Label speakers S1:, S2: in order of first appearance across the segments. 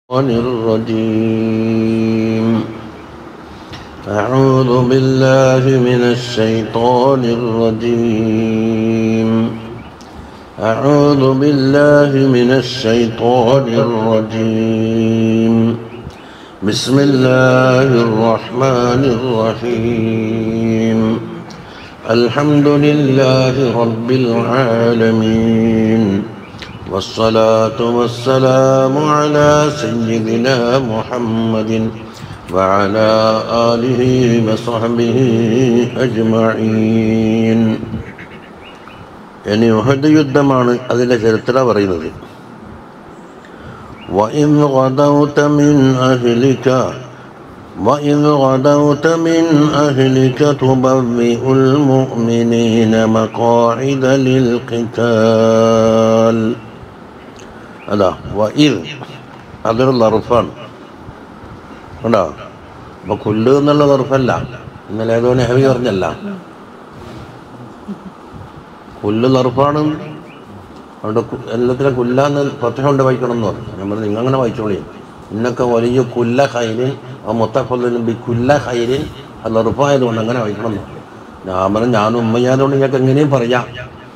S1: الشيطان الرجيم أعوذ بالله من الشيطان الرجيم أعوذ بالله من الشيطان الرجيم بسم الله الرحمن الرحيم الحمد لله رب العالمين والصلاة والسلام على سيدنا محمد وعلى آله وصحبه أجمعين ഇനി ഉഹദ് യുദ്ധമാണ് അതിൻ്റെ ചരിത്രം പറയുന്നത് وإذ غدوت من أهلك وإذ غدوت من أهلك تبوئ المؤمنين مقاعد للقتال അതാ വഇദ് അതൊരു ലറുഫാണ് കണ്ടോ അപ്പോൾ കുല്ല് എന്നുള്ള ലറുഫല്ല ഇന്നലെ ഏതോ നെഹവി പറഞ്ഞല്ല കുല്ല് ലറുഫാണ് അതുകൊണ്ട് കു- എല്ലാത്തിനും കുല്ലാന്ന് പ്രത്യേകം കൊണ്ട് വായിക്കണം എന്ന് പറഞ്ഞു നമ്മൾ നിങ്ങൾ അങ്ങനെ വായിച്ചോളി ഇന്നൊക്കെ വലിയ കുല്ല ഹൈരിൻ ആ മൊത്തക്കൊല്ലിനും ബി കുല്ല ഹൈരിൻ അത് ലറുഫായതുകൊണ്ട് അങ്ങനെ വായിക്കണം എന്ന് പറഞ്ഞു. ഞാൻ പറഞ്ഞു ഞാനും ഉമ്മയായതുകൊണ്ട് ഞങ്ങൾക്ക് എങ്ങനെയും പറയാം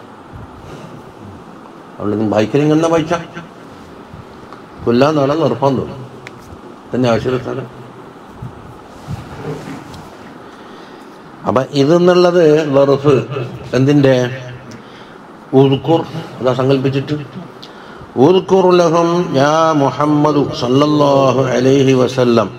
S1: അതുകൊണ്ട് ബൈക്കിൽ ഇങ്ങനെ വായിച്ച കൊല്ലാന്നാണ് നിർബന്ധം തന്നെ ആവശ്യമില്ല അപ്പൊ ഇതെന്നുള്ളത് വെറുഫ് എന്തിൻ്റെ ഉദ്കുർ അതാ സങ്കല്പിച്ചിട്ട് ഉദ്കുർ ലഹും യാ മുഹമ്മദു സല്ലല്ലാഹു അലൈഹി വസല്ലം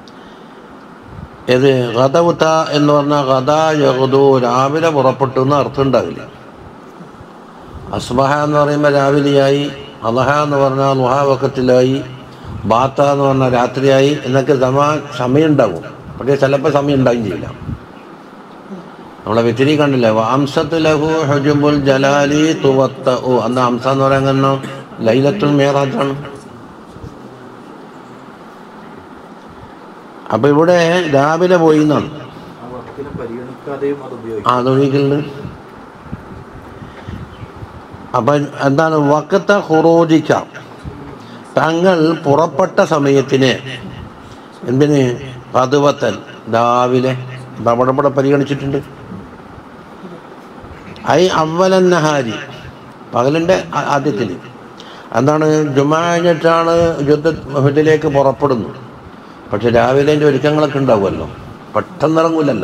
S1: ഇത് ഗദവുത്ത എന്ന് പറഞ്ഞാൽ ഗദ യഹുദു രാവിലെ പുറപ്പെട്ടു എന്ന് അർത്ഥം ഉണ്ടാവില്ല അസ്ബഹ എന്ന് പറയുമ്പോൾ രാവിലെയായി അലഹ എന്ന് പറഞ്ഞാൽ ലുഹാവക്കത്തിലായി ബാത്ത എന്ന് പറഞ്ഞാൽ രാത്രിയായി എന്നൊക്കെ സമാ സമയം ഉണ്ടാവും പക്ഷേ ചിലപ്പോൾ സമയം ഉണ്ടാവുകയും ചെയ്യില്ല നമ്മളെ വ്യതിരി കണ്ടില്ലേ വംസത്ത് ലഹു ഹുജുബുൽ ജലാലി തുവത്ത ഓ അന്ന് അംസ എന്ന് പറയാൻ കാരണം ലൈലത്തുൽ മേറാജാണ് അപ്പൊ ഇവിടെ രാവിലെ പോയി എന്നാണ്
S2: ആ വാക്കിനെ പരിഗണിക്കാതെയും അത് ഉപയോഗിക്കും
S1: ആധുനികളുണ്ട് അപ്പൊ എന്താണ് വക്കത്ത ഹുറോജിക്ക തങ്ങൾ പുറപ്പെട്ട സമയത്തിന് എന്തിന് പതുവത്തൻ രാവിലെ അവിടെ ഇവിടെ പരിഗണിച്ചിട്ടുണ്ട് ഐ അവലൻ നഹാരി പകലിൻ്റെ ആദ്യത്തിൽ എന്താണ് ജുമാഞ്ഞിട്ടാണ് യുദ്ധത്തിലേക്ക് പുറപ്പെടുന്നത് പക്ഷെ രാവിലെ അതിൻ്റെ ഒരുക്കങ്ങളൊക്കെ ഉണ്ടാവുമല്ലോ പെട്ടെന്ന് ഇറങ്ങൂലല്ല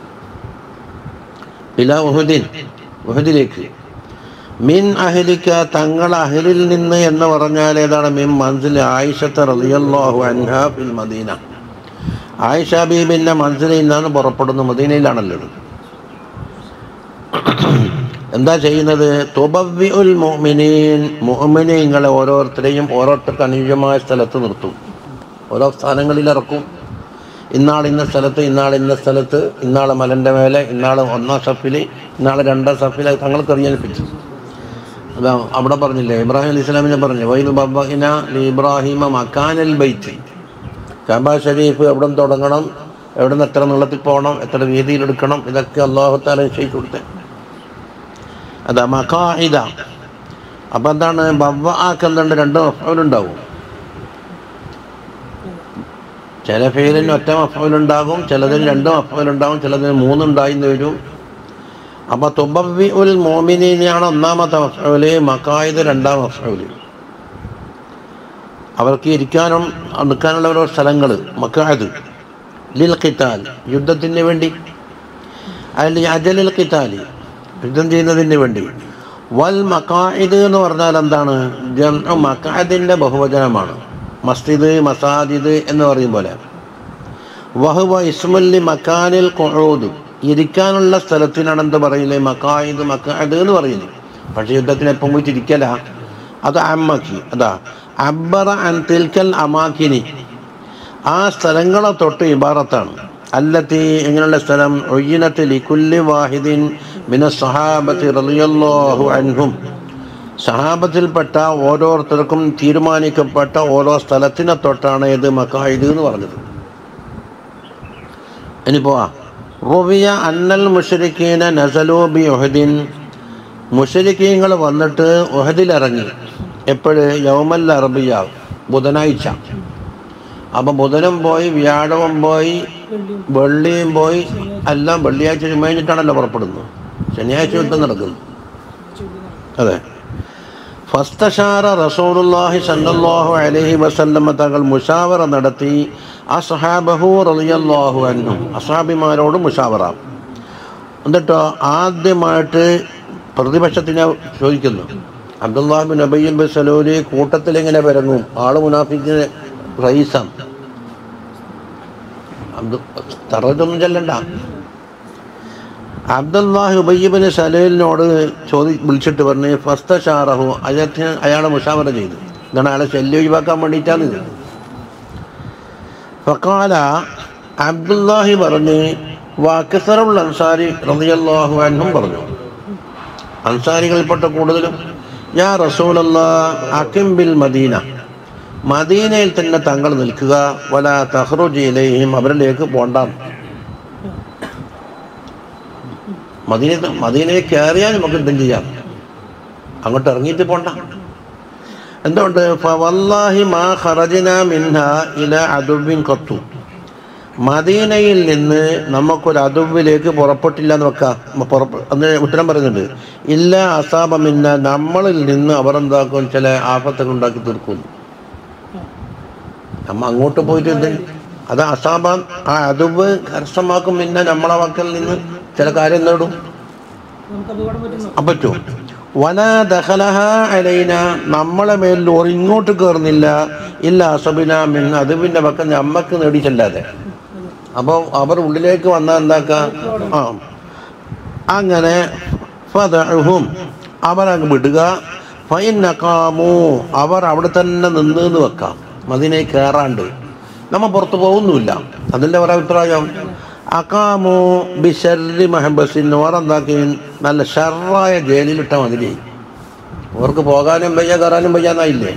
S1: ഇല ഉഹുദിൻ ഉഹുദിലേക്ക് മിൻ അഹലിക്ക തങ്ങൾ അഹലിൽ നിന്ന് എന്ന് പറഞ്ഞാൽ ഏതാണ് മിൻ മൻസിൽ ആയിഷത്ത് റളിയല്ലാഹു അൻഹ ഫിൽ മദീന ആയിഷ ബീബിൻ്റെ മൻസിലിൽ നിന്നാണ് പുറപ്പെടുന്നത് മദീനയിലാണല്ലോ ഇത്. എന്താ ചെയ്യുന്നത് തുബവി ഉൽ മുഅ്മിനീൻ മുഅ്മിനീങ്ങളെ ഓരോരുത്തരെയും ഓരോരുത്തർക്ക് അനുയോജ്യമായ സ്ഥലത്ത് നിർത്തും ഓരോ സ്ഥാനങ്ങളിൽ ഇറക്കും ഇന്നാൾ ഇന്ന സ്ഥലത്ത് ഇന്നാൾ ഇന്ന സ്ഥലത്ത് ഇന്നാളെ മലൻ്റെ മേലെ ഇന്നാൾ ഒന്നാം സഫിൽ ഇന്നാളെ രണ്ടാം സഫിൽ തങ്ങൾക്ക് അറിയാനിപ്പിച്ചു അതാ അവിടെ പറഞ്ഞില്ലേ ഇബ്രാഹിം അലി ഇസ്ലാമിനെ പറഞ്ഞു വൈദ് ബബിന ഇബ്രാഹിമ മക്കാനൽ ബൈത്ത് കബ ഷരീഫ് എവിടെ നിന്ന് തുടങ്ങണം എവിടെ നിന്ന് എത്ര നീളത്തിൽ പോകണം എത്ര വീതിയിലെടുക്കണം ഇതൊക്കെ അള്ളാഹുത്താല നിശ്ചയിച്ചു കൊടുത്തേ അതാ മക്കാഹിദ അപ്പം എന്താണ് ബവ്വ ആക്കുന്നുണ്ട് രണ്ട് മഫലുണ്ടാവും ചില ഫെയിലിന് ഒറ്റ മഫലുണ്ടാകും ചിലതിന് രണ്ട് മഫലുണ്ടാകും ചിലതിന് മൂന്നുണ്ടായിന്ന് വരും അപ്പോൾ തുബവി ഉൽ മോമിനിയാണ് ഒന്നാമത്തെ മഫൂല് മക്കായത് രണ്ടാം മഫൂല് അവർക്ക് ഇരിക്കാനും നിൽക്കാനുള്ള ഓരോ സ്ഥലങ്ങൾ മക്കായത് ലിൽ ഖിത്താൽ യുദ്ധത്തിന് വേണ്ടി അതിൽ അജലിൽ ഖിത്താലി യുദ്ധം ചെയ്യുന്നതിന് വേണ്ടി വൽ മക്കായിദ് എന്ന് പറഞ്ഞാൽ എന്താണ് ജംഉ മക്കാദിൻ്റെ ബഹുവചനമാണ് മസ്ജിദ് മസാജിദ് എന്ന് പറയും പോലെ വഹുവ ഇസ്മുല്ലി മക്കാനിൽ കൊഴൂദ് ഇരിക്കാനുള്ള സ്ഥലത്തിനാണ് എന്ത് പറയില്ലേ മക്കായിദ് മക്കായത് എന്ന് പറയുന്നത് പക്ഷേ യുദ്ധത്തിന് എപ്പം പോയിട്ട് ഇരിക്കല അത് അമ്മക്കി അതാ അബ്ബറ അൻ തിൽക്കൽ അമാക്കിനി ആ സ്ഥലങ്ങളെ തൊട്ട് ഇബാറത്താണ് അല്ലത്തി എങ്ങനെയുള്ള സ്ഥലം ഒയ്യിനത്ത് ലിക്കുല്ലി വാഹിദിൻ മിന സഹാബത്തി റളിയല്ലാഹു അൻഹും സഹാബത്തിൽപ്പെട്ട ഓരോരുത്തർക്കും തീരുമാനിക്കപ്പെട്ട ഓരോ സ്ഥലത്തിനെ തൊട്ടാണ് ഇത് മക്കായിദ് എന്ന് പറഞ്ഞത് ഇനി പോവാ റുവിയ അന്നൽ മുഷരിക്കീന നസലു ബി ഒഹദിൻ മുഷരിക്കീങ്ങൾ വന്നിട്ട് ഒഹദിലിറങ്ങി എപ്പോഴ് യൗമൽ അറബിയ ബുധനാഴ്ച അപ്പം ബുധനും പോയി വ്യാഴവും പോയി വെള്ളിയും പോയി എല്ലാം വെള്ളിയാഴ്ച ചുമഞ്ഞിട്ടാണല്ലോ പുറപ്പെടുന്നത് ശനിയാഴ്ച യുദ്ധം നടക്കുന്നു അതെ ഫസ്തഷാറ റസൂലുള്ളാഹി സല്ലല്ലാഹു അലൈഹി വസല്ലമ തങ്ങൾ മുഷാവറ നടത്തി അസ്ഹാബഹു റളിയല്ലാഹു അൻഹും അസ്ഹാബിമാരോട് മുഷാവറ എന്നിട്ടോ ആദ്യമായിട്ട് പ്രതിപക്ഷത്തിനെ ചോദിക്കുന്നു അബ്ദുല്ലാഹിബിൻ അബയ്യൻ ബിൻ സലൂലി കൂട്ടത്തിൽ എങ്ങനെ പിറങ്ങും ആള് മുനാഫിക്കിന് റൈസാം അബ്ദു തറത്തൊന്നും ചെല്ലണ്ട അബ്ദുല്ലാഹി ഉബയ്യബിന് സലൂലിനോട് ചോദി വിളിച്ചിട്ട് പറഞ്ഞ് ഫസ്ത ഷാറഹു അയാൾക്ക് അയാളെ മുഷാവറ ചെയ്തു എന്താണ് അയാളെ ശല്യം ഒഴിവാക്കാൻ വേണ്ടിയിട്ടാണ് ഇത് ഫക്കാല അബ്ദുല്ലാഹി പറഞ്ഞ് വാക്കസറുൽ അൻസാരി റളിയല്ലാഹു അൻഹും പറഞ്ഞു അൻസാരികളിൽപ്പെട്ട കൂടുതലും യാ റസൂലല്ല അക്കിം ബിൽ മദീന മദീനയിൽ തന്നെ തങ്ങൾ നിൽക്കുക വല തഹ്റുജിയിലെയും അവരിലേക്ക് പോണ്ട മദീന മദീനയിൽ കയറിയാൽ നമുക്ക് യുദ്ധം ചെയ്യാം അങ്ങോട്ട് ഇറങ്ങിയിട്ട് പോണ്ട എന്തുകൊണ്ട് ഫവല്ലാഹി മാ ഖറജന മിൻഹ ഇല അദുബിൻ ഖത്തു മദീനയിൽ നിന്ന് നമുക്കൊരു അതുവിലേക്ക് പുറപ്പെട്ടില്ല എന്ന് വെക്കാം മ- പുറപ്പെ അന്ന് ഉത്തരം പറയുന്നുണ്ട് ഇല്ല അസാബ മിന്ന നമ്മളിൽ നിന്ന് അവർ എന്താക്കും ചില ആപത്തുകൾ ഉണ്ടാക്കി തീർക്കും നമ്മ അങ്ങോട്ട് പോയിട്ട് എന്ത് അത് അസാബ ആ അതുവ് കരസ്ഥമാക്കും പിന്നെ നമ്മളെ വക്കൽ നിന്ന് ചില കാര്യം നേടും
S3: നമുക്ക് അപകടം പറ്റുന്നു
S1: ആ പറ്റും വല ദഹലഹ അലൈന നമ്മളെ മേലിൽ ഒരു ഇങ്ങോട്ട് കയറുന്നില്ല ഇല്ല അസബിന മിൻ അതുവിൻ്റെ പക്കം നമ്മക്ക് നേടിച്ചല്ലാതെ അപ്പോൾ അവർ ഉള്ളിലേക്ക് വന്നാൽ എന്താക്ക ആ അങ്ങനെ ഫതഹും അവരങ്ങ് വിടുക ഫൈനക്കാമു അവർ അവിടെ തന്നെ നിന്ന് എന്ന് വെക്കാം മതിനെ കയറാണ്ട് നമ്മ പുറത്ത് പോകുന്നുമില്ല അതിൻ്റെ ഒരഭിപ്രായം അക്കാമു ബിഷറി മഹബസിൻ ഓരെന്താക്കി നല്ല ഷറായ ജയിലിലിട്ട മതിരി അവർക്ക് പോകാനും വയ്യ കയറാനും വയ്യാന്നായില്ലേ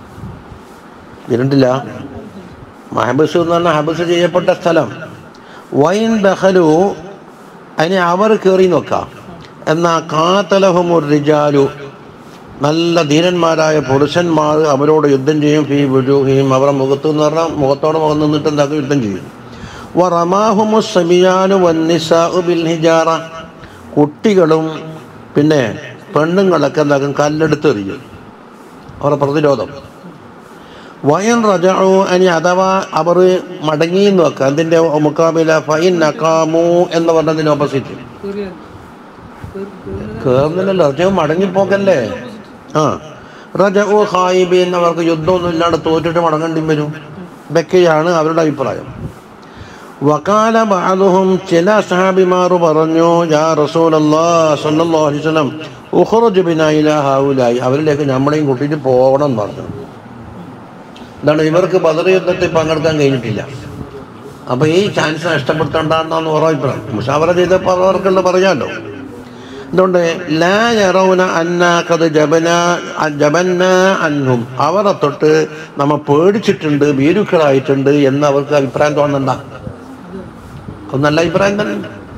S1: ഇരുണ്ടില്ല മഹബസ് എന്ന് പറഞ്ഞാൽ ഹബസ് ചെയ്യപ്പെട്ട സ്ഥലം വൈൻ ദഹലു അതിനെ അവർ കയറി നോക്കാം എന്നാ കാത്തലഹുമുർ റിജാലു നല്ല ധീരന്മാരായ പുരുഷന്മാർ അവരോട് യുദ്ധം ചെയ്യും ഫീ ബുജൂഹിയും അവരുടെ മുഖത്ത് എന്ന് പറഞ്ഞാൽ മുഖത്തോട് മുഖം നിന്നിട്ട് എന്താക്കും യുദ്ധം ചെയ്യും വറമാഹുമു സമിയാനു വന്നിസാഉ ബിൽ ഹിജാറ കുട്ടികളും പിന്നെ പെണ്ണുങ്ങളൊക്കെ എന്താക്കും കല്ലെടുത്തെറിയും അവരുടെ പ്രതിരോധം വയൻ റജഉ അനി അഥവാ അവർ മടങ്ങി എന്ന് വെക്കുക അതിൻ്റെ മുക്കാബില ഫൈൻ നക്കാമു എന്ന് പറഞ്ഞതിന് ഓപ്പോസിറ്റ്
S3: കേറിയാൽ
S1: കേറുന്നില്ലല്ലോ റജവ് മടങ്ങിപ്പോക്കല്ലേ ആ റജഉ ഖായിബീൻ അവർക്ക് യുദ്ധമൊന്നും ഇല്ലാണ്ട് തോറ്റിട്ട് മടങ്ങേണ്ടി വരും ഇതൊക്കെയാണ് അവരുടെ അഭിപ്രായം വക്കാല ബഅദുഹും ചില സഹാബിമാർ പറഞ്ഞു യാ റസൂലല്ലാ സല്ലല്ലാഹു അലൈഹി വസല്ലം ഉഖ്റുജ് ബിനാ ഇലാ ഹൗലായി അവരിലേക്ക് നമ്മളെയും കൂട്ടിയിട്ട് പോകണം എന്ന് പറഞ്ഞു എന്താണ് ഇവർക്ക് ബദർ യുദ്ധത്തിൽ പങ്കെടുക്കാൻ കഴിഞ്ഞിട്ടില്ല അപ്പൊ ഈ ചാൻസ് നഷ്ടപ്പെടുത്തണ്ടെന്നാണ് ഓരോ അഭിപ്രായം മുഷാവറ ചെയ്തപ്പോൾ അവർക്കുള്ള പറയാമല്ലോ അതുകൊണ്ട് ലാ യറൗന അന്നാക്കത് ജബന ജബന്ന അൻഹും അവരെ തൊട്ട് നമ്മ പേടിച്ചിട്ടുണ്ട് ഭീരുക്കളായിട്ടുണ്ട് എന്ന് അവർക്ക് അഭിപ്രായം തോന്നണ്ട അത് നല്ല അഭിപ്രായം തന്നെ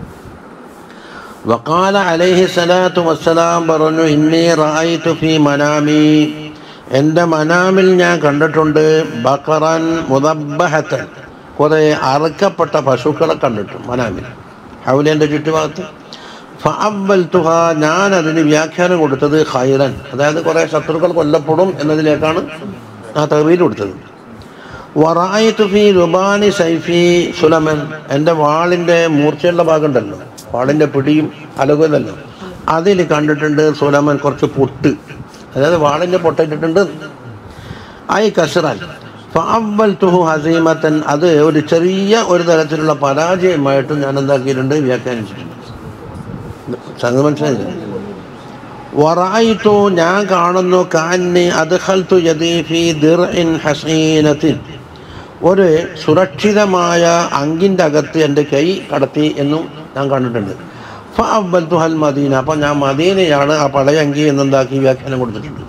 S1: വക്കാല അലൈഹി സ്വലാത്തു വസ്സലാം പറഞ്ഞു ഇന്നി റായിത്തു ഫി മനാമി എൻ്റെ മനാമിൽ ഞാൻ കണ്ടിട്ടുണ്ട് ബക്കറൻ മുദബ്ബഹത്തൻ കുറേ അറുക്കപ്പെട്ട പശുക്കളെ കണ്ടിട്ടുണ്ട് മനാമിൽ ഹൗലേൻ്റെ ചുറ്റുഭാഗത്ത് ഫഅവ്വൽതുഹ ഞാൻ അതിന് വ്യാഖ്യാനം കൊടുത്തത് ഖൈറൻ അതായത് കുറേ ശത്രുക്കൾ കൊല്ലപ്പെടും എന്നതിലേക്കാണ് ആ തവീൽ കൊടുത്തത് വറായിത്തു ഫി റുബാനി സൈഫി സുലമൻ എൻ്റെ വാളിൻ്റെ മൂർച്ചയുള്ള ഭാഗം ഉണ്ടല്ലോ വാളിൻ്റെ പിടിയും അലകുന്നല്ലോ അതിൽ കണ്ടിട്ടുണ്ട് സുലമൻ കുറച്ച് പൊട്ട് അതായത് വാളിൻ്റെ പൊട്ടിട്ടിട്ടുണ്ട് ഐ കസറാൻ ഫഅവ്വൽതുഹു ഹസീമത്തൻ അത് ഒരു ചെറിയ ഒരു തരത്തിലുള്ള പരാജയമായിട്ട് ഞാൻ എന്താക്കിയിട്ടുണ്ട് വ്യാഖ്യാനിച്ചിട്ടുണ്ട് സംഗതി മനസ്സിലായില്ലേ വറായിത്തു ഞാൻ കാണുന്നു കാന്നി അദ്ഖൽതു യദീ ഫീ ദിർഇൻ ഹസീനത്തിൻ ഒരു സുരക്ഷിതമായ അങ്കിൻ്റെ അകത്ത് എൻ്റെ കൈ കടത്തി എന്നും ഞാൻ കണ്ടിട്ടുണ്ട് ഫഅവ്വൽതു ഹൽ മദീന അപ്പം ഞാൻ മദീനയാണ് ആ പഴയ അങ്കി എന്നെന്താക്കി വ്യാഖ്യാനം കൊടുത്തിട്ടുണ്ട്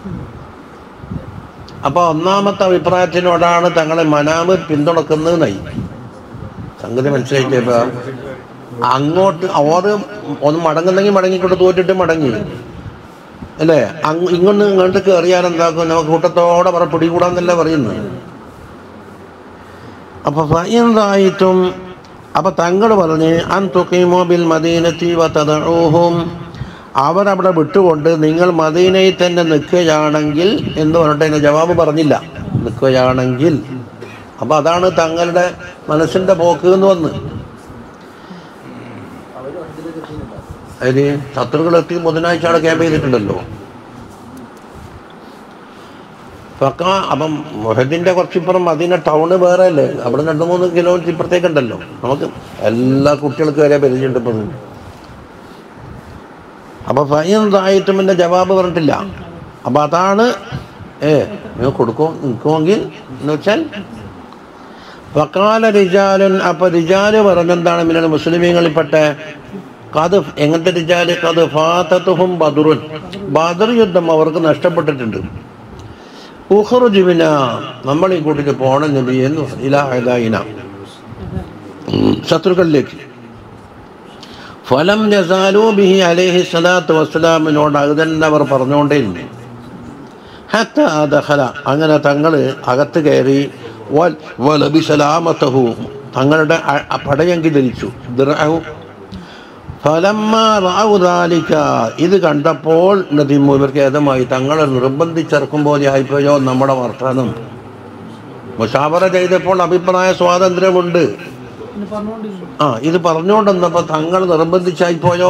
S1: അപ്പോൾ ഒന്നാമത്തെ അഭിപ്രായത്തിനോടാണ് തങ്ങളെ മനാമ് പിന്തുണക്കുന്നതെന്നായി സംഗതി മനസ്സിലായില്ലേ ഇപ്പൊ അങ്ങോട്ട് ഓറ് ഒന്ന് മടങ്ങുന്നെങ്കിൽ മടങ്ങിക്കൊണ്ട് തോറ്റിട്ട് മടങ്ങി അല്ലേ അങ്ങ് ഇങ്ങോട്ട് ഇങ്ങോട്ട് കയറിയാൽ എന്താക്കും നമുക്ക് കൂട്ടത്തോടെ പറ പിടികൂടാന്നല്ല പറയുന്നത് അപ്പൊ ഫൈന്തായിട്ടും അപ്പൊ തങ്ങൾ പറഞ്ഞ് അൻ തുഖീമോ ബിൽ മദീനത്തി വതദഊഹും അവരവിടെ വിട്ടുകൊണ്ട് നിങ്ങൾ മദീനയിൽ തന്നെ നിൽക്കുകയാണെങ്കിൽ എന്ന് പറഞ്ഞിട്ട് അതിന് ജവാബ് പറഞ്ഞില്ല നിൽക്കുകയാണെങ്കിൽ അപ്പൊ അതാണ് തങ്ങളുടെ മനസ്സിന്റെ പോക്ക് എന്ന് വന്ന്
S2: അവര് അഞ്ചിലേക്ക് എത്തിയിട്ടുണ്ടോ
S1: അതിന് ശത്രുക്കളെത്തി ബുധനാഴ്ച അവിടെ ക്യാമ്പ് ചെയ്തിട്ടുണ്ടല്ലോ പക്ക അപ്പം മൊഹദിന്റെ കുറച്ചിപ്പുറം മദീന ടൗണ് വേറെ അല്ലേ അവിടെ രണ്ട് മൂന്ന് കിലോമീറ്റർ ഇപ്പുറത്തേക്കുണ്ടല്ലോ നമുക്ക് എല്ലാ കുട്ടികൾക്ക് വരെ പരിചയമുണ്ട് ഇപ്പം ഇത്. അപ്പൊ ഫൈൻ തായിട്ടുമിന്റെ ജവാബ് പറഞ്ഞിട്ടില്ല അപ്പൊ അതാണ് ഏ നിങ്ങൾ കൊടുക്കും നിൽക്കുമെങ്കിൽ എന്ന് വെച്ചാൽ വക്കാല റിജാലുൻ അപ്പൊ റിജാല് പറഞ്ഞെന്താണ് മിന്നൽ മുസ്ലിമീങ്ങളിൽപ്പെട്ട കത് എങ്ങനത്തെ റിജാല് കത് ഫാത്തത്തുഹും ബദറുൻ ബദർ യുദ്ധം അവർക്ക് നഷ്ടപ്പെട്ടിട്ടുണ്ട് ഉഹറുജുബിന നമ്മൾ ഈ കൂട്ടിട്ട് പോണം നബി എന്ന് ഇലാഹിന ശത്രുക്കളിലേക്ക് ഫലം ജസാലു ബിഹി അലൈഹി സ്വലാത്തു വസ്സലാമിനോട് അത് തന്നെ അവർ പറഞ്ഞുകൊണ്ടേയിരുന്നു ഹത്ത ദഖല അങ്ങനെ തങ്ങൾ അകത്ത് കയറി വൽ- വലബിസലാമത്തഹു തങ്ങളുടെ അ- അ- പടയങ്കി ധരിച്ചു ദിർഅഹു. ഫലമ്മ റാവു ദാലിക ഇത് കണ്ടപ്പോൾ നദിമു ഇവർക്ക് ഏതമായി തങ്ങളെ നിർബന്ധിച്ചിറക്കും പോലെ ആയിപ്പോയോ നമ്മുടെ വർത്തമാനം മുഷാവറ ചെയ്തപ്പോൾ അഭിപ്രായ സ്വാതന്ത്ര്യമുണ്ട്
S3: പിന്നെ പറഞ്ഞുകൊണ്ടിരുന്നു
S1: ആ ഇത് പറഞ്ഞുകൊണ്ടെന്നപ്പോൾ തങ്ങൾ നിർബന്ധിച്ചായിപ്പോയോ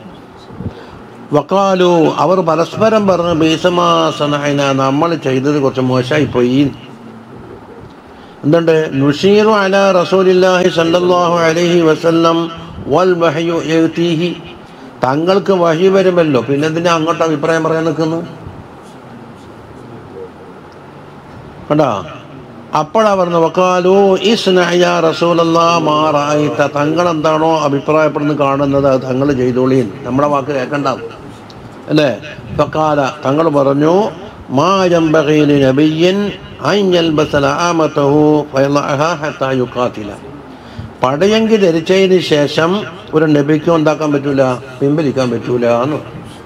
S1: വക്കാലു അവർ പരസ്പരം പറഞ്ഞു ഭീസമാസനഹന നമ്മൾ ചെയ്തത് കുറച്ച് മോശമായിപ്പോയി എന്തുണ്ട് നുഷീറു അല റസൂലില്ലാഹി സല്ലല്ലാഹു അലൈഹി വസല്ലം വൽ വഹയു യഅ്തീഹി തങ്ങൾക്ക് വഹി വരുമല്ലോ പിന്നെ എന്തിനാ അങ്ങോട്ട് അഭിപ്രായം പറയാൻ നിൽക്കുന്നു കണ്ടാ അപ്പോഴാ പറഞ്ഞു വക്കാലു ഇസ്നയ റസൂലല്ലാ മാറായിത്ത തങ്ങൾ എന്താണോ അഭിപ്രായപ്പെടുന്നത് കാണുന്നത് അത് തങ്ങൾ ചെയ്തോളീൻ നമ്മുടെ വാക്ക് കേൾക്കണ്ട അല്ലേ ഫക്കാല തങ്ങൾ പറഞ്ഞു മാ ജംബഗീലി നബിയ്യൻ അൻ യൽബസ ലആമതഹു ഫയളഅഹ ഹത്താ യുഖാതില പടയങ്കി ധരിച്ചതിന് ശേഷം ഒരു നബിക്കും എന്താക്കാൻ പറ്റൂല പിൻവലിക്കാൻ പറ്റൂല എന്ന്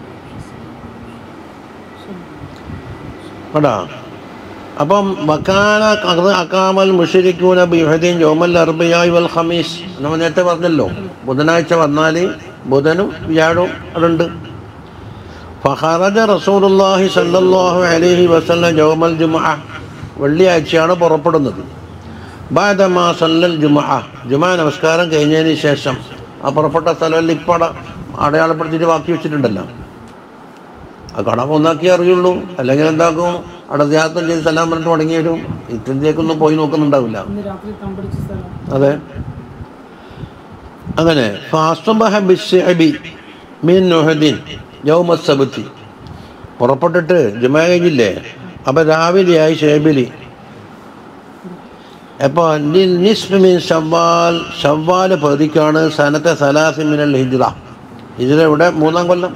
S1: കേട്ടാ അപ്പം വക്കാന അത് അക്കാമൽ മുഷരിക്കൂന ബിഹദീൻ യോമൽ അർബയായി വൽ ഖമീസ് നമ്മൾ നേരത്തെ പറഞ്ഞല്ലോ ബുധനാഴ്ച വന്നാൽ ബുധനും വ്യാഴവും അതുണ്ട് ഫഹറജ റസൂലുള്ളാഹി സല്ലല്ലാഹു അലൈഹി വസല്ലം യൗമൽ ജുമുഅ വെള്ളിയാഴ്ചയാണ് പുറപ്പെടുന്നത് ബാദമാ സല്ലൽ ജുമുഅ ജുമാ നമസ്കാരം കഴിഞ്ഞതിന് ശേഷം ആ പുറപ്പെട്ട സ്ഥലം ഇപ്പോൾ അടയാളപ്പെടുത്തിയിട്ട് ബാക്കി വെച്ചിട്ടുണ്ടല്ലോ ആ കട ഒന്നാക്കി അറിയുള്ളൂ അല്ലെങ്കിൽ എന്താക്കും അവിടെ ധ്യാനം ചെയ്ത് സലാം പറഞ്ഞിട്ട് മടങ്ങി വരും ഇത്രത്തേക്കൊന്നും പോയി നോക്കുന്നുണ്ടാവില്ല
S3: ഇന്ന് രാത്രി തമ്പടിച്ച സ്ഥലം
S1: അതെ അങ്ങനെ ഫാസ്തബഹ ബിശ്ശഅബി മിൻ നുഹദിൻ യൗമ സബത്തി പുറപ്പെട്ടിട്ട് ജുമാ കഴിഞ്ഞില്ലേ അപ്പൊ രാവിലെയായി ഷേബിലി അപ്പോൾ നിസ്ഫ് മിൻ ഷവ്വാൽ ഷവ്വാൽ പതിക്കാണ് സനത്തെ സലാസി മിനൽ ഹിജ്റ ഹിജ്റ ഇവിടെ മൂന്നാം കൊല്ലം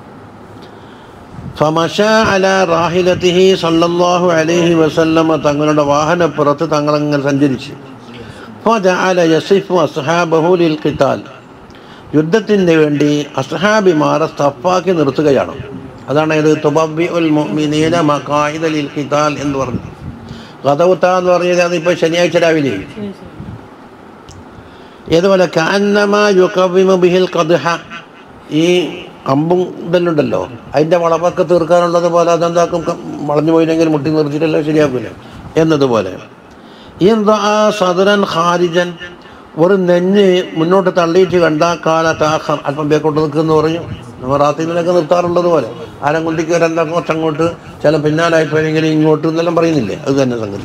S1: ഫമഷ അല റാഹിലത്തിഹി സല്ലല്ലാഹു അലൈഹി വസല്ലമ തങ്ങളുടെ വാഹനപ്പുറത്ത് തങ്ങളങ്ങനെ സഞ്ചരിച്ച് ഫജഅല യസിഫു അസ്ഹാബഹു ലിൽ ഖിതാൽ യുദ്ധത്തിന് വേണ്ടി അസ്ഹാബിമാരെ സ്തഫാക്കി നിർത്തുകയാണ് അതാണ് ഇത് തുബബി ഉൽ മുഅ്മിനീന മഖായിദ ലിൽ ഖിതാൽ എന്ന് പറഞ്ഞു ഗദൗത്ത എന്ന് പറഞ്ഞത് അതിപ്പോൾ ശനിയാഴ്ച രാവിലെ
S3: ശരി ശരി
S1: ഏതുപോലെ കാന്നമാ യുക്കവിമ ബിഹിൽ കദ്ഹ ഈ അമ്പും ഇതെല്ലുണ്ടല്ലോ അതിൻ്റെ വളവൊക്കെ തീർക്കാനുള്ളത് പോലെ അതെന്താക്കും ക- വളഞ്ഞു പോയില്ലെങ്കിൽ മുട്ടി നിർത്തിയിട്ടല്ലോ ശരിയാക്കൂല എന്നതുപോലെ എന്താ സദരൻ ഖാരിജൻ ഒരു നെഞ്ഞ് മുന്നോട്ട് തള്ളിയിട്ട് കണ്ട കാല താഖർ അല്പം ബേക്കോട്ട് നിൽക്കുമെന്ന് പറഞ്ഞു നമ്മൾ റാത്തിലൊക്കെ നിർത്താറുള്ളത് പോലെ ആരം കുണ്ടിക്ക് വരെന്താ കുറച്ചങ്ങോട്ട് ചില പിന്നാലായിപ്പോയെങ്കിൽ ഇങ്ങോട്ട് എന്നെല്ലാം പറയുന്നില്ലേ അത് തന്നെ സംഗതി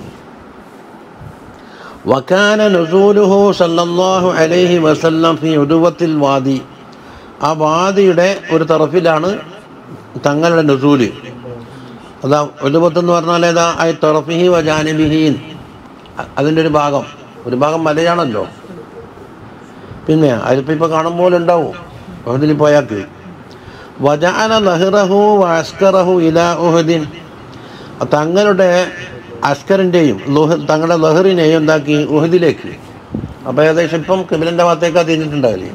S1: വക്കാന നസൂലുഹു സല്ലല്ലാഹു അലൈഹി വസല്ലം ഫി ഉദുവത്തിൽ വാദി ആ വാദിയുടെ ഒരു തറഫിലാണ് തങ്ങളുടെ നസൂല് അതാ ഉദുവത്ത് എന്ന് പറഞ്ഞാൽ ഏതാ ഐ തറഫിഹി വ ജാനിബിഹീൻ അ- അതിൻ്റെ ഒരു ഭാഗം ഒരു ഭാഗം മലയാണല്ലോ പിന്നെ അതിലിപ്പോൾ ഇപ്പോൾ കാണുമ്പോൾ ഉണ്ടാവും അതിൽ പോയാക്ക് വജാന ലഹിറഹു വസ്കറഹു ഇല ഉഹദിൻ തങ്ങളുടെ അസ്കറിൻ്റെയും തങ്ങളുടെ ലഹറിനെയും എന്താക്കി ഉഹദിലേക്ക് അപ്പോൾ ഏകദേശം ഇപ്പം കിബിലിൻ്റെ ഭാഗത്തേക്കാ തിരിഞ്ഞിട്ടുണ്ടാവില്ലേ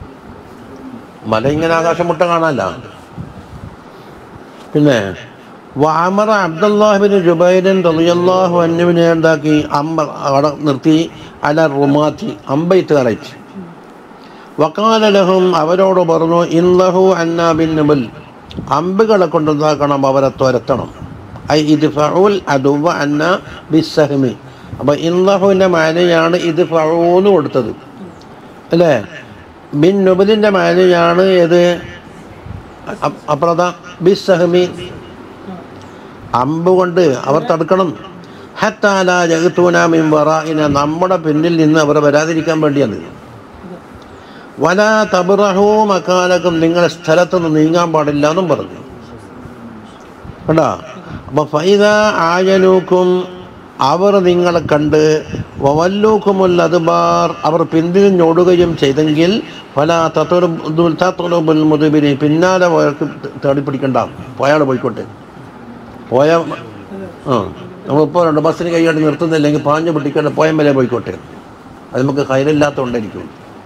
S1: മല ഇങ്ങനെ ആകാശം മുട്ട കാണാനല്ല പിന്നെ വാമറ അബ്ദുല്ലാഹിബിൻ ജുബൈരൻ റളിയല്ലാഹു അന്നുവിനെ എന്താക്കി അമ്പ അവിടെ നിർത്തി അല റുമാത്തി അമ്പയത്ത് കളയിച്ചു വക്കാല ലഹും അവരോട് പറഞ്ഞു ഇന്നഹു അന്ന ബിൻ നബൽ അമ്പുകളെ കൊണ്ടുണ്ടാക്കണം അവരെ തുരത്തണം ഐ ഇത് ഫൗൽ അതുവ അന്ന ബിസ്സഹമി അപ്പോൾ ഇന്നഹുവിൻ്റെ മാനയാണ് ഇത് ഫഊന്ന് കൊടുത്തത് അല്ലേ ബിൻ നുബലിൻ്റെ മാനയാണ് ഏത് അ- അപ്രത ബിസ്സഹമി അമ്പ് കൊണ്ട് അവർ തടുക്കണം ഹത്താല ജഗത്തൂനാമിൻ വറായിന നമ്മുടെ പിന്നിൽ നിന്ന് അവർ വരാതിരിക്കാൻ വേണ്ടിയാണ് വല തബറഹൂ മക്കാലക്കും നിങ്ങളുടെ സ്ഥലത്ത് നിന്ന് നീങ്ങാൻ പാടില്ല എന്നും പറഞ്ഞു കണ്ടാ അപ്പൊ ഫൈദ ആയനൂക്കും അവർ നിങ്ങളെ കണ്ട് വവല്ലൂക്കുമുൽ അതുബാർ അവർ പിന്തിരിഞ്ഞോടുകയും ചെയ്തെങ്കിൽ പല തത്വബുൽ മുതുബിനെ പിന്നാലെ പോയർക്ക് തേടി പിടിക്കണ്ട പോയാൾ പോയിക്കോട്ടെ പോയ ആ നമ്മളിപ്പോൾ രണ്ട് ബസ്സിന് കൈയായിട്ട് നിർത്തുന്നില്ലെങ്കിൽ പാഞ്ഞു പിടിക്കേണ്ട പോയം വരെ പോയിക്കോട്ടെ അത് നമുക്ക് കയ്യിലില്ലാത്തതുകൊണ്ടായിരിക്കും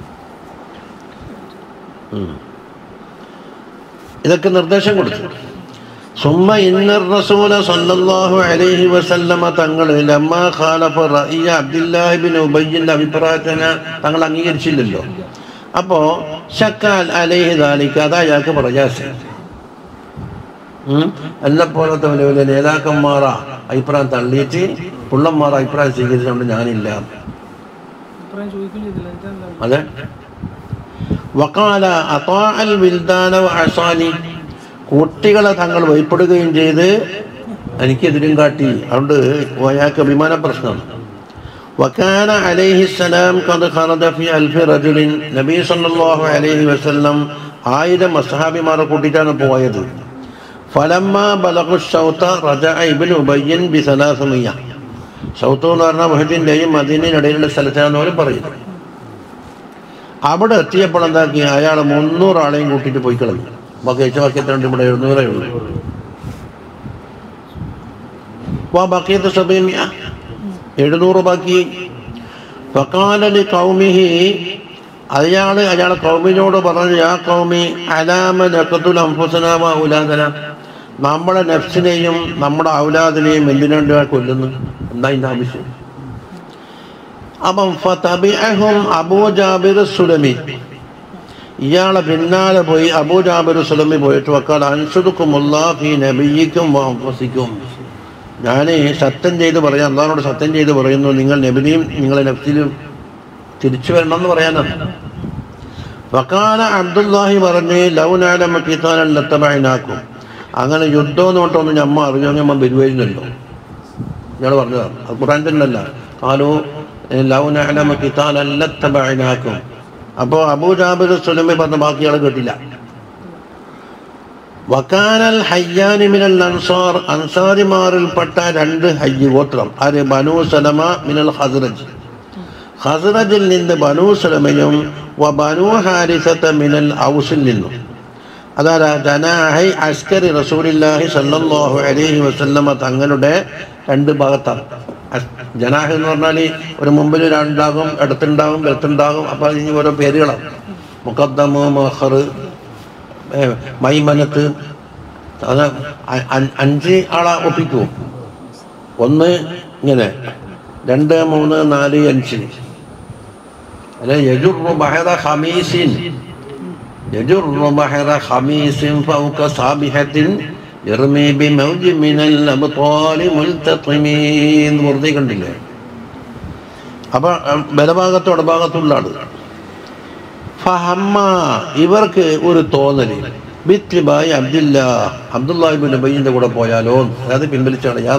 S1: ഉം. ഇതൊക്കെ നിർദ്ദേശം കൊടുത്തു സുമ്മ ഇന്ന റസൂല സല്ലല്ലാഹു അലൈഹി വസല്ലമ തങ്ങൾ ലമ്മ ഖാലഫ റഅയ അബ്ദുല്ലാഹി ബിൻ ഉബയ്യിന്റെ അഭിപ്രായത്തിനെ തങ്ങൾ അംഗീകരിച്ചില്ലല്ലോ അപ്പോ ഷക്കാൽ അലൈഹി ദാലിക അത് അയാൾക്ക് പ്രയാസം എന്നെ പോലത്തെ വലിയ വലിയ നേതാക്കന്മാരാ അഭിപ്രായം തള്ളിയിട്ട് പുള്ളന്മാർ അഭിപ്രായം സ്വീകരിച്ചുകൊണ്ട് ഞാനില്ല
S3: അഭിപ്രായം ചോദിക്കുകയും ചെയ്തില്ല എന്താ ഉണ്ടാവും
S1: അതെ വക്കാല അത്താഅൽ വിൽദാന അസാനി കുട്ടികളെ തങ്ങൾ ഭയപ്പെടുകയും ചെയ്ത് എനിക്കെതിരും കാട്ടി അതുകൊണ്ട് അയാൾക്ക് അഭിമാന പ്രശ്നം വക്കാന അലൈഹിസ്സലാം ഖദ് ഖറജ ഫി അൽഫി റജുലിൻ നബി സല്ലല്ലാഹു അലൈഹി വസല്ലം ആയിരം അസ്ഹാബിമാരെ കൂട്ടിയിട്ടാണ് പോയത് ഫലമ്മ ബലഗു ഷൗത്ത റജഅ ഇബ്നു ഉബയ്യൻ ബി സലാസമിയ ഷൗത്ത് എന്ന് പറഞ്ഞാൽ മുഹദ്ദീൻ്റെയും മദീനയും ഇടയിലുള്ള സ്ഥലത്താണെന്ന് അവർ പറയുന്നു അവിടെ എത്തിയപ്പോൾ എന്താക്കി അയാൾ മുന്നൂറ് ആളെയും കൂട്ടിയിട്ട് പോയി കളഞ്ഞു ബാക്കി ഏച്ചുവാക്കിയത്തുണ്ട് ഇവിടെ എഴുന്നൂറേ ഉള്ളൂ വാ ബാക്കിയത്തെ സബീമിയ എഴുന്നൂറ് ബാക്കി ഫക്കാലി കൗമിഹി അയാൾ അയാളെ കൗമിനോട് പറഞ്ഞു ആ കൗമി അലാമ നക്കത്തുൽ അംഫുസനാമ ഔലാദന നമ്മുടെ നഫ്സിനെയും നമ്മുടെ ഔലാദിനെയും എന്തിനാണ്ട് ഇയാൾ കൊല്ലുന്നു എന്താ ഇതിൻ്റെ ആവശ്യം അപ്പം ഫതബിഅഹും അബൂ ജാബിർ സുലമി ഇയാളെ പിന്നാലെ പോയി അബൂ ജാബിർ സുലമി പോയിട്ട് വക്കാൽ അൻഷുദുക്കുമുല്ലാ ഫീ നബിയിക്കും വസിക്കും ഞാൻ സത്യം ചെയ്ത് പറയാം അള്ളാഹിനോട് സത്യം ചെയ്ത് പറയുന്നു നിങ്ങൾ നബിനെയും നിങ്ങളെ നഫ്സിലും തിരിച്ചു വരണം എന്ന് പറയാനാണ് വക്കാല അബ്ദുല്ലാഹി പറഞ്ഞ് ലൗനാലമ കിത്താനല്ലത്തബൈനാക്കും അങ്ങനെ യുദ്ധം നോട്ടൊന്നും ഞമ്മ അറിഞ്ഞോ ഞമ്മ വരുവായിരുന്നല്ലോ ഇയാൾ പറഞ്ഞതാണ് അത് ഖുറാൻ തന്നെയല്ല കാലു ലൗനാലമ കിത്താനല്ലത്തബൈനാക്കും അപ്പോൾ അബൂ ജാബിർ സുലമി പറഞ്ഞ ബാക്കി ആൾ കേട്ടില്ല വക്കാനൽ ഹയ്യാനി മിനൽ അൻസാർ അൻസാരിമാരിൽപ്പെട്ട രണ്ട് ഹയ്യ് ഗോത്രം ആര് ബനു സലമ മിനൽ ഹസ്റജ് ഹസ്റജിൽ നിന്ന് ബനു സലമയും വ ബനു ഹാരിസത്ത മിനൽ ഔസിൽ നിന്നും അതാരാ ജനാഹൈ അസ്കരി റസൂലില്ലാഹി സല്ലല്ലാഹു അലൈഹി വസല്ലമ തങ്ങളുടെ രണ്ട് ഭാഗത്താണ് അസ്- ജനാഹ് എന്ന് പറഞ്ഞാൽ ഒരു മുമ്പിൽ രണ്ടാകും ഇടത്തുണ്ടാകും വലത്തുണ്ടാകും അപ്പോൾ അതിന് ഓരോ പേരുകളാണ് മുഖദ്ദമ് മഹർ മൈമനത്ത് അത് അ- അ- അഞ്ച് ആളെ ഒപ്പിക്കും ഒന്ന് ഇങ്ങനെ രണ്ട് മൂന്ന് നാല് അഞ്ച് അല്ലെ യജുറു ബഹറ ഖമീസിൻ യജുറു ബഹറ ഖമീസിൻ ഫൗക സാബിഹത്തിൻ യർമി ബിമൗജി മിനൽ അബ്താലി മുൽതഖിമീൻ വെറുതെ കണ്ടില്ലേ അപ്പൊ അഹ്, ബലഭാഗത്തും ഇടഭാഗത്തുള്ള ആള് ഫഹമ്മ ഇവർക്ക് ഒരു തോന്നല് ബിത്ലിബായി അബ്ദുല്ല അബ്ദുല്ലാഹിബിൻ ഉബൈന്റെ കൂടെ പോയാലോ അത് പിൻവലിച്ചു കളയാം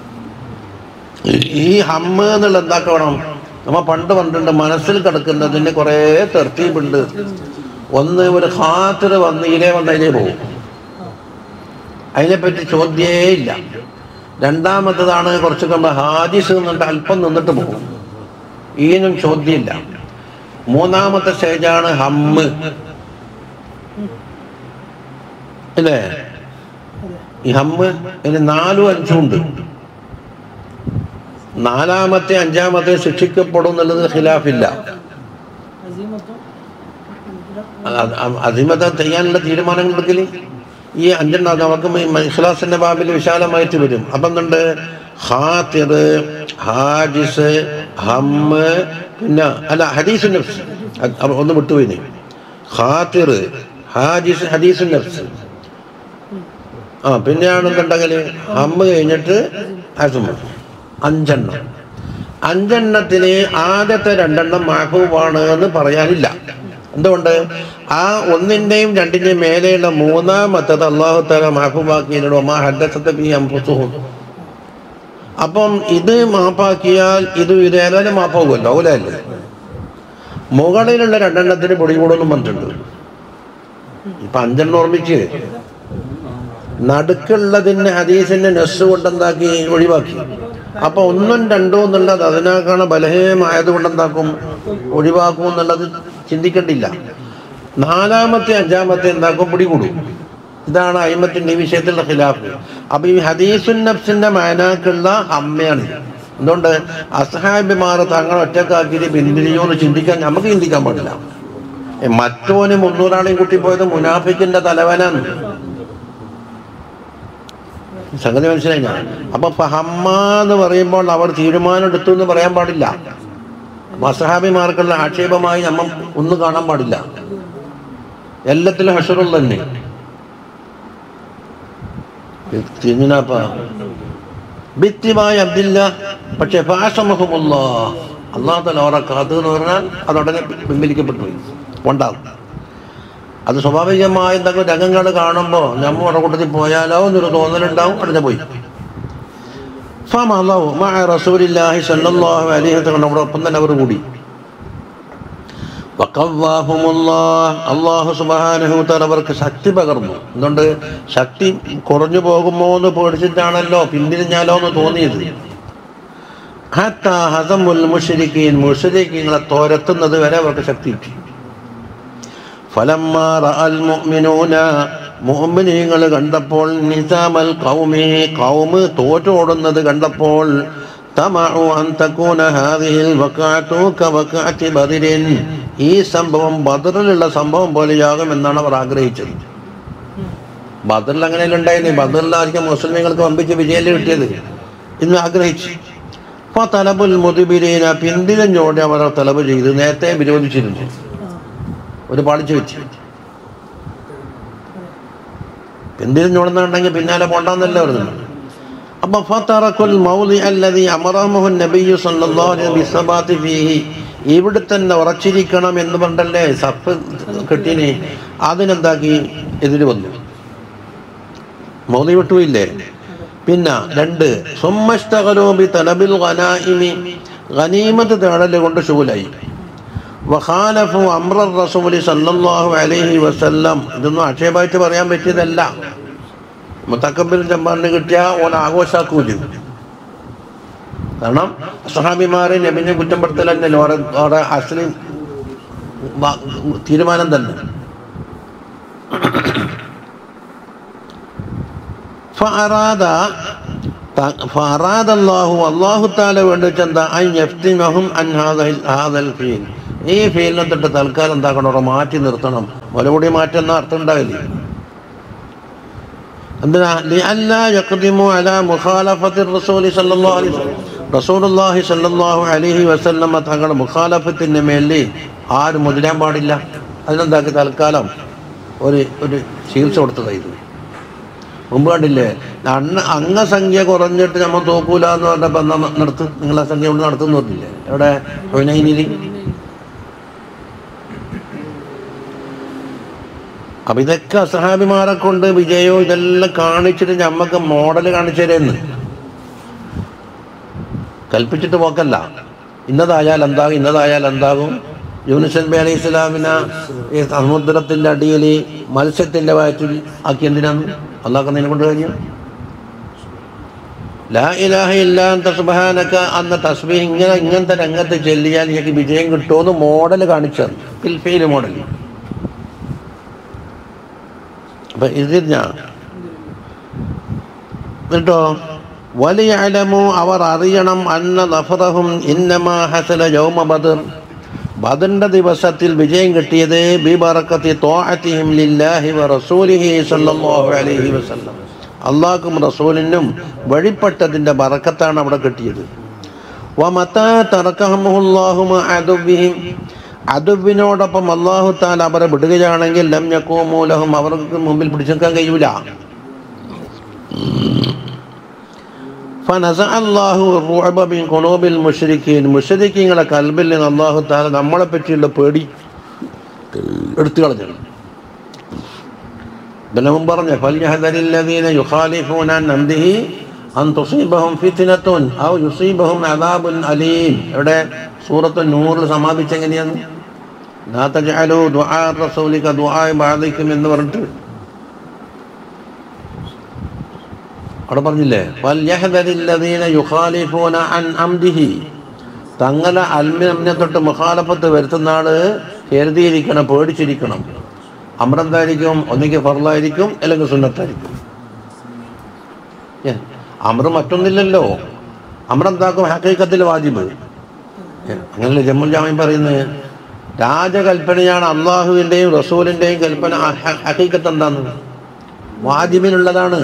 S1: ഈ ഹമ്മ എന്നുള്ള എന്താക്കണം നമ്മ പണ്ട് പണ്ടുണ്ട് മനസ്സിൽ കിടക്കുന്നതിന് കുറേ തെർത്തീബുണ്ട് ഒന്ന് ഒരു ഹാത്തിർ വന്ന് ഇലേ വന്ന് അതിലേ പോകും അതിനെപ്പറ്റി ചോദ്യേ ഇല്ല രണ്ടാമത്തതാണ് കുറച്ചൊക്കെ നമ്മൾ ഹാജിസ് നിന്നിട്ട് അല്പം നിന്നിട്ട് പോകും ഈനും ചോദ്യമില്ല മൂന്നാമത്തെ സ്റ്റേജാണ് ഹമ്മ് അല്ലേ ഈ ഹമ്മ് ഇനി നാലും അഞ്ചും ഉണ്ട് നാലാമത്തെ അഞ്ചാമത്തെ ശിക്ഷിക്കപ്പെടും എന്നുള്ളത് ഖിലാഫില്ല
S3: അസീമത്തും
S1: അസിമത്തെ ചെയ്യാനുള്ള തീരുമാനങ്ങൾ എടുക്കല് ഈ അഞ്ചെണ്ണം നമുക്ക് ഇഖ്ലാസിന്റെ ബാബിൽ വിശാലമായിട്ട് വരും അപ്പം എന്തുണ്ട് ഹാത്തിർ ഹാജിസ് ഹമ്മ് പിന്നെ അല്ല ഹദീസ് നഫ്സ് അത് അവ- ഒന്ന് വിട്ടുപോയി ഹാത്തിർ ഹാജിസ് ഹദീസ് നഫ്സ് ആ പിന്നെയാണെന്നുണ്ടെങ്കിൽ ഹമ്മ് കഴിഞ്ഞിട്ട് അസുമ അഞ്ചെണ്ണം അഞ്ചെണ്ണത്തിന് ആദ്യത്തെ രണ്ടെണ്ണം മാഹൂവാണ് എന്ന് പറയാനില്ല എന്തുകൊണ്ട് ആ ഒന്നിൻ്റെയും രണ്ടിൻ്റെയും മേലെയുള്ള മൂന്നാമത്തത് അള്ളാഹു തല മാഹൂബാക്കിയതിനോട് ഒമാ ഹദ്ദസത്തെ ബി അംഫുസുഹും അപ്പം ഇത് മാപ്പാക്കിയാൽ ഇത് ഇത് ഏതായാലും മാപ്പാകുമല്ലോ അവലല്ലേ മുകളിലുള്ള രണ്ടെണ്ണത്തിന് പൊടി കൂടൊന്നും പറഞ്ഞിട്ടുണ്ട് ഇപ്പൊ അഞ്ചെണ്ണം ഓർമ്മിച്ച് നടുക്കുള്ളതിന് ഹദീസിന്റെ നെസ് കൊണ്ടെന്താക്കി ഒഴിവാക്കി അപ്പൊ ഒന്നും രണ്ടോ എന്നുള്ളത് അതിനേക്കാണ് ബലഹീനമായത് കൊണ്ടെന്താക്കും ഒഴിവാക്കും എന്നുള്ളത് ചിന്തിക്കേണ്ടില്ല നാലാമത്തെ അഞ്ചാമത്തെ എന്താക്കും പിടികൂടും ഇതാണ് അയിമത്തിന്റെ ഈ വിഷയത്തിലുള്ള ഖിലാഫ് അപ്പൊ ഈ ഹദീസുൻ നഫ്സിന്റെ മാനാക്കുള്ള അമ്മയാണ് എന്തുകൊണ്ട് അസഹാബിമാർ തങ്ങൾ ഒറ്റക്കാക്കിയിട്ട് പിന്തിരിയോ എന്ന് ചിന്തിക്കാൻ നമുക്ക് ചിന്തിക്കാൻ പാടില്ല ഏ, മറ്റോന് മുന്നൂറാളെയും കൂട്ടി പോയത് മുനാഫിക്കിന്റെ തലവനാണ് സംഗതി മനസ്സിലായി ഞാൻ അപ്പൊ ഫഹമ്മ എന്ന് പറയുമ്പോൾ അവർ തീരുമാനം എടുത്തു എന്ന് പറയാൻ പാടില്ല മസഹാബിമാർക്കുള്ള ആക്ഷേപമായി നമ്മൾ ഒന്നും കാണാൻ പാടില്ല എല്ലാത്തിലും ഹഷറുള്ള തന്നെ തിരിഞ്ഞാപ്പ ഭിത്തിമായ അബ്ദില്ല പക്ഷെ ഫാഷമഹമുല്ല അള്ളാഹു തല ഓറെ കാത്തു എന്ന് പറഞ്ഞാൽ അത് ഉടനെ പിൻവലിക്കപ്പെട്ടു പോയി ഉണ്ടാകും അത് സ്വാഭാവികമായ എന്തെങ്കിലും രംഗങ്ങൾ കാണുമ്പോൾ നമ്മുടെ കൂട്ടത്തിൽ പോയാലോ എന്നൊരു തോന്നലുണ്ടാവും ഉടനെ പോയി ഫമളവു മഅ റസൂലില്ലാഹി സ്വല്ലല്ലാഹു അലൈഹി വസല്ലം നമ്മുടെ ഒപ്പം തന്നെ അവർ കൂടി വഖവ്വാഹുമുല്ലാഹ് അല്ലാഹു സുബ്ഹാനഹു തആല അവർക്ക് ശക്തി പകർന്നു എന്തുകൊണ്ട് ശക്തി കുറഞ്ഞു പോകുമോ എന്ന് പേടിച്ചിട്ടാണല്ലോ പിന്തിരിഞ്ഞാലോ എന്ന് തോന്നിയത് ഹത്താ ഹസമുൽ മുശ്രിക്കീൻ മുശ്രിക്കീങ്ങളെ തോരത്തുന്നത് വരെ അവർക്ക് ശക്തി കിട്ടി ഫലമ്മ റഅൽ മുഅ്മിനൂന മുഅ്മിനീങ്ങൾ കണ്ടപ്പോൾ നിസാമൽ ഖൗമി ഖൗമ് തോറ്റോടുന്നത് കണ്ടപ്പോൾ തമഉ അൻ തകൂന ഹാദിഹിൽ വഖഅതു കവഖഅതി ബദരിൻ ഈ സംഭവം ബദറിലുള്ള സംഭവം പോലെയാകും എന്നാണ് അവർ ആഗ്രഹിച്ചത് ബദറിൽ അങ്ങനെയല്ല ഉണ്ടായിരുന്നു ബദറിലായിരിക്കും മുസ്ലിമീങ്ങൾക്ക് വമ്പിച്ച് വിജയം കിട്ടിയത് ഇന്ന് ആഗ്രഹിച്ചു അപ്പോൾ തലബുൽ മുതുബിരീന പിന്തിരിഞ്ഞോടെ അവർ തലബ് ചെയ്ത് നേരത്തെ വിരോധിച്ചിരുന്നു ഒരു പാളിച്ച് വെച്ച് പിന്തിരിഞ്ഞോടുന്നുണ്ടെങ്കിൽ പിന്നാലെ പോണ്ടെന്നല്ല പറയുന്നത് അപ്പൊ ഫതറക്കുൽ മൗലി അല്ലദി അമറഹു നബിയ്യു സല്ലല്ലാഹു അലൈഹി ബിസബാത്തി ഫീഹി ഇവിടെ തന്നെ ഉറച്ചിരിക്കണം എന്ന് പറഞ്ഞല്ലേ സഫ് കെട്ടിനെ അതിനെന്താക്കി എതിര് വന്നു മൗലി വിട്ടുപോയില്ലേ പിന്നെ രണ്ട് സുമ്മസ്തകലോബി തലബിൽ ഗനായിമി ഗനീമത്ത് തേടൽ കൊണ്ട് ശൂലായി വഖാലഫു അമ്ര റസൂലി സല്ലല്ലാഹു അലൈഹി വസല്ലം ഇതൊന്നും ആക്ഷേപമായിട്ട് പറയാൻ പറ്റിയതല്ല മുത്തക്കബിൽ ജമ്മാറിന് കിട്ടിയ ഓൻ ആഘോഷാക്കൂല കാരണം സഹാബിമാരെ നബിനെ കുറ്റപ്പെടുത്തൽ തന്നെ ഓരോ ഓരോ അസ്ലി തീരുമാനം തന്നെ ഫഅറാദ فأراد الله الله تعالى വേണ്ടിച്ചെന്താ അൻ യഫ്തിനഹും അൻ ഹാദൽ ഹാദൽ ഫീൽ ഈ ഫീലിനെ തൊട്ട് തൽക്കാലം എന്താക്കണം അവിടെ മാറ്റി നിർത്തണം ഒലകൂടി മാറ്റുന്ന അർത്ഥം ഉണ്ടാവില്ലേ എന്തിനാ ലിഅല്ലാ യഖ്ദിമു അലാ മുഖാലഫത്തി റസൂലി സല്ലല്ലാഹു അലൈഹി വസല്ലം റസൂലുള്ളാഹി സല്ലല്ലാഹു അലൈഹി വസല്ലം തങ്ങളുടെ മുഖാലഫത്തിന്റെ മേലിൽ ആരും മുതിരാൻ പാടില്ല അതിനെന്താക്കി തൽക്കാലം ഒരു ഒരു ചികിത്സ കൊടുത്തതായിരുന്നു മുമ്പ് കണ്ടില്ലേ അണ്ണ അംഗസംഖ്യ കുറഞ്ഞിട്ട് നമ്മൾ തോക്കൂല എന്ന് പറഞ്ഞപ്പോൾ എന്നാ നിർത്ത് നിങ്ങളെ സംഖ്യ കൊണ്ട് നടത്തുന്നു പറഞ്ഞില്ലേ എവിടെ ഹുനൈനിൽ അപ്പൊ ഇതൊക്കെ അസഹാബിമാരെ കൊണ്ട് വിജയോ ഇതെല്ലാം കാണിച്ചിട്ട് ഞമ്മക്ക് മോഡൽ കാണിച്ചു തരുന്നു കൽപ്പിച്ചിട്ട് പോക്കല്ല ഇന്നതായാൽ എന്താകും ഇന്നതായാൽ എന്താകും യൂനിസ് നബി അലൈഹി ഇസ്ലാമിനെ ഈ സമുദ്രത്തിന്റെ അടിയിൽ മത്സ്യത്തിന്റെ വയറ്റിൽ ആക്കി എന്തിനാണ് അള്ളാഹ് നിന്നെ കൊണ്ട് കഴിഞ്ഞു ലാ ഇലാഹ ഇല്ലാ അന്ത സുബ്ഹാനക അന്ന തസ്ബീഹ് ഇങ്ങനെ ഇങ്ങനത്തെ രംഗത്ത് ചെല്ലിയാൽ എനിക്ക് വിജയം കിട്ടുമെന്ന് മോഡൽ കാണിച്ചത് ഫിൽഫീൽ മോഡൽ അപ്പൊ ഇത് ഞാൻ എന്നിട്ടോ വലിയലമു അവർ അറിയണം അന്ന നഫറഹും ഇന്നമാ ഹസല യൗമ ബദർ ബദറിന്റെ ദിവസത്തിൽ വിജയം കിട്ടിയത് ബിബറക്കത്തി തോഅത്തിഹിം ലില്ലാഹി വ റസൂലിഹി സല്ലല്ലാഹു അലൈഹി വസല്ലം അള്ളാഹുക്കും റസൂലിനും വഴിപ്പെട്ടതിൻ്റെ ബറക്കത്താണ് അവിടെ കിട്ടിയത് വമത്താ തറക്കഹമുല്ലാഹു അദുബിഹിം അദുബിനോടൊപ്പം അള്ളാഹു താൽ അവരെ വിടുകയാണെങ്കിൽ ലം യക്കൂമൂലഹും അവർക്ക് മുമ്പിൽ പിടിച്ചു നിൽക്കാൻ കഴിയൂല ഫനസ അള്ളാഹു റുഅബ മിൻ ഖുലൂബിൽ മുശ്രിക്കീൻ മുശ്രിക്കീങ്ങളെ കൽബിൽ നിന്ന് അള്ളാഹു താല നമ്മളെ പറ്റിയുള്ള പേടി എടുത്തു കളഞ്ഞു ഇതിനു മുമ്പ് പറഞ്ഞ ഫൽയഹദരില്ലദീന യുഖാലിഫൂന അൻ അംദിഹി അൻ തുസീബഹും ഫിത്നത്തുൻ ഔ യുസീബഹും അദാബുൻ അലീം ഇവിടെ സൂറത്ത് നൂറിൽ സമാപിച്ച് എങ്ങനെയാണ് ലാ തജ്അലു ദുആ റസൂലിക ദുആ ബഅദിക്കും എന്ന് പറഞ്ഞിട്ട് അവിടെ പറഞ്ഞില്ലേ വൽയഹദരില്ലദീന യുഖാലിഫൂന അൻ അംദിഹി തങ്ങളെ അൽമിനെ തൊട്ട് മുഖാലഫത്ത് വരുത്തുന്ന ആള് കരുതിയിരിക്കണം പേടിച്ചിരിക്കണം അമൃതായിരിക്കും ഒന്നിക്ക് ഫർലായിരിക്കും അല്ലെങ്കിൽ സുന്നത്തായിരിക്കും ഏ, അമൃ മറ്റൊന്നില്ലല്ലോ അമൃതാക്കും ഹക്കീക്കത്തിൽ വാജിബ് ഏ, അങ്ങനല്ലേ ജമ്മുൽ ജാമ്യം പറയുന്നത് രാജകൽപ്പനയാണ് അള്ളാഹുവിൻ്റെയും റസൂലിൻ്റെയും കൽപ്പന ഹ- ഹക്കീക്കത്ത് എന്താന്ന് വാജിബിനുള്ളതാണ്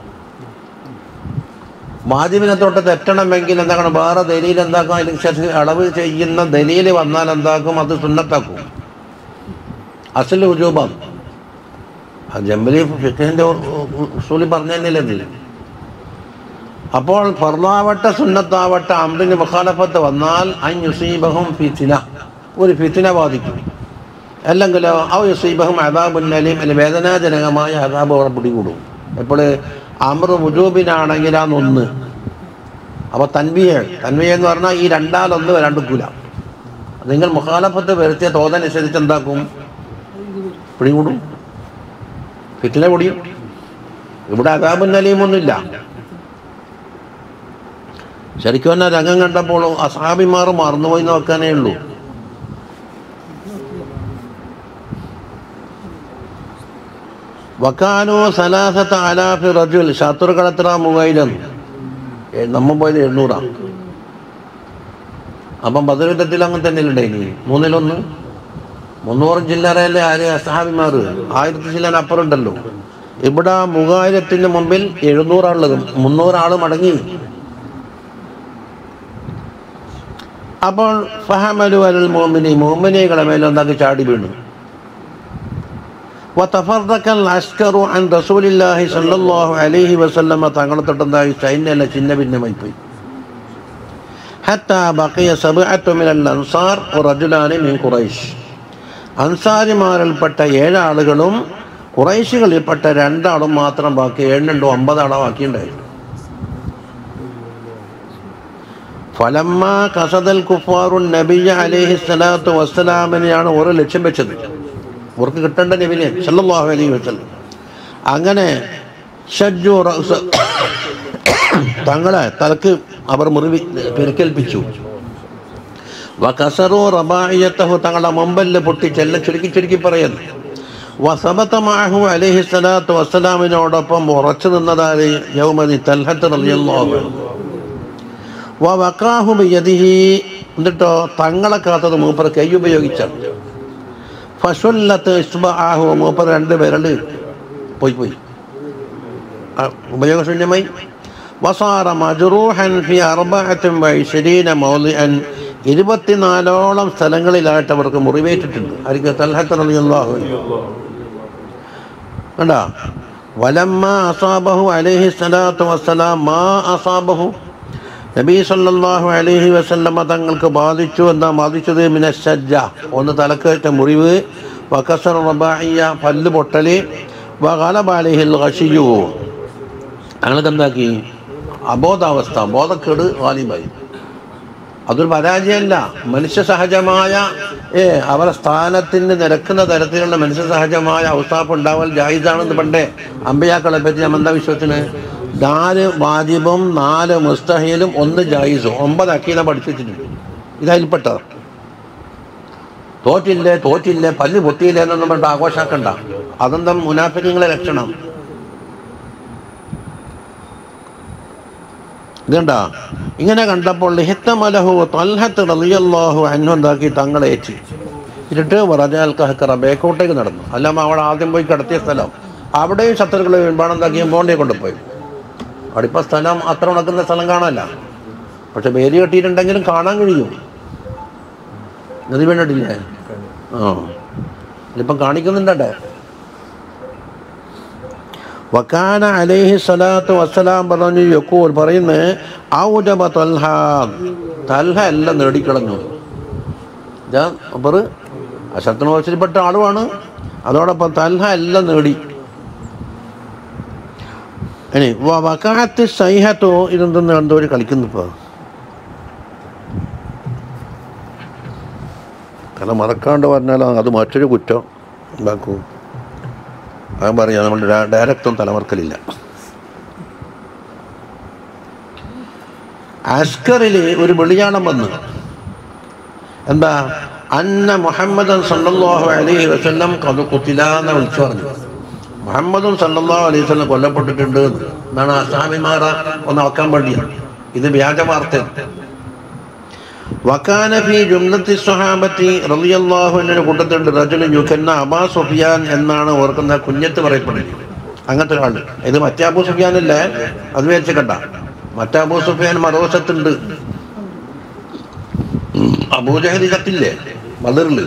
S1: വാജിബിനെ തൊട്ട് തെറ്റണമെങ്കിൽ എന്താക്കണം വേറെ ദലീൽ എന്താക്കും അതിനനുസരിച്ച് അളവ് ചെയ്യുന്ന ദലീൽ വന്നാൽ എന്താക്കും അത് സുന്നത്താക്കും അസൽ ഉജൂബാണ് ആ ജമ്പലി ഫിഖിന്റെ ഉസൂലി പറഞ്ഞു തന്നെയല്ലേ ഇതിൽ അപ്പോൾ ഫർദാവട്ടെ സുന്നത്താവട്ടെ അമ്രിന് മുഖാലഫത്ത് വന്നാൽ അൻ യുസീബഹും ഫിത്തിന ഒരു ഫിത്തിന ബാധിക്കും അല്ലെങ്കിലോ ഔ യുസീബഹും അദാബുൻ അലീം അല്ലെങ്കിൽ വേദനാജനകമായ അദാബ് അവിടെ പിടികൂടും എപ്പോൾ അമർ മുജൂബിനാണെങ്കിൽ ആ ഒന്ന് അപ്പോൾ തൻവിയ തൻവിയ എന്ന് പറഞ്ഞാൽ ഈ രണ്ടാലൊന്ന് വരാണ്ടിക്കൂല നിങ്ങൾ മുഖാലഫത്ത് വരുത്തിയ തോതനുസരിച്ച് എന്താക്കും പിടികൂടും ഫിറ്റിനെ പൊടിയും ഇവിടെ അതാബുൻ അലീമൊന്നുമില്ല ശരിക്കും തന്നെ രംഗം കണ്ടപ്പോൾ അസാബിമാർ മറന്നുപോയി നോക്കാനേ ഉള്ളൂ വക്കാനോ സലാസത്ത് അലാഫി റജുൽ ശത്രുക്കൾ എത്ര മൂവായിരം ഏ, നമ്മ പോയത് എഴുന്നൂറാണ് അപ്പം ബദറുദ്ധത്തിൽ അങ്ങനെ തന്നെ ഇനി മൂന്നിലൊന്ന് മുന്നൂറ് ചില്ലറയല്ലേ ആര് അസഹാബിമാർ ആയിരത്തി ചില്ലറ അപ്പുറം ഉണ്ടല്ലോ ഇവിടെ മൂവായിരത്തിന് മുമ്പിൽ എഴുന്നൂറാളുള്ളത് മുന്നൂറാള് മടങ്ങി അപ്പോൾ ഫഹമലു അലൽ മോമിനി മോമിനികളെ മേലെ എന്താക്കി ചാടി വീണു وتفرق العسكر عن رسول الله صلى الله عليه وسلم തങ്ങളെ തൊട്ടുണ്ടായി സൈന്യല്ല ചിന്ന ഭിന്നമായി പോയി حتى بقي سبعة من الأنصار ورجلان من قريش അൻസാരിമാരിൽപ്പെട്ട ഏഴ് ആളുകളും കുറേശികളിൽപ്പെട്ട രണ്ടാളും മാത്രം ബാക്കി ഏഴുണ്ടോ ഒമ്പതാളോ ബാക്കിയുണ്ടായി ഫലമ്മ കസദൽ കുഫാറുൻ നബിയ അലൈഹി സ്വലാത്തു വസ്സലാമിനെയാണ് ഓരോ ലക്ഷ്യം വെച്ചത് അവർക്ക് കിട്ടേണ്ട നബിനെ സല്ലല്ലാഹു അലൈഹി വസല്ലം അങ്ങനെ ഷജ്ജു റഅ്സ തങ്ങളെ തലക്ക് അവർ മുറിവി പെരുക്കേൽപ്പിച്ചു വകസറു റബായിയത്തഹു തങ്ങളുടെ മുമ്പല് പൊട്ടി ചെല്ല ചുരുക്കി ചുരുക്കി പറയുന്നു വസബത്തമാഹു അലൈഹി സ്വലാത്തു വസ്സലാമിനോടൊപ്പം ഉറച്ചു നിന്നതായി യൗമതി തൽഹത്ത് റളിയല്ലാഹു അൻഹു വവക്കാഹു ബിയദിഹി എന്നിട്ടോ തങ്ങളെ കാത്തത് മൂപ്പർ കൈ ഉപയോഗിച്ചാണ് ഫഷുല്ലത്ത് ഇസ്ബാഹു മൂപ്പർ രണ്ട് വിരല് പോയി പോയി ആ, ഉപയോഗശൂന്യമായി വസാറ മജ്റൂഹൻ ഫി അർബഅത്തിൻ വഇശ്രീന മൗളിഅൻ ഇരുപത്തിനാലോളം സ്ഥലങ്ങളിലായിട്ട് അവർക്ക് മുറിവേറ്റിട്ടുണ്ട് ആർക്ക് തൽഹത്ത് റളിയല്ലാഹു അൻഹു കണ്ടാ വലമ്മ അസാബഹു അലൈഹി സ്വലാത്തു വസ്സലാം മാ അസാബഹു നബി സല്ലല്ലാഹു അലൈഹി വസല്ലമ തങ്ങൾക്ക് ബാധിച്ചു എന്താ ബാധിച്ചത് മിനശജ്ജ ഒന്ന് തലക്കേറ്റ മുറിവ് വകസർ റബായിയ പല്ല് പൊട്ടല് വഗലബ അലൈഹിൽ ഖശിയു ഞങ്ങൾക്ക് എന്താക്കി അബോധാവസ്ഥ ബോധക്കേട് ഗാലിബായി അതൊരു പരാജയമല്ല മനുഷ്യ സഹജമായ ഏ അവരെ സ്ഥാനത്തിന് നിരക്കുന്ന തരത്തിലുള്ള മനുഷ്യ സഹജമായ അവസ്ഥാപ്പ് ഉണ്ടാവൽ ജായിസാണെന്ന് പണ്ടേ അമ്പയാക്കളെ പറ്റി ഞാൻ എന്താ വിശ്വസിന് നാല് വാജിബും നാല് മുസ്തഹീലും ഒന്ന് ജായിസും ഒമ്പത് അക്കീല പഠിച്ചു വെച്ചിട്ടുണ്ട് ഇതതിൽപ്പെട്ടത് തോറ്റില്ലേ തോറ്റില്ലേ പല്ല് പൊട്ടിയില്ലേ എന്നൊന്നും പറഞ്ഞിട്ട് ആഘോഷാക്കണ്ട അതെന്താ മുനാഫിക്കങ്ങളെ ലക്ഷണം ഇതുണ്ട ഇങ്ങനെ കണ്ടപ്പോൾ ലിഹിത്തമലഹു തൽഹത്ത് റളിയല്ലാഹു അൻഹു എന്താക്കി തങ്ങളെ ഏറ്റി ഇരുട്ട് വറജാൽ കഹക്കറ ബേക്കോട്ടേക്ക് നടന്നു അല്ല അവിടെ ആദ്യം പോയി കിടത്തിയ സ്ഥലം അവിടെയും ശത്രുക്കൾ വീൺപാണം എന്താക്കി ബോണ്ടേ കൊണ്ടുപോയി അവിടെ ഇപ്പം സ്ഥലം അത്ര ഉണക്കുന്ന സ്ഥലം കാണാനല്ല പക്ഷെ വേലി കെട്ടിയിട്ടുണ്ടെങ്കിലും കാണാൻ കഴിയും നദി വേണ്ടിട്ടില്ലേ ആ ഇതിപ്പം കാണിക്കുന്നുണ്ടേ വക്കാന അലൈഹി സ്വലാത്തു വസ്സലാം പറഞ്ഞു യക്കൂൽ പറയുന്നത് ഔജബ തൽഹ തൽഹ എല്ലാം നേടിക്കളഞ്ഞു ഇതാ അപ്പർ അശത്രുവശിൽപ്പെട്ട ആളുമാണ് അതോടൊപ്പം തൽഹ എല്ലാം നേടി ഇനി വ- വക്കാത്ത് സൈഹത്തോ ഇതെന്തെന്ന് എന്തോ ഒരു കളിക്കുന്നു ഇപ്പോൾ കാരണം മറക്കാണ്ട് പറഞ്ഞാൽ അത് മറ്റൊരു കുറ്റം ഉണ്ടാക്കൂ ഞാൻ പറയാം നമ്മൾ ഡയറക്റ്റും തലമറക്കലില്ല അസ്കറിൽ ഒരു വെളിയാണം വന്നു എന്താ അന്ന മുഹമ്മദൻ സല്ലല്ലാഹു അലൈഹി വസല്ലം കത് കുത്തിലാന്ന് വിളിച്ചു പറഞ്ഞു മുഹമ്മദും സല്ലല്ലാഹു അലൈഹി വസല്ലം കൊല്ലപ്പെട്ടിട്ടുണ്ട് എന്ന്. എന്നാണ് അസാമിമാറ ഒന്ന് അളക്കാൻ വേണ്ടിയാണ് ഇത് വ്യാജ വാർത്ത വക്കാന ഫി ജുംലത്തി സ്വഹാബത്തി റളിയല്ലാഹു അൻഹു കൂട്ടത്തിലുണ്ട് റജുലൻ യുക്കന്ന അബാ സുഫിയാൻ എന്നാണ് ഓർക്കുന്ന കുഞ്ഞത്ത് പറയപ്പെടുന്നത് അങ്ങനത്തെ ഒരാൾ ഇത് മറ്റേ അബൂ സുഫിയാൻ അല്ലേ അത് വിചാരിച്ച് കണ്ട മറ്റേ അബൂ സുഫിയാൻ മറുവശത്തുണ്ട് അബൂജഹലി കത്തില്ലേ മലറില്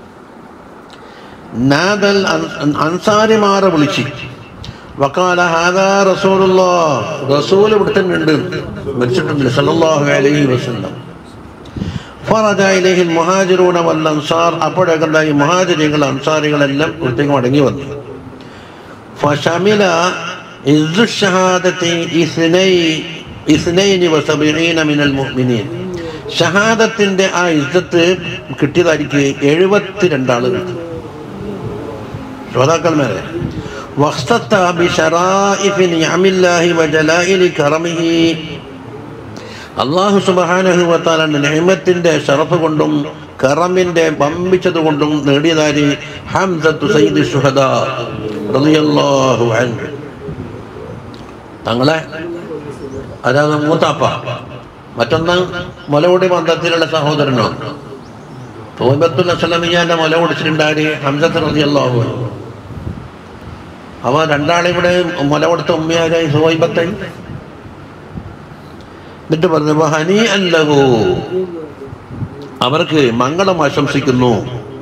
S1: നാദൽ അൻ- അൻസാരിമാരെ വിളിച്ച് വക്കാല ഹാദാ റസൂലുള്ള റസൂൽ ഇവിടെ തന്നെ ഉണ്ട് മരിച്ചിട്ടുണ്ട് സല്ലല്ലാഹു അലൈഹി വസല്ലം ഫറജ ഇലൈഹിൽ മുഹാജിറൂന വൽ അൻസാർ അപ്പോഴൊക്കെ എന്താ ഈ മുഹാജിരികൾ അൻസാരികളെല്ലാം ഇവിടത്തേക്ക് മടങ്ങി വന്നു ഫശമില ഇസ്സു ഷഹാദത്തി ഇസ്നൈ ഇസ്നൈനി വസബീന മിനൽ മുഅ്മിനീൻ ഷഹാദത്തിന്റെ ആ ഇസ്സത്ത് കിട്ടിയതായിരിക്കും എഴുപത്തിരണ്ട് ആളുകൾ ശ്രോതാക്കന്മാരെ വഖ്തത്ത ബിശറായിഫി നിഅമില്ലാഹി വജലായിലി കറമിഹി അള്ളാഹു സുബഹാനഹു വത്താലാണ് നെഹ്മത്തിന്റെ ഷറഫ് കൊണ്ടും കറമിന്റെ പമ്പിച്ചത് കൊണ്ടും നേടിയതാരി ഹംസത്തു സയ്യിദ് ശുഹദ റളിയല്ലാഹു അൻഹു തങ്ങളെ അതായത് മൂത്താപ്പ മറ്റൊന്ന് മുലകുടി ബന്ധത്തിലുള്ള സഹോദരനോ തോബത്തുൽ അസ്ലമിയാന്റെ മുല കുടിച്ചിട്ടുണ്ടായി ഹംസത്ത് റളിയല്ലാഹു അൻഹു അവ രണ്ടാളെയും കൂടെ മുല കൊടുത്ത ഉമ്മയായി സോയിബത്തായി എന്നിട്ട് പറഞ്ഞു ഹനി അല്ലഹു അവർക്ക് മംഗളം ആശംസിക്കുന്നു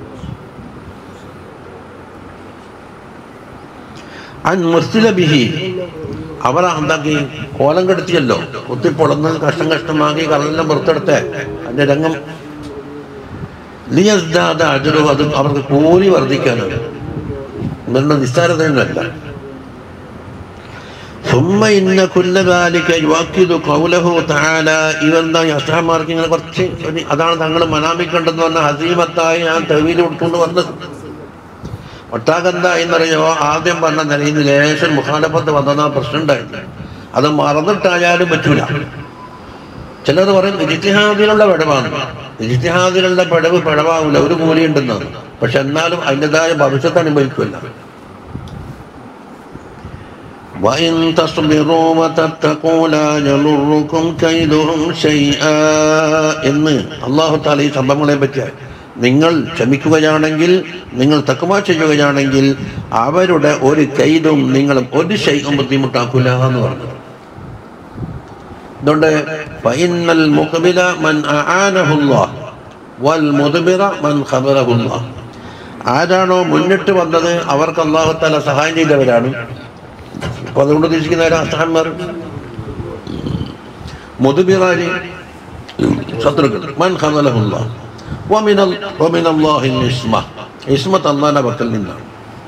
S1: അൻ മുസ്ലിബിഹി അവർ എന്താക്കി കോലം കെടുത്തിയല്ലോ കുത്തിപ്പൊളന്ന് കഷ്ടം കഷ്ടമാക്കി കറന്നെല്ലാം പുറത്തെടുത്ത് അതിന്റെ രംഗം ലിയസ്ദാദ അജുറു അത് അവർക്ക് കൂലി വർദ്ധിക്കാനാണ് എന്നുള്ള നിസ്സാരതയൊന്നുമല്ല ثم إن كل ذلك يؤكد قوله تعالى ഇവന്താ അസ്ഹാമാർക്ക് ഇങ്ങനെ കുറച്ച് ഒരു- അതാണ് തങ്ങൾ മനാമിക്കണ്ടെന്ന് പറഞ്ഞ ഹസീമത്തായി ഞാൻ തെവിയിൽ ഉൾക്കൊണ്ട് വന്നത് ഒട്ടാകെന്താ എന്നറിയോ ആദ്യം പറഞ്ഞ നിലയിൽ നിന്ന് ലേശം മുഖാലപ്പത്ത് വന്ന പ്രശ്നം ഉണ്ടായിരുന്നു അത് മറന്നിട്ടായാലും പറ്റൂല ചിലർ പറയും ഇജിത്തിഹാദിലുള്ള പിഴവാണ് ഇജിത്തിഹാദിലുള്ള പിഴവ് പിഴവാവില്ല ഒരു കൂലി ഉണ്ടെന്നാണ് പക്ഷെ എന്നാലും അതിൻ്റെതായ ഭവിഷ്യത്ത് അനുഭവിക്കില്ല وإن تصبروا وتتقوا لا يضركم كيدهم شيئا എന്ന് അള്ളാഹു താല ഈ സംഭവങ്ങളെ പറ്റി നിങ്ങൾ ക്ഷമിക്കുകയാണെങ്കിൽ നിങ്ങൾ തക്കുമ ചെയ്യുകയാണെങ്കിൽ അവരുടെ ഒരു കൈതും നിങ്ങളും ഒരു ശൈകം ബുദ്ധിമുട്ടാക്കൂല എന്ന് പറഞ്ഞു അതുകൊണ്ട് ഫൈനൽ മുഖബില മൻ അആനഹുല്ലാഹ് വൽ മുദ്ബിറ മൻ ഖബറഹുല്ലാഹ് ആരാണോ മുന്നിട്ട് വന്നത് അവർക്ക് അള്ളാഹു താല സഹായം ചെയ്തവരാണ് അപ്പൊ അതുകൊണ്ട് ഉദ്ദേശിക്കുന്ന ആരാ അസ്ഹാന്മാർ മുതുബിറാരി ശത്രുക്കൾ മൻ ഖദലഹുല്ല വമിന വമിന അല്ലാഹി ഇസ്മ ഇസ്മത്ത് അല്ലാഹുവിന്റെ പക്കൽ നിന്നാണ്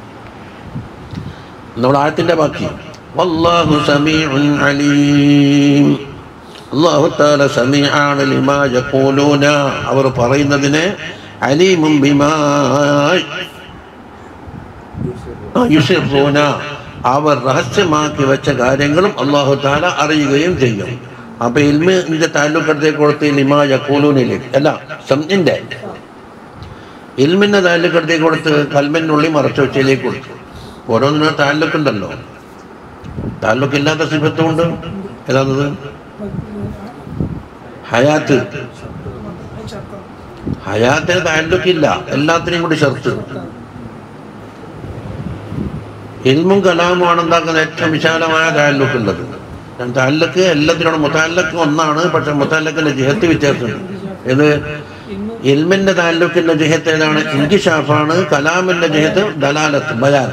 S1: നമ്മുടെ ആയത്തിന്റെ ബാക്കി വല്ലാഹു സമീഉൻ അലീം അല്ലാഹു തആല സമീആണ് ലിമാ യഖൂലൂന അവർ പറയുന്നതിനെ അലീമും ബിമാ യുസിറൂന അവർ രഹസ്യമാക്കി വെച്ച കാര്യങ്ങളും അള്ളാഹു താല അറിയുകയും ചെയ്യും അപ്പൊ ഇൽമിന്റെ താലൂക്കടുത്തേക്ക് കൊടുത്ത് ലിമാ യക്കൂലൂനിലേക്ക് അല്ല സംജിന്റെ ഇൽമിന്റെ താലൂക്കടുത്തേക്ക് കൊടുത്ത് കൽമിനുള്ളിൽ മറച്ചു വെച്ചതിലേക്ക് കൊടുത്തു ഓരോന്നിനും താലൂക്കുണ്ടല്ലോ താലൂക്ക് ഇല്ലാത്ത സിഫത്തും ഉണ്ട് ഏതാണത് ഹയാത്ത്
S3: അത് ഷർത്താണ്
S1: ഹയാത്തിന് താല്ലുക്കില്ല എല്ലാത്തിനെയും കൂടി ചേർത്ത് ഇൽമും കലാമുമാണ് എന്താക്കുന്ന ഏറ്റവും വിശാലമായ താല്ലുക്കുള്ളത് താല്ലുക്ക് എല്ലാത്തിനോടും മുത്താല്ലക്ക് ഒന്നാണ് പക്ഷെ മുത്താല്ലക്കിന്റെ ജിഹത്ത് വ്യത്യാസമുണ്ട് ഇത്
S3: ഇന്ന്
S1: ഇൽമിന്റെ താല്ലുക്കിന്റെ ജിഹത്ത് ഏതാണ് ഇൻകിഷാഫാണ് കലാമിന്റെ ജിഹത്ത് ദലാലത്ത് ബയാൻ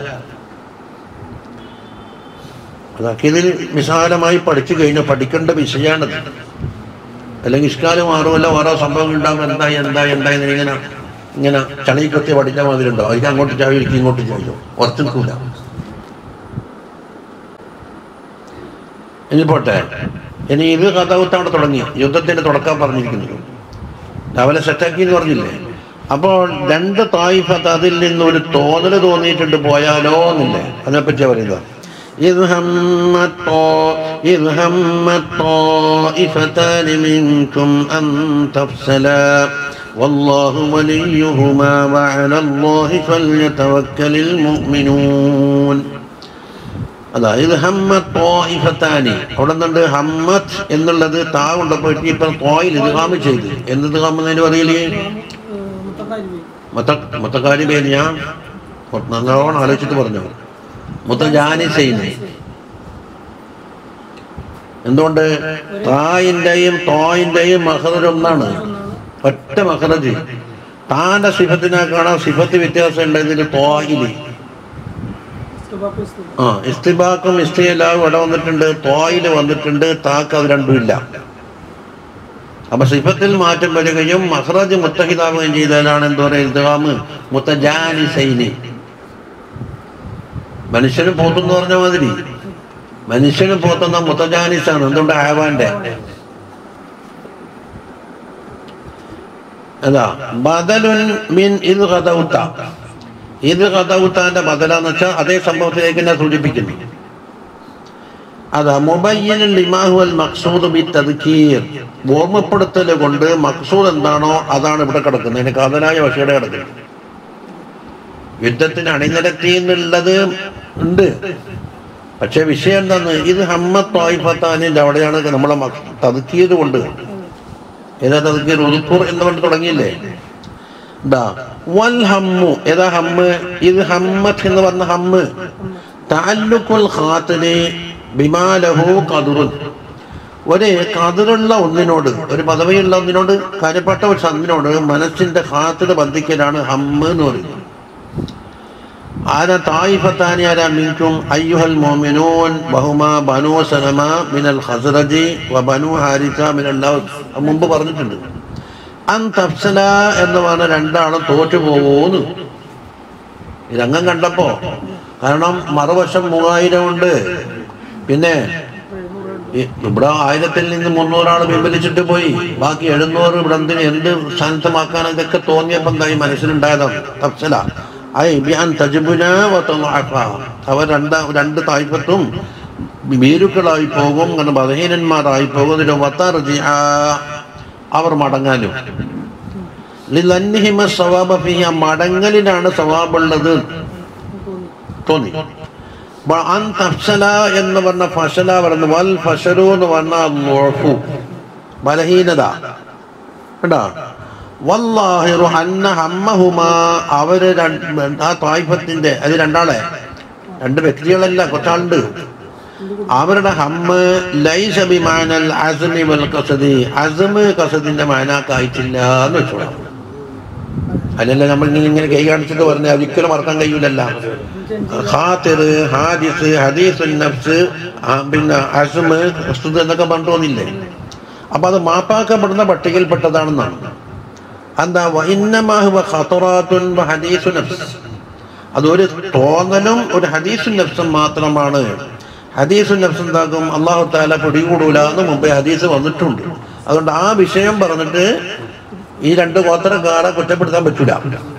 S1: അതൊക്കെ ഇതിൽ വിശാലമായി പഠിച്ചു കഴിഞ്ഞാൽ പഠിക്കേണ്ട വിഷയമാണത് അല്ലെങ്കിൽ ഇഷ്കാല് മാറുമല്ല ഓരോ സംഭവങ്ങൾ ഉണ്ടാകും എന്തായി എന്തായി എന്തായി എന്ന് ഇങ്ങനെ ഇങ്ങനെ ചളി കത്തി പഠിച്ച മാതിരി ഉണ്ടോ അതിന് അങ്ങോട്ട് ചായ ഇരിക്കും ഇങ്ങോട്ട് ചായോ ഉറച്ചു നിൽക്കൂല ഇനി പോട്ടെ ഇനി ഇത് കഥാവുത്താണ് തുടങ്ങി യുദ്ധത്തിന്റെ തുടക്കം പറഞ്ഞിരിക്കുന്നത് രാവിലെ സെറ്റാക്കി എന്ന് പറഞ്ഞില്ലേ അപ്പോൾ രണ്ട് തായിഫത്ത് അതിൽ നിന്ന് ഒരു തോന്നൽ തോന്നിയിട്ടുണ്ട് പോയാലോ എന്നില്ലേ അതിനെപ്പറ്റിയാ പറയുന്നത് إذ هم الطا- إذ هم الطائفتان منكم أن تفسلا والله وليهما وعلى الله فليتوكل المؤمنون അതായത് ഹമ്മത്ത് തോയിഫത്താനി അവിടെ നിന്നുണ്ട് ഹമ്മത്ത് എന്നുള്ളത് താ കൊണ്ടപ്പോൾ ഇപ്പൊ തോയിൽ ഇതുകാമ് ചെയ്ത് എന്ത് ഇതുകാമെന്നതിന് പറയില്ലേ
S3: മുത്തക്കാരി
S1: മൊത്ത മൊത്തക്കാരി പേര് ഞാൻ നല്ലോണം ആലോചിച്ചിട്ട് പറഞ്ഞു മുത്തജാനി ചെയ്യുന്നത് എന്തുകൊണ്ട് തായിന്റെയും തോയിന്റെയും മഹറജ് ഒന്നാണ് ഒറ്റ മഹറജ് താന്റെ സിഫത്തിനെ കാണാൻ സിഫത്ത് വ്യത്യാസം ഉണ്ട് ഇതിന് തോയില്
S3: ഇസ്തുബാപ്പ് ഇസ്തുബ
S1: ആ ഇസ്തിബാക്കും ഇസ്തിയലാവും ഇവിടെ വന്നിട്ടുണ്ട് തോയില് വന്നിട്ടുണ്ട് താക്ക് അത് രണ്ടുമില്ല അപ്പൊ സിഫത്തിൽ മാറ്റം വരികയും മഹ്റജ് മുത്തഹിദാവുകയും ചെയ്താലാണ് എന്താ പറയുക ഇൽത്തിഹാമ് മുത്തജാനി സൈനി മനുഷ്യന് പോത്തെന്ന് പറഞ്ഞ മാതിരി മനുഷ്യന് പോത്തുന്ന മുത്തജാനിസാണ് എന്തുകൊണ്ട് ആവാന്റെ അതാ ബദലുൻ മിൻ ഇത് കഥൗത്ത ഇത് കഥൗത്താന്റെ ബദലാന്ന് വെച്ചാൽ അതേ സംഭവത്തിലേക്ക് തന്നെ സൂചിപ്പിക്കുന്നു അതാ മുബയ്യനുൽ ലിമാഹുൽ മഖ്സൂദ് ബി തദ്കീർ ഓർമ്മപ്പെടുത്തൽ കൊണ്ട് മഖ്സൂദ് എന്താണോ അതാണ് ഇവിടെ കിടക്കുന്നത് അതിന് കാതലായ വശയുടെ കിടക്കുന്നത് യുദ്ധത്തിന് അണിനിരത്തി എന്നുള്ളത് ഉണ്ട് പക്ഷെ വിഷയം എന്താണ് ഇത് ഹമ്മത്ത് തോയിഫത്താനിന്റെ അവിടെയാണ് നമ്മളെ തതുക്കിയത് കൊണ്ട് ഏതാ തതുക്കിയത് ഉദുക്കൂർ എന്ന് കൊണ്ട് തുടങ്ങിയില്ലേ ദാ വൽ ഹമ്മു ഏതാ ഹമ്മ് ഇത് ഹമ്മത്ത് എന്ന് പറഞ്ഞ ഹമ്മ് താല്ലുക്കുൽ ഖാത്തിന് ബിമാലഹു കതുറുൻ ഒരു കതിറുള്ള ഒന്നിനോട് ഒരു പദവിയുള്ള ഒന്നിനോട് കാര്യപ്പെട്ട ഒരു സന്നിനോട് മനസ്സിന്റെ ഖാത്തിന് ബന്ധിക്കലാണ് ഹമ്മ് എന്ന് പറയുന്നത് ആര തായിഫത്താനി ആരാ മിൻകും അയ്യുഹൽ മോമിനൂൻ ബഹുമ ബനു സലമ മിനൽ ഖസ്റജി വ ബനു ഹാരിസ മിനൽ ഔസ് അത് മുമ്പ് പറഞ്ഞിട്ടുണ്ട് അൻ തഫ്സല എന്ന് പറഞ്ഞ രണ്ടാളും തോറ്റു പോവൂന്ന് ഈ രംഗം കണ്ടപ്പോ കാരണം മറുവശം മൂവായിരം ഉണ്ട് പിന്നെ ഈ ഇവിടെ ആയിരത്തിൽ നിന്ന് മുന്നൂറാൾ പിൻവലിച്ചിട്ട് പോയി ബാക്കി എഴുന്നൂറ് ഇവിടെ എന്തിന് എന്ത് സ്ഥാനത്തമാക്കാൻ ഇതൊക്കെ തോന്നിയപ്പോൾ എന്തായി മനസ്സിലുണ്ടായതാണ് തഫ്സല ഐ ബിഅൻ തജ്ബുന വ തളഅഫ. അവർ രണ്ട് രണ്ട് തായ്പത്തും ഭീരുക്കളായി പോകും അങ്ങനെ ബലഹീനന്മാരായി പോകുന്നതിന് വത്തർജിഅ. അവർ മടങ്ങാനും ലിലന്നിഹിമ സവാബ ഫിഹി. ആ മടങ്ങലിനാണ് സവാബുള്ളത്
S3: തോന്നി
S1: തോന്നി ബ- അൻ തഫ്സല എന്ന് പറഞ്ഞ ഫസല പറഞ്ഞു വൽ ഫസലു എന്ന് പറഞ്ഞ ളുഅഫു. ബലഹീനത കേട്ടാ വല്ലാഹിറു അന്ന ഹമ്മഹുമാ അവര് രണ്ട് ആ തായ്ഫത്തിന്റെ അത് രണ്ടാളെ രണ്ട് വ്യക്തികളല്ല കുറച്ചാളുണ്ട് അവരുടെ ഹമ്മ് ലൈസ ബിമാനൽ അസ്മി വൽ കസദി അസ്മ് കസദിന്റെ മാനാക്കായിട്ടില്ല എന്ന് വെച്ചോളാം അല്ലല്ല നമ്മൾ ഇങ്ങനെ ഇങ്ങനെ കൈ കാണിച്ചിട്ട് പറഞ്ഞ ഒരിക്കലും മറക്കാൻ കഴിയൂലല്ല ഖാത്തിർ ഹാദിസ് ഹദീസുൽ നഫ്സ് ആ, പിന്നെ അസ്മ് വസ്തുത എന്നൊക്കെ പറഞ്ഞു തോന്നില്ലേ അപ്പൊ അത് മാപ്പാക്കപ്പെടുന്ന പട്ടികയിൽപ്പെട്ടതാണെന്നാണ് എന്താ വഇന്നമാഹുവ ഖത്തറാത്തുൻ വ ഹദീസു നഫ്സ് അതൊരു തോന്നലും ഒരു ഹദീസു നഫ്സും മാത്രമാണ് ഹദീസു നഫ്സ് എന്താക്കും അള്ളാഹു താല പിടികൂടൂല എന്ന് മുമ്പേ ഹദീസ് വന്നിട്ടുണ്ട് അതുകൊണ്ട് ആ വിഷയം പറഞ്ഞിട്ട് ഈ രണ്ട് ഗോത്രക്കാരെ കുറ്റപ്പെടുത്താൻ പറ്റൂല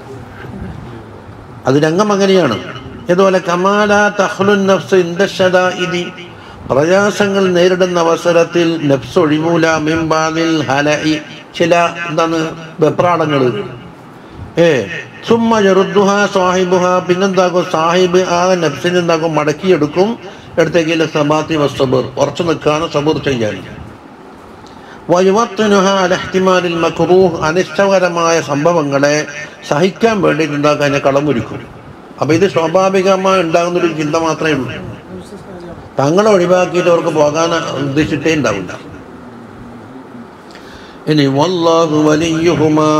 S1: അത് രംഗം അങ്ങനെയാണ് ഇതുപോലെ കമാല തഹ്ലുൻ നഫ്സ് ഇന്തശദാഇദി പ്രയാസങ്ങൾ നേരിടുന്ന അവസരത്തിൽ നഫ്സ് ഒഴിമൂല മിംബാദിൽ ഹലഇ ചില എന്താണ് വെപ്രാളങ്ങൾ ഏ സുമ്മ ജറുദ്ദുഹ സാഹിബുഹ പിന്നെന്താക്കും സാഹിബ് ആ നഫ്സിനെ എന്താക്കും മടക്കിയെടുക്കും എടുത്തേക്കില്ല സബാത്തി വസ്സബർ ഉറച്ചു നിൽക്കാനും സബൂർ ചെയ്യാനും വയുവത്തിനുഹ അലഹ്തിമാലിൽ മക്രൂഹ് അനിഷ്ടകരമായ സംഭവങ്ങളെ സഹിക്കാൻ വേണ്ടിയിട്ട് ഉണ്ടാക്കാൻ അതിനെ കളമൊരുക്കും അപ്പം ഇത് സ്വാഭാവികമായി ഉണ്ടാകുന്നൊരു ചിന്ത മാത്രമേ ഉള്ളൂ തങ്ങളെ ഒഴിവാക്കിയിട്ട് അവർക്ക് പോകാൻ ഉദ്ദേശിച്ചിട്ടേ ഉണ്ടാവില്ല ഇനി വല്ലാഹു വലിയുഹുമാ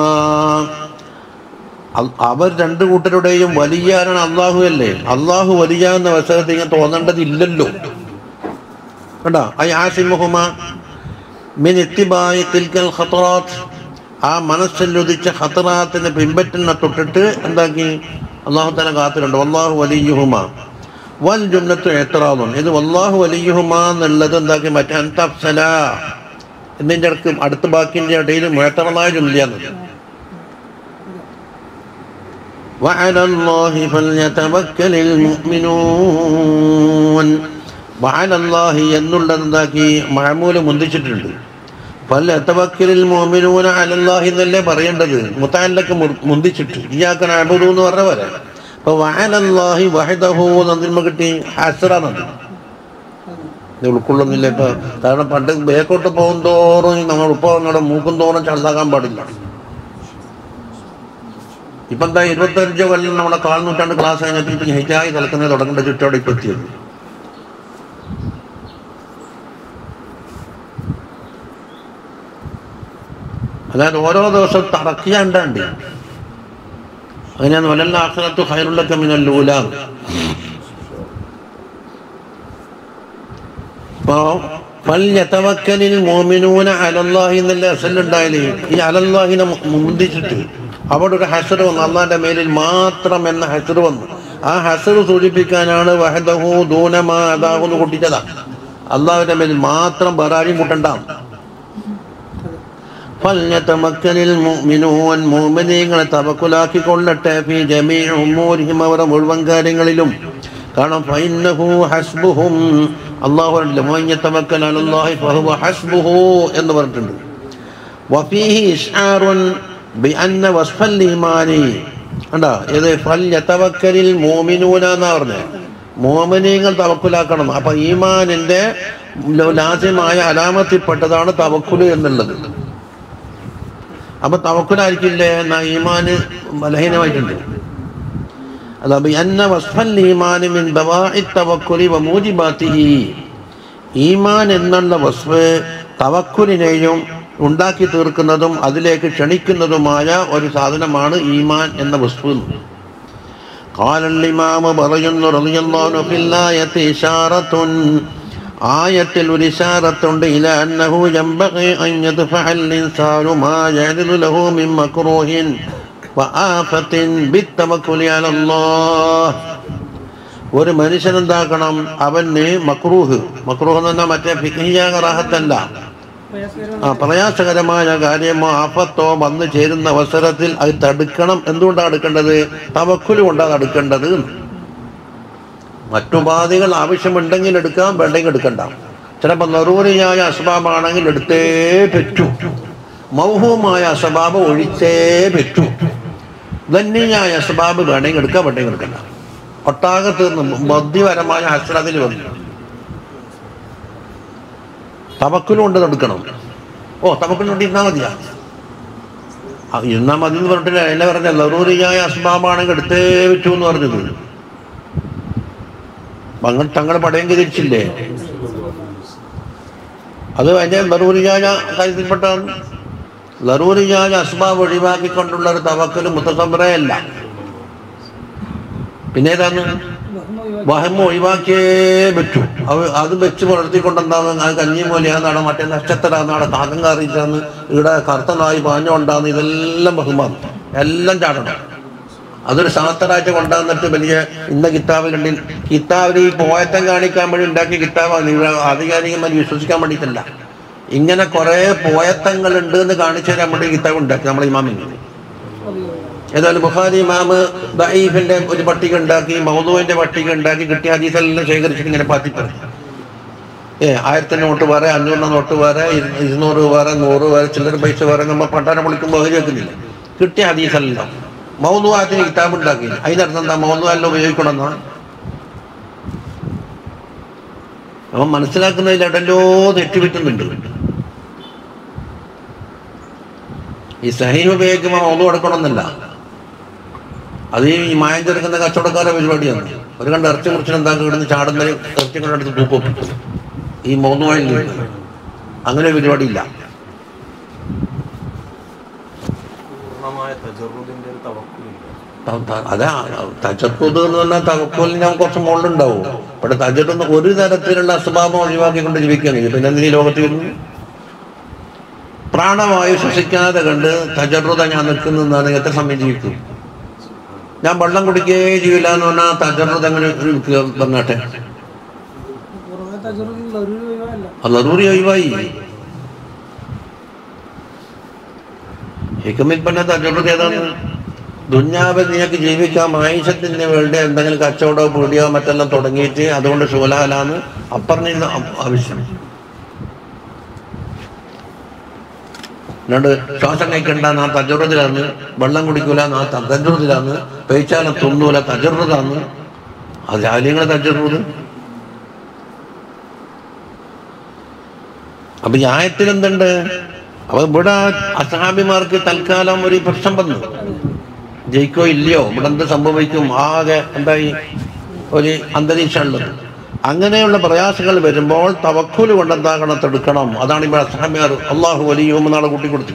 S1: അൽ- അവർ രണ്ടു കൂട്ടരുടെയും വലിയാരാണ് അള്ളാഹു അല്ലേ അള്ളാഹു വലിയ എന്ന അവസരത്തിൽ ഇങ്ങനെ തോന്നേണ്ടതില്ലല്ലോ കണ്ടോ ഐ ആസിമുഹുമ മിൻ ഇത്തിബായി തിൽക്കൽ ഖത്തറാത്ത് ആ മനസ്സിൽ ഉദിച്ച ഖത്തറാത്തിനെ പിൻപറ്റുന്ന തൊട്ടിട്ട് എന്താക്കി അള്ളാഹു തന്നെ കാത്തിട്ടുണ്ട് വല്ലാഹു വലിയുഹുമ വൽ ജുന്നത്ത് എത്രാന്നും ഇത് വല്ലാഹു വലിയുഹുമ എന്നുള്ളത് എന്താക്കി മറ്റേ അന്തഫ്സല എന്നിൻ്റെ ഇടയ്ക്ക് അടുത്ത ബാക്കിൻ്റെ ഇടയിൽ മുഴത്തറന്നായ ജുംലിയാണ് وعلى الله فليتوكل المؤمنون وعلى الله എന്നുള്ളത് എന്താക്കി മഴമൂല് മുന്തിച്ചിട്ടുണ്ട് പല തവക്കലിൽ മോമിനൂന അലല്ലാഹി എന്നല്ലേ പറയേണ്ടത് മുത്താലൊക്കെ മുന്തിച്ചിട്ട് ഇയാക്കൻ അബുദു എന്ന് പറഞ്ഞ പോലെ അപ്പൊ വഅലല്ലാഹി വഹദഹു എന്നതിന്മ കിട്ടി ഹസ്രാന്നത് ഇത് ഉൾക്കൊള്ളുന്നില്ല ഇപ്പൊ കാരണം പണ്ട് ബേക്കോട്ട് പോകും തോറും നമ്മൾ ഇപ്പോൾ നമ്മുടെ മൂക്കും തോറും ചള്ളാക്കാൻ പാടില്ല ഇപ്പൊ എന്താ ഇരുപത്തഞ്ചോ കൊല്ലം നമ്മളെ കാൽ നൂറ്റാണ്ട് ക്ലാസ് കഴിഞ്ഞിട്ട് ഇപ്പൊ ഹിറ്റായി തലക്കുന്നത് തുടങ്ങേണ്ട ചുറ്റോടെ ഇപ്പൊ എത്തിയത് അതായത് ഓരോ ദിവസം തറക്കിയാണ്ടാണ്ട് അങ്ങനെയാണ് വലല്ല ആഖിറത്തു ഖൈറുല്ലക മിനൽ ഊല അപ്പോ ഫൽയതവക്കലിൽ മുഅ്മിനൂന അലല്ലാഹി എന്നല്ലേ അസലുണ്ടായാലേ ഈ അലല്ലാഹിനെ മു- മുന്തിച്ചിട്ട് അവിടെ ഒരു ഹസർ വന്നു അള്ളാന്റെ മേലിൽ മാത്രം എന്ന ഹസർ വന്നു ആ ഹസർ സൂചിപ്പിക്കാനാണ് വഹദഹു ദൂനമാ അതാഹുന്ന് കൂട്ടിച്ചതാ അള്ളാഹുവിന്റെ മേലിൽ മാത്രം വേറാരും കൂട്ടണ്ടാം ഫൽയതമക്കലിൽ മുഅ്മിനൂൻ മുഅ്മിനീങ്ങളെ തവക്കുലാക്കി കൊള്ളട്ടെ ഫീ ജമീഇ ഉമൂരിഹിം അവരുടെ മുഴുവൻ കാര്യങ്ങളിലും കാരണം ഫൈന്നഹു ഹസ്ബുഹും അല്ലാഹു ലമയതവക്കൽ അലല്ലാഹി ഫഹുവ ഹസ്ബുഹു എന്ന് പറഞ്ഞിട്ടുണ്ട് വഫീഹി ഇഷ്ആറുൻ ബിഅന്ന വസ്ഫൽ ഈമാനി കണ്ടാ ഇത് ഫൽയതവക്കലിൽ മുഅ്മിനൂന എന്നാ പറഞ്ഞത് മോമിനീങ്ങൾ തവക്കുലാക്കണം അപ്പൊ ഈമാനിന്റെ ലാസ്യമായ അലാമത്തിൽപ്പെട്ടതാണ് തവക്കുല് എന്നുള്ളത് അപ്പൊ തവക്കുലായിരിക്കില്ലേ എന്നാ ഈമാന് ബലഹീനമായിട്ടുണ്ട് അതാ അന്ന വസ്ഫൽ ഈമാന് മിൻ ദവാഇ തവക്കുലി വമൂജിബാത്തിഹി ഈമാൻ എന്നുള്ള വസ്ഫ് തവക്കുലിനെയും ഉണ്ടാക്കി തീർക്കുന്നതും അതിലേക്ക് ക്ഷണിക്കുന്നതുമായ ഒരു സാധനമാണ് ഈമാൻ എന്ന വസ്തു قال الإمام പറയുന്നു رضي الله عنه في الآية إشارة ആയത്തിൽ ഒരു ഇശാറത്തുണ്ട് ഇല അന്നഹു ينبغي أن يدفع الإنسان ما يعرض له من مكروه وآفة بالتوكل على الله ഒരു മനുഷ്യൻ എന്താക്കണം അവന് മക്രൂഹ് മക്രൂഹ് എന്ന് പറഞ്ഞാൽ മറ്റേ ഫിഖിയ റാഹത്തല്ല ആ പ്രയാസകരമായ കാര്യമോ ആപത്തോ വന്നു ചേരുന്ന അവസരത്തിൽ അത് തടുക്കണം എന്തുകൊണ്ടാണ് എടുക്കേണ്ടത് തവക്കുല് കൊണ്ടാണ് എടുക്കേണ്ടത് മറ്റുപാധികൾ ആവശ്യമുണ്ടെങ്കിൽ എടുക്കാം വേണ്ടെങ്കിൽ എടുക്കണ്ട ചിലപ്പോൾ നെറൂരിയായ അസ്ബാബാണെങ്കിൽ എടുത്തേ പറ്റൂ മൗഹവുമായ അസ്ബാബ് ഒഴിച്ചേ പറ്റൂ ധന്യയായ അസ്ബാബ് വേണമെങ്കിൽ എടുക്കാം വേണ്ടെങ്കിൽ എടുക്കണ്ട ഒട്ടാകെ തീർന്നു ബുദ്ധിപരമായ ഹസ്രതിൽ വന്നു തവക്കുലും കൊണ്ട് എടുക്കണം ഓ തവക്കുലും കൊണ്ട് ഇരുന്നാൽ മതിയാ ആ, ഇരുന്നാ മതി എന്ന് പറഞ്ഞിട്ടില്ല എന്നെ പറഞ്ഞ ലറൂറിയായ അസ്ബാബാണെങ്കിൽ എടുത്തേ വെച്ചു എന്ന് പറഞ്ഞത് മങ്ങൾ തങ്ങൾ പടയം തിരിച്ചില്ലേ അത് അതിന്റെ ലറൂറിയായ കാര്യത്തിൽപ്പെട്ടാണ് ലറൂറിയായ അസ്ബാബ് ഒഴിവാക്കിക്കൊണ്ടുള്ള ഒരു തവക്കൽ മുത്തസംബ്രയല്ല പിന്നെ ഏതാണ് വഹമ ഒഴിവാക്കിയേ പറ്റൂ അത് അത് വെച്ച് പുലർത്തിക്കൊണ്ടെന്താന്ന് അത് കഞ്ഞി മൂലയാന്നാണ് മറ്റേ നക്ഷത്രാന്നാണ് കാക്കം കറിയിച്ചാന്ന് ഇവിടെ കറുത്ത നായി പാഞ്ഞുകൊണ്ടാന്ന് ഇതെല്ലാം ബഹുമാനം എല്ലാം ചാടണം അതൊരു ശാസ്ത്രാഴ്ച കൊണ്ടുവന്നിട്ട് വലിയ ഇന്ന കിതാബിലുണ്ട് കിതാബിൽ ഈ പോയത്തം കാണിക്കാൻ വേണ്ടി ഉണ്ടാക്കിയ കിതാബാണ് ഇവിടെ ആധികാരികമായി വിശ്വസിക്കാൻ വേണ്ടിയിട്ടല്ല ഇങ്ങനെ കുറേ പോയത്തങ്ങളുണ്ട് എന്ന് കാണിച്ചു തരാൻ വേണ്ടി കിതാബ് ഉണ്ടാക്കി നമ്മളെ ഇമാമിന് ഏതായാലും ബുഖാരി ഇമാമ് ദഈഫിന്റെ ഒരു പട്ടിക ഉണ്ടാക്കി മൗദുവിന്റെ പട്ടിക ഉണ്ടാക്കി കിട്ടിയ ഹദീസെല്ലാം ശേഖരിച്ചിട്ട് ഇങ്ങനെ പാത്തി പറഞ്ഞു ഏ ആയിരത്തിന് നോട്ട് വേറെ അഞ്ഞൂറിന് നോട്ട് വേറെ ഇരു- ഇരുന്നൂറ് വേറെ നൂറ് വേറെ ചില്ലറ പൈസ വേറെ നമ്മൾ പണ്ടാരം വിളിക്കുമ്പോൾ ബഹരി വെക്കുന്നില്ല കിട്ടിയ ഹദീസെല്ലാം മൗദുവാത്തിന് കിതാബ് ഉണ്ടാക്കി അതിനർത്ഥം എന്താ മൗദുവെല്ലാം ഉപയോഗിക്കണമെന്നാണ് അവൻ മനസ്സിലാക്കുന്നതിൽ എടല്ലോ തെറ്റുപറ്റുന്നുണ്ട് ഈ സഹീഹ് ഉപയോഗിക്കുമ്പോൾ ഒന്നും എടുക്കണമെന്നില്ല അത് ഈ മായം ചേർക്കുന്ന കച്ചവടക്കാരുടെ പരിപാടിയാണ് ഒരു കണ്ട് ഇറച്ചി കുറിച്ച് എന്താ കിടന്ന് ചാടുന്ന ഇറച്ചി കണ്ടെടുത്ത് തൂക്കും ഈ മൂന്ന് വഴി അങ്ങനെ ഒരു പരിപാടിയില്ല
S2: പൂർണ്ണമായ തജറുദിന്റെ ഒരു തവക്കുലില്ല
S1: ത- ത- അതാ തജത്തുത് എന്ന് പറഞ്ഞാൽ തവക്കോലിന് നമുക്ക് കുറച്ച് മുകളിലുണ്ടാവും ഇവിടെ തജത്തൊന്ന് ഒരു തരത്തിലുള്ള അസ്വഭാവം ഒഴിവാക്കിക്കൊണ്ട് ജീവിക്കാൻ കഴിയും പിന്നെ എന്തിനീ ലോകത്ത് വരുന്നു പ്രാണവായു ശ്വസിക്കാതെ കണ്ട് തജറുത ഞാൻ നിൽക്കുന്നതാണ് എത്ര സമയം ജീവിക്കും ഞാൻ വെള്ളം കുടിക്കുകയേ ചെയ്യില്ല എന്ന് പറഞ്ഞാൽ തജറുത എങ്ങനെ നിൽക്കുക പറഞ്ഞാട്ടെ
S3: പുറമെ തജറുള്ള ഒരു ഒഴിവല്ല
S1: അല്ലറൂറി ഒഴിവായി ഹിക്കമിൽ പറഞ്ഞ തജറുത ഏതാണ് ദുഞ്ഞാവിൽ നിനക്ക് ജീവിക്കാൻ ആയുഷത്തിന് വേണ്ടി എന്തെങ്കിലും കച്ചവടമോ പീടിയോ മറ്റെല്ലാം തുടങ്ങിയിട്ട് അതുകൊണ്ട് ശൂലാലാന്ന് അപ്പറിഞ്ഞ ആവശ്യം എന്നിട്ട് ശ്വാസം കഴിക്കണ്ട നാ തജറുതിലാന്ന് വെള്ളം കുടിക്കൂല നാ തജറുതിലാന്ന് പേച്ചാലും തിന്നൂല തജറുതാന്ന് അത് രാജ്യങ്ങളെ തജറുത് അപ്പൊ ഈ ആയത്തിൽ എന്തുണ്ട് അപ്പൊ ഇവിടെ അസാബിമാർക്ക് തൽക്കാലം ഒരു പ്രശ്നം വന്നു ജയിക്കോ ഇല്ലയോ ഇവിടെ എന്ത് സംഭവിക്കും ആകെ എന്തായി ഒരു അന്തരീക്ഷമുള്ളത് അങ്ങനെയുള്ള പ്രയാസങ്ങൾ വരുമ്പോൾ തവക്കുല് കൊണ്ട് എന്താകണം തടുക്കണം അതാണ് ഇവിടെ അസാബിമാർ അള്ളാഹു വലിയ നാളെ കൂട്ടിക്കൊടുത്തു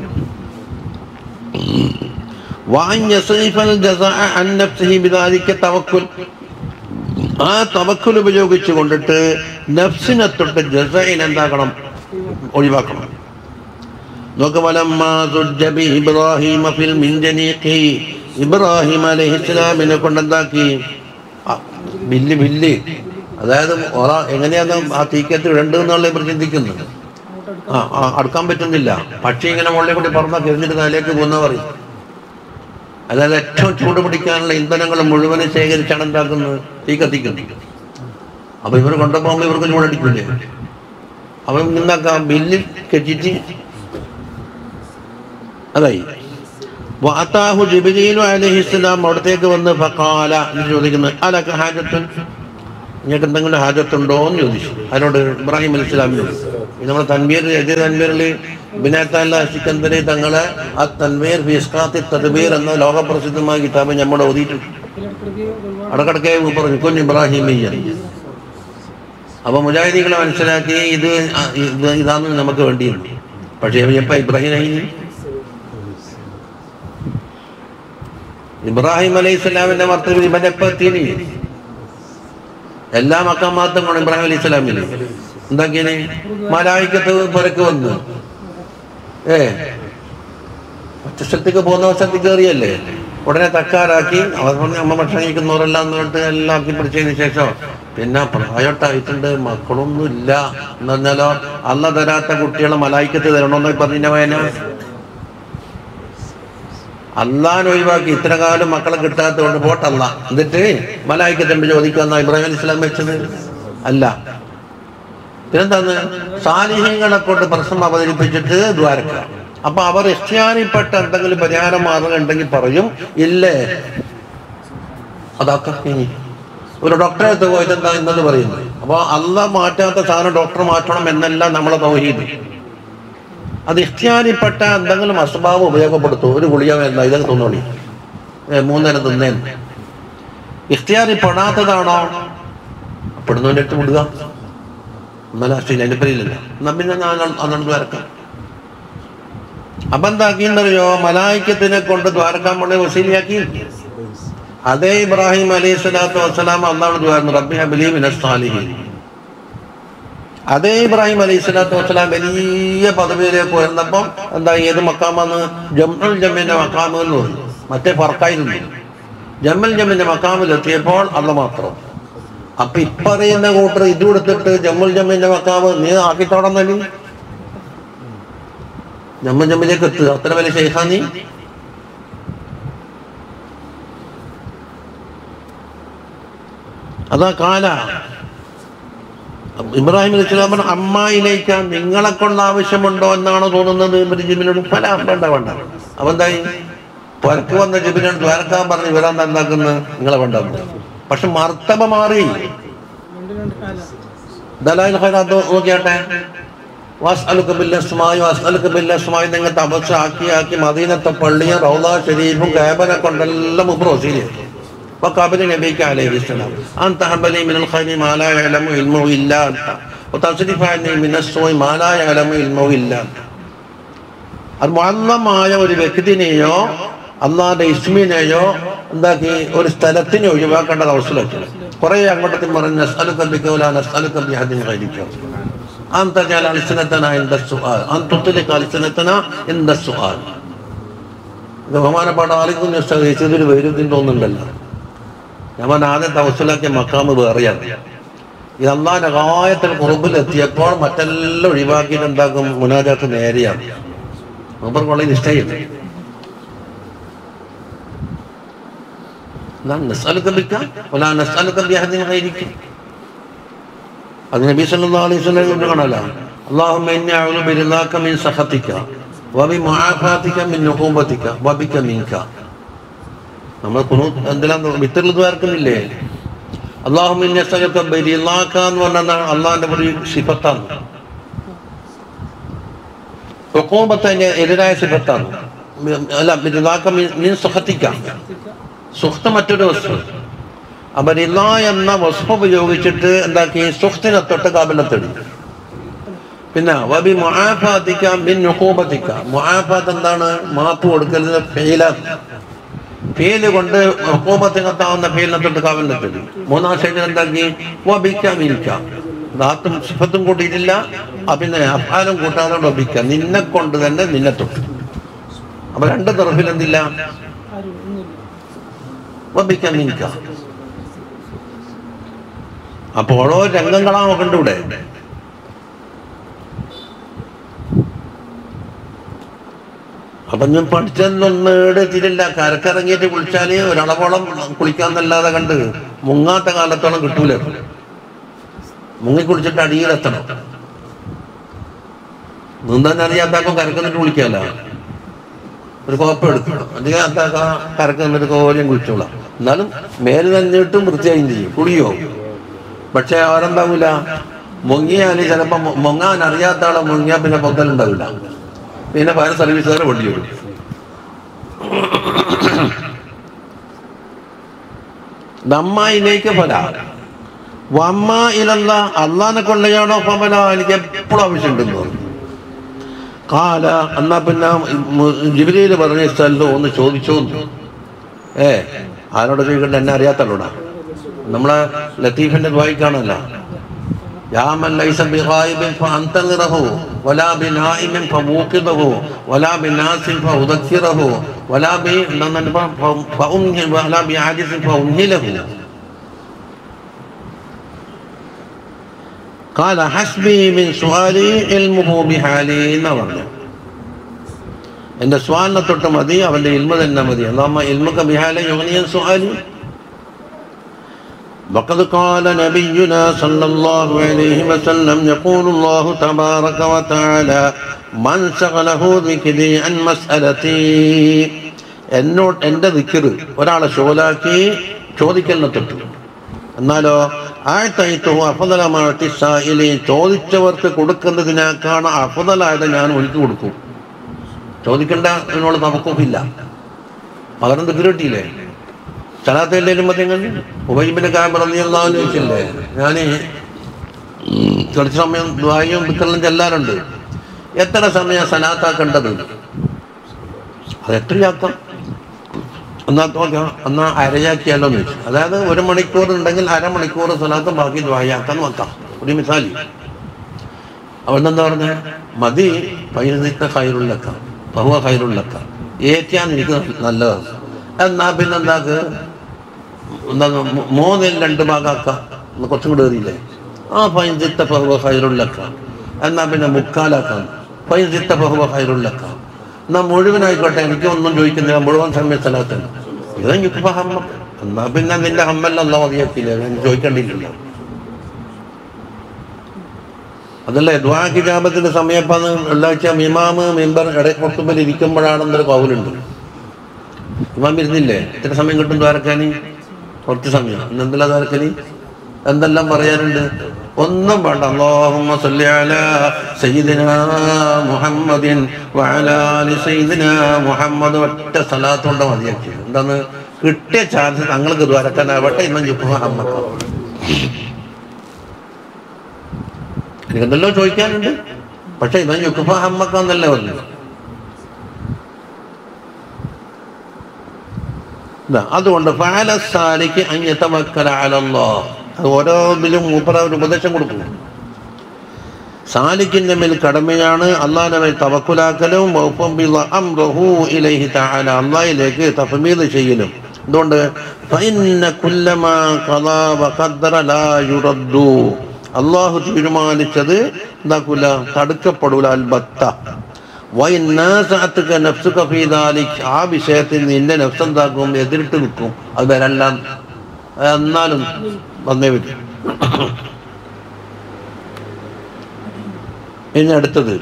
S1: وأن يصرف الجزاء عن نفسه بذلك توكل ആ തവക്കുൽ ഉപയോഗിച്ച് കൊണ്ടിട്ട് നഫ്സിനെ തൊട്ട് ജസൈൻ എന്താക്കണം ഒഴിവാക്കണം നോക്ക് വലമ്മാ സുജ്ജ ബി ഇബ്രാഹിമ ഫിൽ മിൻജനീഖി ഇബ്രാഹിം അലൈഹിസ്സലാമിനെ കൊണ്ട് എന്താക്കി ആ, ബില്ല് ബില്ല് അതായത് ഒരാ എങ്ങനെയാണ് ആ തീക്കത്ത് ഇടേണ്ടത് എന്നുള്ള ഇവർ ചിന്തിക്കുന്നത്
S3: അങ്ങോട്ട്
S1: ആ ആ, അടുക്കാൻ പറ്റുന്നില്ല പക്ഷി ഇങ്ങനെ മുകളിൽ കൂടി പറന്നാൽ തിരിഞ്ഞിട്ട് താലേക്ക് പോകുന്ന പറയും അതായത് ഏറ്റവും ചൂട് പിടിക്കാനുള്ള ഇന്ധനങ്ങൾ മുഴുവനും ശേഖരിച്ചാണ് എന്താക്കുന്നത് തീ കത്തിക്കുന്നത് അപ്പൊ ഇവർ കൊണ്ടുപോകുമ്പോൾ ഇവർക്ക് ചൂടടിക്കില്ലേ അവൻ നിന്നാക്കാം ബില്ലിൽ കെട്ടിട്ട് അതായി വാത്താഹു ജിബിലീലു അലഹിസ്ലാം അവിടത്തേക്ക് വന്ന് ഫക്കാല എന്ന് ചോദിക്കുന്നത് അലക്ക് ഹാജത്തുൻ നിങ്ങൾക്ക് എന്തെങ്കിലും ഹാജത്തുണ്ടോ എന്ന് ചോദിച്ചു അതിനോട് ഇബ്രാഹിം അലി ഇസ്ലാമിനോട് ഇത് നമ്മുടെ തൻവീർ എതിർ തൻവീറിൽ ബിനാത്തല്ല സിക്കന്ദരി തങ്ങളെ ആ തൻവീർ ഫിസ്കാത്തി തദ്ബീർ എന്ന ലോകപ്രസിദ്ധമായ കിതാബ് നമ്മുടെ ഓതിയിട്ടുണ്ട്
S3: ഇടയ്ക്കിടയ്ക്ക് ഒരുപാട്
S1: അടക്കടക്കെ പറഞ്ഞു കുഞ്ഞ് ഇബ്രാഹിമിയ അപ്പൊ മുജാഹിദികളെ മനസ്സിലാക്കി ഇത് ആ- ഇത് ഇതാണ് നമുക്ക് വേണ്ടിയുണ്ട് പക്ഷേ എപ്പ ഇബ്രാഹിം ആയി ഇബ്രാഹിം അലൈഹി സ്വലാമിന്റെ മർത്തവിൽ ഇവന്റെ എപ്പ എത്തിയില്ലേ എല്ലാ മക്കമാത്തും കൊണ്ട് ഇബ്രാഹിം അലൈഹി സ്വലാമിന് എന്താക്കിയത് മലായിക്കത്ത് പുരക്ക് വന്നു ഏ ഒറ്റസ്ഥലത്തേക്ക് പോകുന്ന സ്ഥലത്തേക്ക് കയറിയല്ലേ ഉടനെ തക്കാരാക്കി അവർ പറഞ്ഞ് അമ്മ ഭക്ഷണം കഴിക്കുന്നവരെല്ലാം എന്ന് പറഞ്ഞിട്ട് എല്ലാം ആക്കി പിടിച്ചതിന് ശേഷം പിന്നെ പ്രായോട്ടായിട്ടുണ്ട് മക്കളൊന്നും ഇല്ല എന്ന് പറഞ്ഞാലോ അല്ല തരാത്ത കുട്ടികളെ മലായിക്കത്ത് തരണമെന്ന് പറഞ്ഞ വേന അള്ളാൻ ഒഴിവാക്കി ഇത്ര കാലം മക്കളെ കിട്ടാത്തതുകൊണ്ട് പോട്ടല്ല എന്നിട്ട് മലായിക്കത്തുണ്ട് ചോദിക്കാന്ന ഇബ്രാഹിം അലി ഇസ്ലാം വെച്ചത് അല്ല പിന്നെന്താന്ന് സാലിഹ്യങ്ങളെ കൊണ്ട് പ്രശ്നം അവതരിപ്പിച്ചിട്ട് ദ്വാരക്ക അപ്പൊ അവർ ഇഷ്ടാനിപ്പെട്ട എന്തെങ്കിലും പരിഹാര മാർഗം ഉണ്ടെങ്കിൽ പറയും ഇല്ലേ അതൊക്കെ ഇനി ഒരു ഡോക്ടറെ അടുത്ത് പോയിട്ട് എന്താ ഇന്നത് പറയുന്നത് അപ്പൊ അല്ല മാറ്റാത്ത സാധനം ഡോക്ടർ മാറ്റണം എന്നല്ല നമ്മളെ തൗഹീദ് അത് ഇഷ്ടാനിപ്പെട്ട എന്തെങ്കിലും അസ്വഭാവം ഉപയോഗപ്പെടുത്തും ഒരു ഗുളിക വേണ്ട ഇതൊക്കെ തോന്നോളി ഏ, മൂന്നേരം തിന്നേന്ന് ഇഷ്ടാനിപ്പെടാത്തതാണോ പെടുന്നവൻ്റെ അടുത്ത് വിടുക എന്നാലും അശ്വിൻ അതിന്റെ പേരില്ലല്ലോ എന്നാ പിന്നെ ഞാൻ അന്നു വരക്കാം അപ്പൊ എന്താക്കിന്നറിയോ മലായിക്കത്തിനെ കൊണ്ട് ദ്വാരക്കാൻ വേണ്ടി വസീലിയാക്കി അതേ ഇബ്രാഹിം അലൈഹി സ്വലാത്തു വസ്സലാം അന്നാണ് ദ്വാരുന്നു റബ്ബി ഹബലി മിനസ്സാലിഹീൻ അതേ ഇബ്രാഹിം അലൈഹി സ്വലാത്തു വസ്സലാം വലിയ പദവിയിലേക്ക് ഉയർന്നപ്പം എന്താ ഏത് മക്കാമെന്ന് ജമ്മുൽ ജമ്മിന്റെ മക്കാമ് എന്ന് പറഞ്ഞു മറ്റേ ഫർക്കായിരുന്നു ജമ്മൽ ജമ്മിന്റെ മക്കാമിൽ എത്തിയപ്പോൾ അല്ല മാത്രം അപ്പൊ ഇപ്പറയുന്ന കൂട്ടർ ഇത് കൊടുത്തിട്ട് ജമ്മുൽ ജമ്മിന്റെ മക്കാമ് നീ ആക്കിത്തോടന്നല്ലേ ജമ്മൽ ജമ്മിലേക്ക് എത്തുക അത്ര വലിയ ശേഖാ നീ അതാ കാല ഇബ്രാഹിം അലൈഹി സ്വലാം പറഞ്ഞു അമ്മായിലേക്ക് നിങ്ങളെ കൊണ്ട് ആവശ്യമുണ്ടോ എന്നാണോ തോന്നുന്നത് ഇവര് ജിബിനോട് ഫല വേണ്ട വേണ്ട അപ്പൊ എന്തായി പുരക്ക് വന്ന ജിബിനോട് ദ്വാരക്കാൻ പറഞ്ഞ് ഇവരാന്താ എന്താക്കുന്നത് നിങ്ങളെ വേണ്ട പക്ഷെ മർത്തബ മാറി
S3: രണ്ട് രണ്ട് കാല
S1: ദലാൽ ഖൈറാത്ത് നോക്കിയാട്ടെ വാസ്അലുക ബില്ലസ്മായി വാസ്അലുക ബില്ലസ്മായി നിങ്ങൾ തപസ് ആക്കി ആക്കി മദീനത്തെ പള്ളിയും റൗദ ഷരീഫും കാബനെ കൊണ്ടെല്ലാം മുമ്പ് വസീല് وقابل نبيك عليه السلام أنت هب لي من الخير ما لا يعلم علمه إلا أنت وتصرف عني من السوء ما لا يعلم علمه إلا أنت അത് മുഅല്ലമായ ഒരു വ്യക്തിനെയോ അള്ളാന്റെ ഇസ്മിനെയോ എന്താക്കി ഒരു സ്ഥലത്തിനെ ഒഴിവാക്കേണ്ട അവസരത്തിൽ കുറെ അങ്ങോട്ടത്തിൽ പറഞ്ഞ് നസ്അലു കബിക്കോല നസ്അലു കബി ഹദിൻ കഴിക്കും أنت تجعل ألسنتنا عند السؤال أن تطلق ألسنتنا عند السؤال ഇത് ബഹുമാനപ്പെട്ട ആർക്കും നിശ്ചയിച്ചതിൽ വൈരുദ്ധ്യം തോന്നുന്നുണ്ടല്ലോ ഞാൻ ആദ്യം തവസ്സിലാക്കിയ മക്കാമ് വേറെയാണ് ഇത് അള്ളാന്റെ കായത്തിൽ കുറുമ്പിൽ എത്തിയപ്പോൾ മറ്റെല്ലാം ഒഴിവാക്കിയിട്ട് എന്താക്കും മുനാജാത്ത് നേരെയാണ് മൂപ്പർ കൊള്ളി നിശ്ചയം نسألك بك ولا نسألك بأحد غيرك അത് നബി സല്ലല്ലാഹു അലൈഹി വസല്ലം കാണല اللهم إني أعوذ برضاك من سخطك وبمعافاتك من عقوبتك وبك منك നമ്മൾ കുനൂ എന്തെല്ലാം വിത്തറിൽ ദ്വാർക്കുന്നില്ലേ അള്ളാഹു ഇന്നെ സകത്ത ബരിലാക്ക എന്ന് പറഞ്ഞാൽ അള്ളാഹിന്റെ ഒരു സിഫത്താണ് ഹുക്കൂമത്തിന്റെ എതിരായ സിഫത്താണ് അല്ല ബരിലാക്ക മീൻ സുഖത്തിക്കാം സുഖത്ത് മറ്റൊരു വസ്തു അപ്പൊ റില എന്ന വസ്തു ഉപയോഗിച്ചിട്ട് എന്താക്കി സുഖത്തിനെ തൊട്ട് കാബിലത്തെടി പിന്നെ വബി മുആഫാത്തിക്ക ബിൻ നുഖൂബത്തിക്ക മുആഫാത്ത് എന്താണ് മാപ്പ് കൊടുക്കലിന് ഫെയിലാണ് ഫെയില് കൊണ്ട് ഹുക്കൂമത്തിനകത്താവുന്ന ഫെയിലിനെ തൊട്ട് കാബിലത്തെടി മൂന്നാം സ്റ്റേജിൽ എന്താക്കി വബിക്ക മിനിക്ക ദാത്തും സിഫത്തും കൂട്ടിയിട്ടില്ല ആ പിന്നെ അഫാലും കൂട്ടാതെ വബിക്ക നിന്നെ കൊണ്ട് തന്നെ നിന്നെ തൊട്ട് അപ്പൊ രണ്ട് തറഫിൽ എന്തില്ല
S3: ആരും ഒന്നുമില്ല
S1: വബിക്ക മിനിക്ക അപ്പൊ ഓരോ രംഗങ്ങളാ നോക്കണ്ട ഇവിടെ അപ്പൊ ഞാൻ പഠിച്ചതൊന്നും എടുത്തിട്ടില്ല കരക്കിറങ്ങിയിട്ട് കുളിച്ചാല് ഒരളവോളം കുളിക്കാന്നല്ലാതെ കണ്ട് മുങ്ങാത്ത കാലത്തോളം കിട്ടൂല മുങ്ങി കുളിച്ചിട്ട് അടിയിലെത്തണം നീന്താൻ അറിയാത്താക്കും കരക്കുന്നിട്ട് കുളിക്കാലോ ഒരു കോപ്പ എടുക്കണം അല്ലെങ്കിൽ അത്താക്ക കരക്ക് നിന്നിട്ട് കോര്യം കുളിച്ചോളാം എന്നാലും മേല് നനഞ്ഞിട്ടും വൃത്തിയായും ചെയ്യും കുളിയോ പക്ഷെ അവരെന്താവൂല മുങ്ങിയാല് ചിലപ്പോ മു- മുങ്ങാൻ അറിയാത്ത ആളെ മുങ്ങിയാ പിന്നെ പൊക്കലുണ്ടാവില്ല പിന്നെ ഫയർ സർവീസുകാർ വണ്ടി വരും നമ്മയിലേക്ക് ഫല വമ്മ ഇലല്ല അള്ളാനെ കൊള്ളയാണോ ഫമല എനിക്ക് എപ്പോഴും ആവശ്യമുണ്ടെന്ന് പറഞ്ഞു കാല എന്നാ പിന്നെ ജിബിലിയിൽ പറഞ്ഞ സ്ഥലത്ത് ഒന്ന് ചോദിച്ചോ ഏ ആരോട് ചോദിക്കണ്ട എന്നെ അറിയാത്തല്ലോടാ നമ്മളെ ലത്തീഫിന്റെ ദ്വായിക്കാണല്ല يا من ليس بغائب فأنتظره ولا بنائم فموقظه ولا بناس فأذكره ولا ب فأمهل ولا بعاجز فأمهله قال حسبي من سؤالي علمه بحالي എന്ന് പറഞ്ഞു എൻ്റെ സ്വാലിനെ തൊട്ട് മതി അവൻ്റെ ഇൽമ തന്നെ മതി അല്ലാമ ഇൽമുക ബിഹാല യുഗ്നിയൻ സുആലി وقد قال نبينا صلى الله عليه وسلم يقول الله تبارك وتعالى من شغله ذكري عن مسألتي എന്നോട് എൻ്റെ ദിക്കറ് ഒരാളെ ഷോലാക്കി ചോദിക്കലിനെ തൊട്ടു എന്നാലോ ആഴ്ത്തയത്തോ അഫതലമാഴ്ത്തി സായിലി ചോദിച്ചവർക്ക് കൊടുക്കുന്നതിനേക്കാണ് അഫതലായത് ഞാൻ ഒഴുക്കി കൊടുക്കും ചോദിക്കേണ്ട എന്നോട് നമുക്കൊപ്പില്ല പകരം ദിക്കറ് കിട്ടിയില്ലേ സലാത്തല്ലേ മതങ്ങൾ ഉബൈബിന്റെ കാബറിയാന്ന് ചോദിച്ചില്ലേ ഞാൻ കുറച്ച് സമയം ദ്വായും വിക്കറിലും ചെല്ലാറുണ്ട് എത്ര സമയം സലാത്താക്കേണ്ടത് അത് എത്രയാക്കാം എന്നാ നോക്കാം എന്നാ അരയാക്കിയാലോ എന്ന് വെച്ചു അതായത് ഒരു മണിക്കൂർ ഉണ്ടെങ്കിൽ അരമണിക്കൂർ സലാത്ത് ബാക്കി ദ്വായാക്കാൻ വെക്കാം ഒരു മിസാലി അവിടെ എന്താ പറഞ്ഞ മതി പൈസ കയറുള്ളക്ക ബഹുവ കയറുള്ളക്ക ഏറ്റാൻ എനിക്ക് നല്ലതാണ് എന്നാ പിന്നെ എന്താക്ക് എന്താ മൂ- മൂന്നിൽ രണ്ട് ഭാഗമാക്കാം ഒന്ന് കുറച്ചും കൂടെ ഏറിയില്ലേ ആ പൈഞ്ചിത്ത ബഹുവ കയറുള്ളക്ക എന്നാ പിന്നെ മുക്കാലാക്കാം പൈഞ്ചിത്ത ബഹുവ കയറുള്ളക്ക എന്നാ മുഴുവനായിക്കോട്ടെ എനിക്ക് ഒന്നും ചോദിക്കുന്നില്ല മുഴുവൻ സമയ സ്ഥലത്തിന് ഇതെനിക്ക് ഹമ്മ എന്നാ പിന്നെ നിന്റെ ഹമ്മല്ല മതിയാക്കില്ല ഞാൻ ചോദിക്കേണ്ടിയില്ല അതല്ലേ ദ്വാ കിതാബത്തിന്റെ സമയപ്പാന്ന് വെള്ളിയാഴ്ച ഇമാമ് മെമ്പർ ഇടക്കൊട്ടുമ്പിൽ ഇരിക്കുമ്പോഴാണെന്നൊരു കൗലുണ്ട് ഇമാം ഇരുന്നില്ലേ ഇത്ര സമയം കിട്ടും ദ്വാരക്കാന് കുറച്ച് സമയം ഇന്ന് എന്തെല്ലാം ദ്വാരക്കാന് എന്തെല്ലാം പറയാനുണ്ട് ഒന്നും വേണ്ട അല്ലാഹുമ്മ സല്ലി അലാ സയ്യിദിനാ മുഹമ്മദിൻ വഅലാ ആലി സയ്യിദിനാ മുഹമ്മദ് ഒറ്റ സലാത്ത് കൊണ്ട് മതിയാക്കി എന്താണ് കിട്ടിയ ചാൻസ് തങ്ങൾക്ക് ദ്വാരക്കാനാവട്ടെ ഇന്നും യുക്ഫ ഹമ്മക്ക എനിക്കെന്തല്ലോ ചോദിക്കാനുണ്ട് പക്ഷെ ഇവൻ യുക്ഫ ഹമ്മക്ക എന്നല്ലേ പറഞ്ഞു ഇതാ, അതുകൊണ്ട് ഫാലസാലിക്ക് അഞ്ഞത്തവക്കല അലല്ലോ അത് ഓരോന്നിലും മൂപ്പറ ഒരു ഉപദേശം കൊടുക്കും സാലിക്കിന്റെ മേൽ കടമയാണ് അള്ളാഹിന്റെ മേൽ തവക്കുലാക്കലും വൗഫം ബിള അംറഹു ഇലൈഹി തആല അള്ളാഹിലേക്ക് തഫ്മീദ് ചെയ്യലും എന്തുകൊണ്ട് ഫഇന്ന കുല്ലമാ ഖദാ വഖദ്ദറ ലാ യുറദ്ദു അള്ളാഹു തീരുമാനിച്ചത് എന്താക്കൂല തടുക്കപ്പെടൂല അൽബത്ത വൈനാസഅത്തുക നഫ്സുക ഫീ ദാലിക് ആ വിഷയത്തിൽ നിന്റെ നഫ്സ് എന്താക്കും എതിരിട്ട് നിൽക്കും അത് വരല്ല എന്നാലും വന്നേ പറ്റും ഇനി അടുത്തത്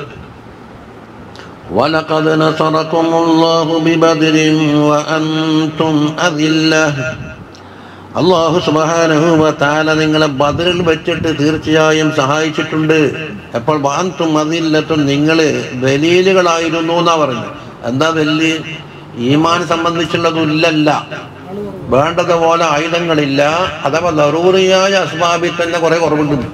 S1: ولقد نصركم الله ببدر وأنتم أذلة അള്ളാഹു സുബാനഹു താല നിങ്ങളെ ബദറിൽ വെച്ചിട്ട് തീർച്ചയായും സഹായിച്ചിട്ടുണ്ട് എപ്പോൾ വാന്തും അതില്ലത്തും നിങ്ങൾ ദലീലുകളായിരുന്നു എന്നാ പറഞ്ഞു എന്താ ദലീല് ഈമാൻ സംബന്ധിച്ചുള്ളതില്ലല്ല വേണ്ടതുപോലെ ആയുധങ്ങളില്ല അഥവാ ലറൂറിയായ അസ്ബാബിൽ തന്നെ കുറെ കുറവുണ്ട്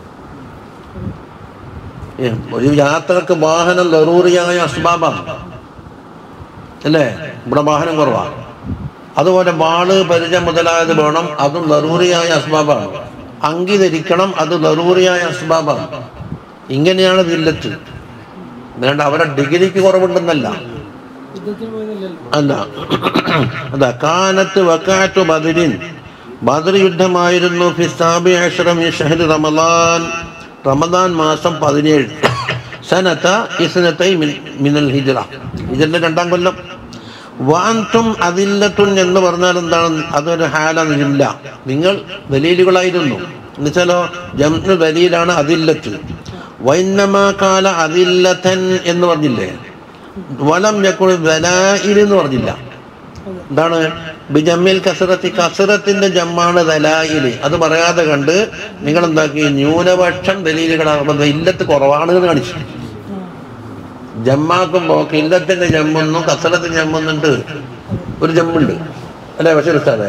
S1: ഏ, ഒരു യാത്രക്ക് വാഹനം ലറൂറിയായ അസ്ബാബാണ് അല്ലേ ഇവിടെ വാഹനം കുറവാണ് അതുപോലെ വാള് പരിചയം മുതലായത് വേണം അതും ലറൂറിയായ അസ്ബാബാണ് അങ്കി ധരിക്കണം അത് ലറൂറിയായ അസ്ബാബാണ് ഇങ്ങനെയാണ് ദില്ലത്ത് അതുകൊണ്ട് അവരെ ഡിഗ്രിക്ക് കുറവുണ്ടെന്നല്ല
S3: യുദ്ധത്തിൽ പോയതല്ലല്ലോ
S1: അല്ല അതാ കാനത്ത് വക്കാറ്റു ബദരിൻ ബദർ യുദ്ധമായിരുന്നു ഫിസാബി അഷ്റം ഷഹർ റമദാൻ റമദാൻ മാസം പതിനേഴ് സനത്ത ഇസ്നത്തൈ മിൻ- മിനൽ ഹിജ്റ ഹിജ്റന്റെ രണ്ടാം കൊല്ലം വാൻതും അതില്ലത്തുൻ എന്ന് പറഞ്ഞാൽ എന്താണ് അതൊരു ഹാലില്ല നിങ്ങൾ ദലീലുകളായിരുന്നു എന്നുവെച്ചാലോ ജംനു ദലീലാണ് അതില്ലത്ത് വൈന്നമാ കാല അതില്ലത്തൻ എന്ന് പറഞ്ഞില്ലേ വലം യക്കുൾ ദലായിൽ എന്ന് പറഞ്ഞില്ല എന്താണ് ബിജമ്മിൽ കസറത്തി കസറത്തിന്റെ ജമ്മാണ് ദലായില് അത് പറയാതെ കണ്ട് നിങ്ങൾ എന്താക്കി ന്യൂനപക്ഷം ദലീലുകളാകുമ്പോൾ ഇല്ലത്ത് കുറവാണ് എന്ന് കാണിച്ചു ജമ്മാക്കുമ്പോ കില്ലത്തിന്റെ ജമ്മെന്നും കസറത്തിന്റെ ജമ്മെന്നുണ്ട് ഒരു ജമ്മുണ്ട് അല്ലേ പക്ഷെ ഉസ്താദേ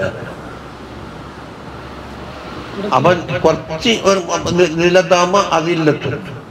S1: അപ്പൊ കുറച്ച് ഒരു നിലത്താകുമ്പോ അതില്ലത്ത്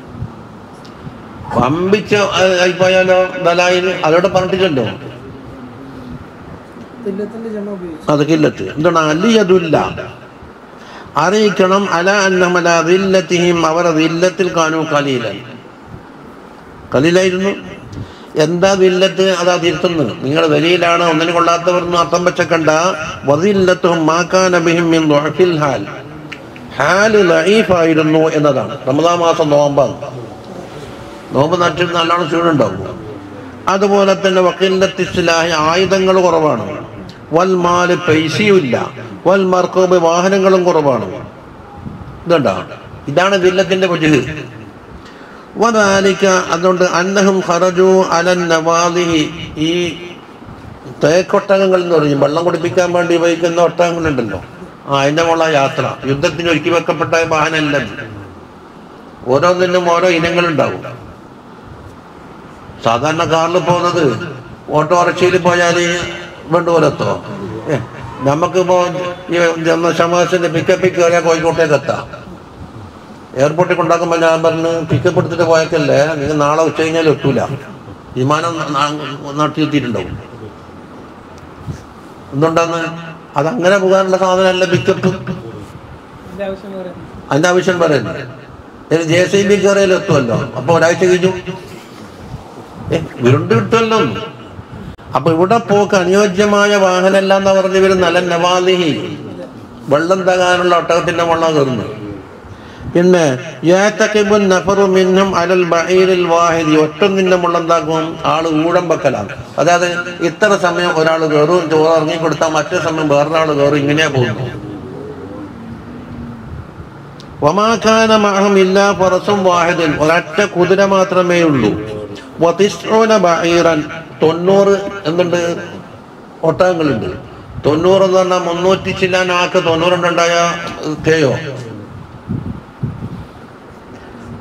S1: വമ്പിച്ച ആയിപ്പോയാലോ ദലായില് അതോടെ പറഞ്ഞിട്ടുണ്ടോ
S3: തില്ലത്തിന്റെ ജമ ഉപയോഗിച്ചു
S1: അത് കില്ലത്ത് എന്താണ് അലിയതുല്ല അറിയിക്കണം അല അന്നമല ദില്ലത്തിഹിം അവർ ദില്ലത്തിൽ കാണൂ കലീലൻ കലീലായിരുന്നു എന്താ ദില്ലത്ത് അതാ തിരുത്തുന്നത് നിങ്ങൾ വലിയിലാണ് ഒന്നിനും കൊള്ളാത്തവർന്ന് അർത്ഥം വെച്ചക്കണ്ട വദില്ലത്തും മാക്കാനബിഹിം മിൻ ദുഅഫിൽ ഹാൽ ഹാല് ലഈഫായിരുന്നു എന്നതാണ് റമദാ മാസം നോമ്പാണ് നോമ്പ് നട്ടിൽ നല്ലോണം ചൂടുണ്ടാവും അതുപോലെ തന്നെ വക്കീലത്തിസ്ലാഹി ആയുധങ്ങൾ കുറവാണ് വൽമാല് പൈസയുമില്ല വൽ മർക്കോബ് വാഹനങ്ങളും കുറവാണ് ഇതുണ്ടോ ഇതാണ് ദില്ലത്തിന്റെ വജുഹ് വദാലിക അതുകൊണ്ട് അന്നഹും ഖറജു അലൻ നവാലിഹി ഈ തേക്കൊട്ടകങ്ങൾ എന്ന് പറയും വെള്ളം കുടിപ്പിക്കാൻ വേണ്ടി ഉപയോഗിക്കുന്ന ഒട്ടകങ്ങളുണ്ടല്ലോ ആ അതിന്റെ മുള്ള യാത്ര യുദ്ധത്തിന് ഒരുക്കി വെക്കപ്പെട്ട വാഹനമല്ല ഇത്. ഓരോന്നിനും ഓരോ ഇനങ്ങളുണ്ടാവും സാധാരണ കാറിൽ പോകുന്നത് ഓട്ടോറിക്ഷയിൽ പോയാൽ വേണ്ട പോലെത്തോ ഏ, നമുക്കിപ്പോ ഈ ഷമാസിന്റെ പിക്കപ്പിൽ കയറിയാൽ കോഴിക്കോട്ടേക്ക് എത്താം എയർപോർട്ടിൽ കൊണ്ടാക്കുമ്പോൾ ഞാൻ പറഞ്ഞു പിക്കപ്പ് എടുത്തിട്ട് പോയേക്കല്ലേ നിങ്ങൾ നാളെ ഉച്ച കഴിഞ്ഞാൽ എത്തൂല വിമാനം നാട്ടിൽ എത്തിയിട്ടുണ്ടാവും എന്തുണ്ടാന്ന് അതങ്ങനെ പോകാനുള്ള സാധനമല്ല പിക്കപ്പ്
S3: അതിന്റെ ആവശ്യം വേറെ
S1: അതിന്റെ ആവശ്യം പറയുന്നത് ജെ സി ബി കയറിയാൽ എത്തുമല്ലോ അപ്പൊ ഒരാഴ്ച കഴിഞ്ഞു ഏ ഉരുണ്ട് കിട്ടുമല്ലോ അപ്പൊ ഇവിടെ പോക്ക് അനുയോജ്യമായ വാഹനമല്ല എന്ന് പറഞ്ഞ് ഇവര് നല്ല നവാലിഹി വെള്ളം തകാനുള്ള ഒട്ടകത്തിന്റെ വെള്ളം കയറുന്നു പിന്നെ യാത്തക്കിബുൻ നഫറു മിന്നും അലൽ ബഈരിൽ വാഹിദി ഒറ്റൊന്നിന്റെ മുള്ളെന്താക്കും ആള് ഊഴം വെക്കലാണ് അതായത് ഇത്ര സമയം ഒരാൾ കയറും ചോറ് ഇറങ്ങി കൊടുത്താൽ മറ്റേ സമയം വേറൊരാൾ കയറും ഇങ്ങനെയാ പോകുന്നു വമാഖാന മഹമില്ല ഫറസും വാഹിദുൻ ഒരൊറ്റ കുതിര മാത്രമേ ഉള്ളൂ വതിസ്ഊന ബഈറൻ തൊണ്ണൂറ് എന്തുണ്ട് ഒട്ടകങ്ങളുണ്ട് തൊണ്ണൂറ് എന്ന് പറഞ്ഞാൽ മുന്നൂറ്റി ചില്ലാൻ ആക്ക് തൊണ്ണൂറുണ്ടായ തേയോ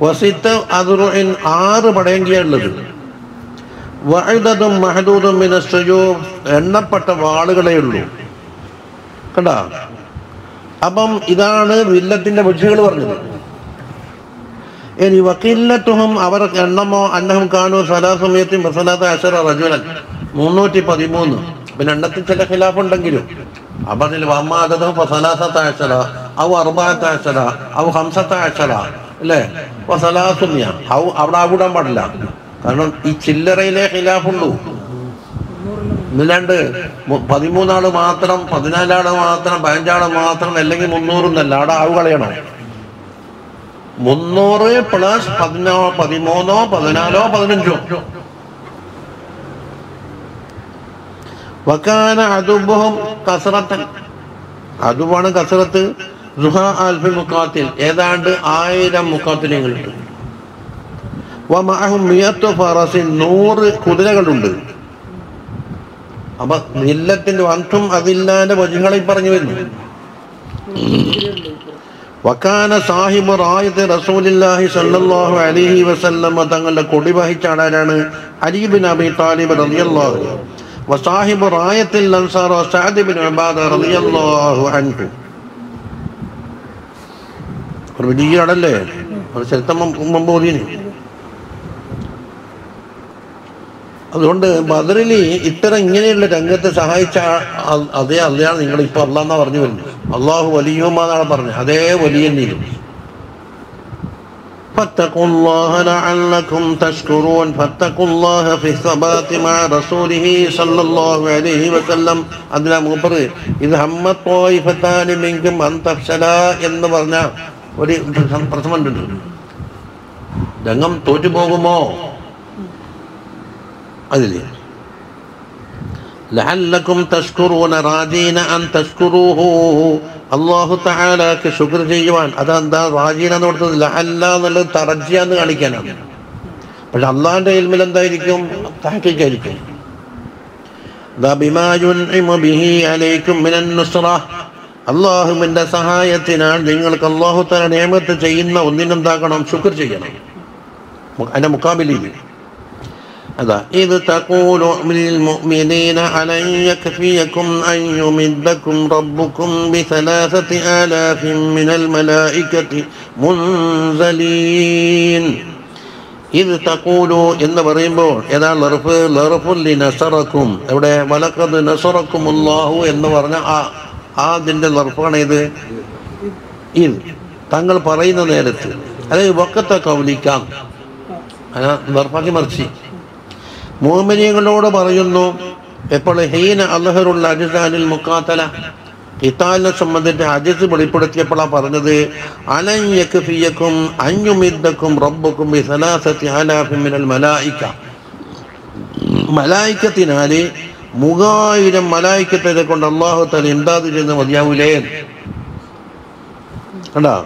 S1: വസിത്ത് അതുറുൻ ആറ് പടയങ്കിയുള്ളത് വഴുതതും മഹദൂദും മിനസ്സജൂ എണ്ണപ്പെട്ട വാളുകളേ ഉള്ളൂ കണ്ട അപ്പം ഇതാണ് വില്ലത്തിന്റെ വിഷയങ്ങൾ പറഞ്ഞത് ഇനി വക്കീലത്തുഹും അവർ എണ്ണമോ അന്നഹം കാണൂ സലാസമയത്തും ബസലാത്ത അഷറ റജുലൻ മുന്നൂറ്റി പതിമൂന്ന് പിന്നെ എണ്ണത്തിൽ ചില ഖിലാഫ് ഉണ്ടെങ്കിലും അപ്പൊ അതിൽ വമ്മാദതും ഫസലാസത്ത അഷറ ഔ അറുബാത്ത അഷറ ഔ ഹംസത്ത അഷറ അല്ലേ ഫസലാസുമിയ ഔ അവിടെ ആവിടാൻ പാടില്ല കാരണം ഈ ചില്ലറയിലെ ഖിലാഫുള്ളൂ ഇന്നില്ലാണ്ട് മു- പതിമൂന്നാള് മാത്രം പതിനാലാള് മാത്രം പതിനഞ്ചാള് മാത്രം അല്ലെങ്കിൽ മുന്നൂറൊന്നല്ല അവിടെ ആവ് കളയണം മുന്നൂറ് പ്ലസ് പതിനോ പതിമൂന്നോ പതിനാലോ പതിനഞ്ചോ വക്കാന അതുബുഹും കസറത്തൻ അതുവാണ് കസറത്ത് സുഹ ആൽഫി മുക്കാത്തിൽ ഏതാണ്ട് ആയിരം മുക്കാത്തിലുകളുണ്ട് വമാഹും മിയത്തു ഫറസിൻ നൂറ് കുതിരകളുണ്ട് അപ്പൊ നില്ലത്തിന്റെ അർത്ഥം അതില്ലാന്റെ വചനങ്ങളിൽ പറഞ്ഞു വരുന്നു വക്കാന സാഹിബ് റായത്ത് റസൂലില്ലാഹി സല്ലല്ലാഹു അലൈഹി വസല്ലമ തങ്ങളുടെ കൊടി വഹിച്ച ആളാരാണ് അലീബിൻ അബി താലിബ് റളിയല്ലാഹു വസാഹിബ് റായത്തിൽ അൻസാർ സഅദ് ബിൻ ഉബാദ റളിയല്ലാഹു അൻഹു ഒരു വലിയ ആളല്ലേ ഒരു ചരിത്രം മുമ്പ് ഓതിന് അതുകൊണ്ട് ബദറിൽ ഇത്തരം ഇങ്ങനെയുള്ള രംഗത്ത് സഹായിച്ച ആ- അതേ അല്ലയാണ് നിങ്ങൾ ഇപ്പൊ അള്ളാന്നാ പറഞ്ഞു വരുന്നത് അള്ളാഹു വലിയുമാന്നാണ് പറഞ്ഞത് അതേ വലിയ നീരും فاتقوا الله لعلكم تشكرون فاتقوا الله في الثبات مع رسوله صلى الله عليه وسلم അതിനാ മൂപ്പർ ഇത് ഹമ്മ طائفتان منكم أن تفشلا എന്ന് പറഞ്ഞ ഒരു പ്രശ്നമുണ്ട് രംഗം തോറ്റുപോകുമോ അതില് ലഅല്ലക്കും തഷ്കുറൂന റാജീന അൻ തഷ്കുറൂഹു അല്ലാഹു തആലാക്ക് ശുക്ർ ചെയ്യുവാൻ അതെന്താ റാജീന എന്ന് കൊടുത്തത് ലഅല്ല എന്നുള്ളത് തറജിയാന്ന് കാണിക്കാനാണ് പക്ഷെ അള്ളാഹിന്റെ ഇൽമിൽ എന്തായിരിക്കും തഹക്കിക്കായിരിക്കും ദാ ബിമാ യുൻഇമു ബിഹി അലൈക്കും മിനൻ നുസ്റ അള്ളാഹുവിന്റെ സഹായത്തിനാൽ നിങ്ങൾക്ക് അള്ളാഹു തല നിയമത്ത് ചെയ്യുന്ന ഒന്നിനെന്താക്കണം ശുക്ർ ചെയ്യണം മു- അതിന്റെ മുക്കാബിലിൽ هذا إذ تقول للمؤمنين ألن يكفيكم أن يمدكم ربكم بثلاثة آلاف من الملائكة منزلين ഇത് തക്കൂലു എന്ന് പറയുമ്പോൾ ഏതാ ലർഫ് ലർഫുല്ലി നസറക്കും എവിടെ വലക്കത് നസറക്കും അല്ലാഹു എന്ന് പറഞ്ഞ ആ ആ അതിൻ്റെ ലർഫാണ് ഇത് ഇത് തങ്ങൾ പറയുന്ന നേരത്ത് അതായത് വക്കത്തെ കൗലിക്കാം അതിനെ ലർഫാക്കി മറിച്ച് മോമിനിയങ്ങളോട് പറയുന്നു എപ്പോൾ ഹീന അള്ളഹറുള്ള അജിസാനിൽ മുക്കാത്തല ഇത്താലിനെ സംബന്ധിച്ച് അജിസ് വെളിപ്പെടുത്തിയപ്പോഴാണ് പറഞ്ഞത് അലയ്യക്കും അഞ്ഞുമിദ്ദക്കും റബ്ബുക്കും ബിസലാസത്തി ആലാഫിൻ മിനൽ മലായിക്ക മലായിക്കത്തിനാല് മൂവായിരം മലായിക്കത്തെ കൊണ്ട് അള്ളാഹു തല എന്താത് ചെയ്യുന്ന മതിയാവൂലേ കണ്ടാ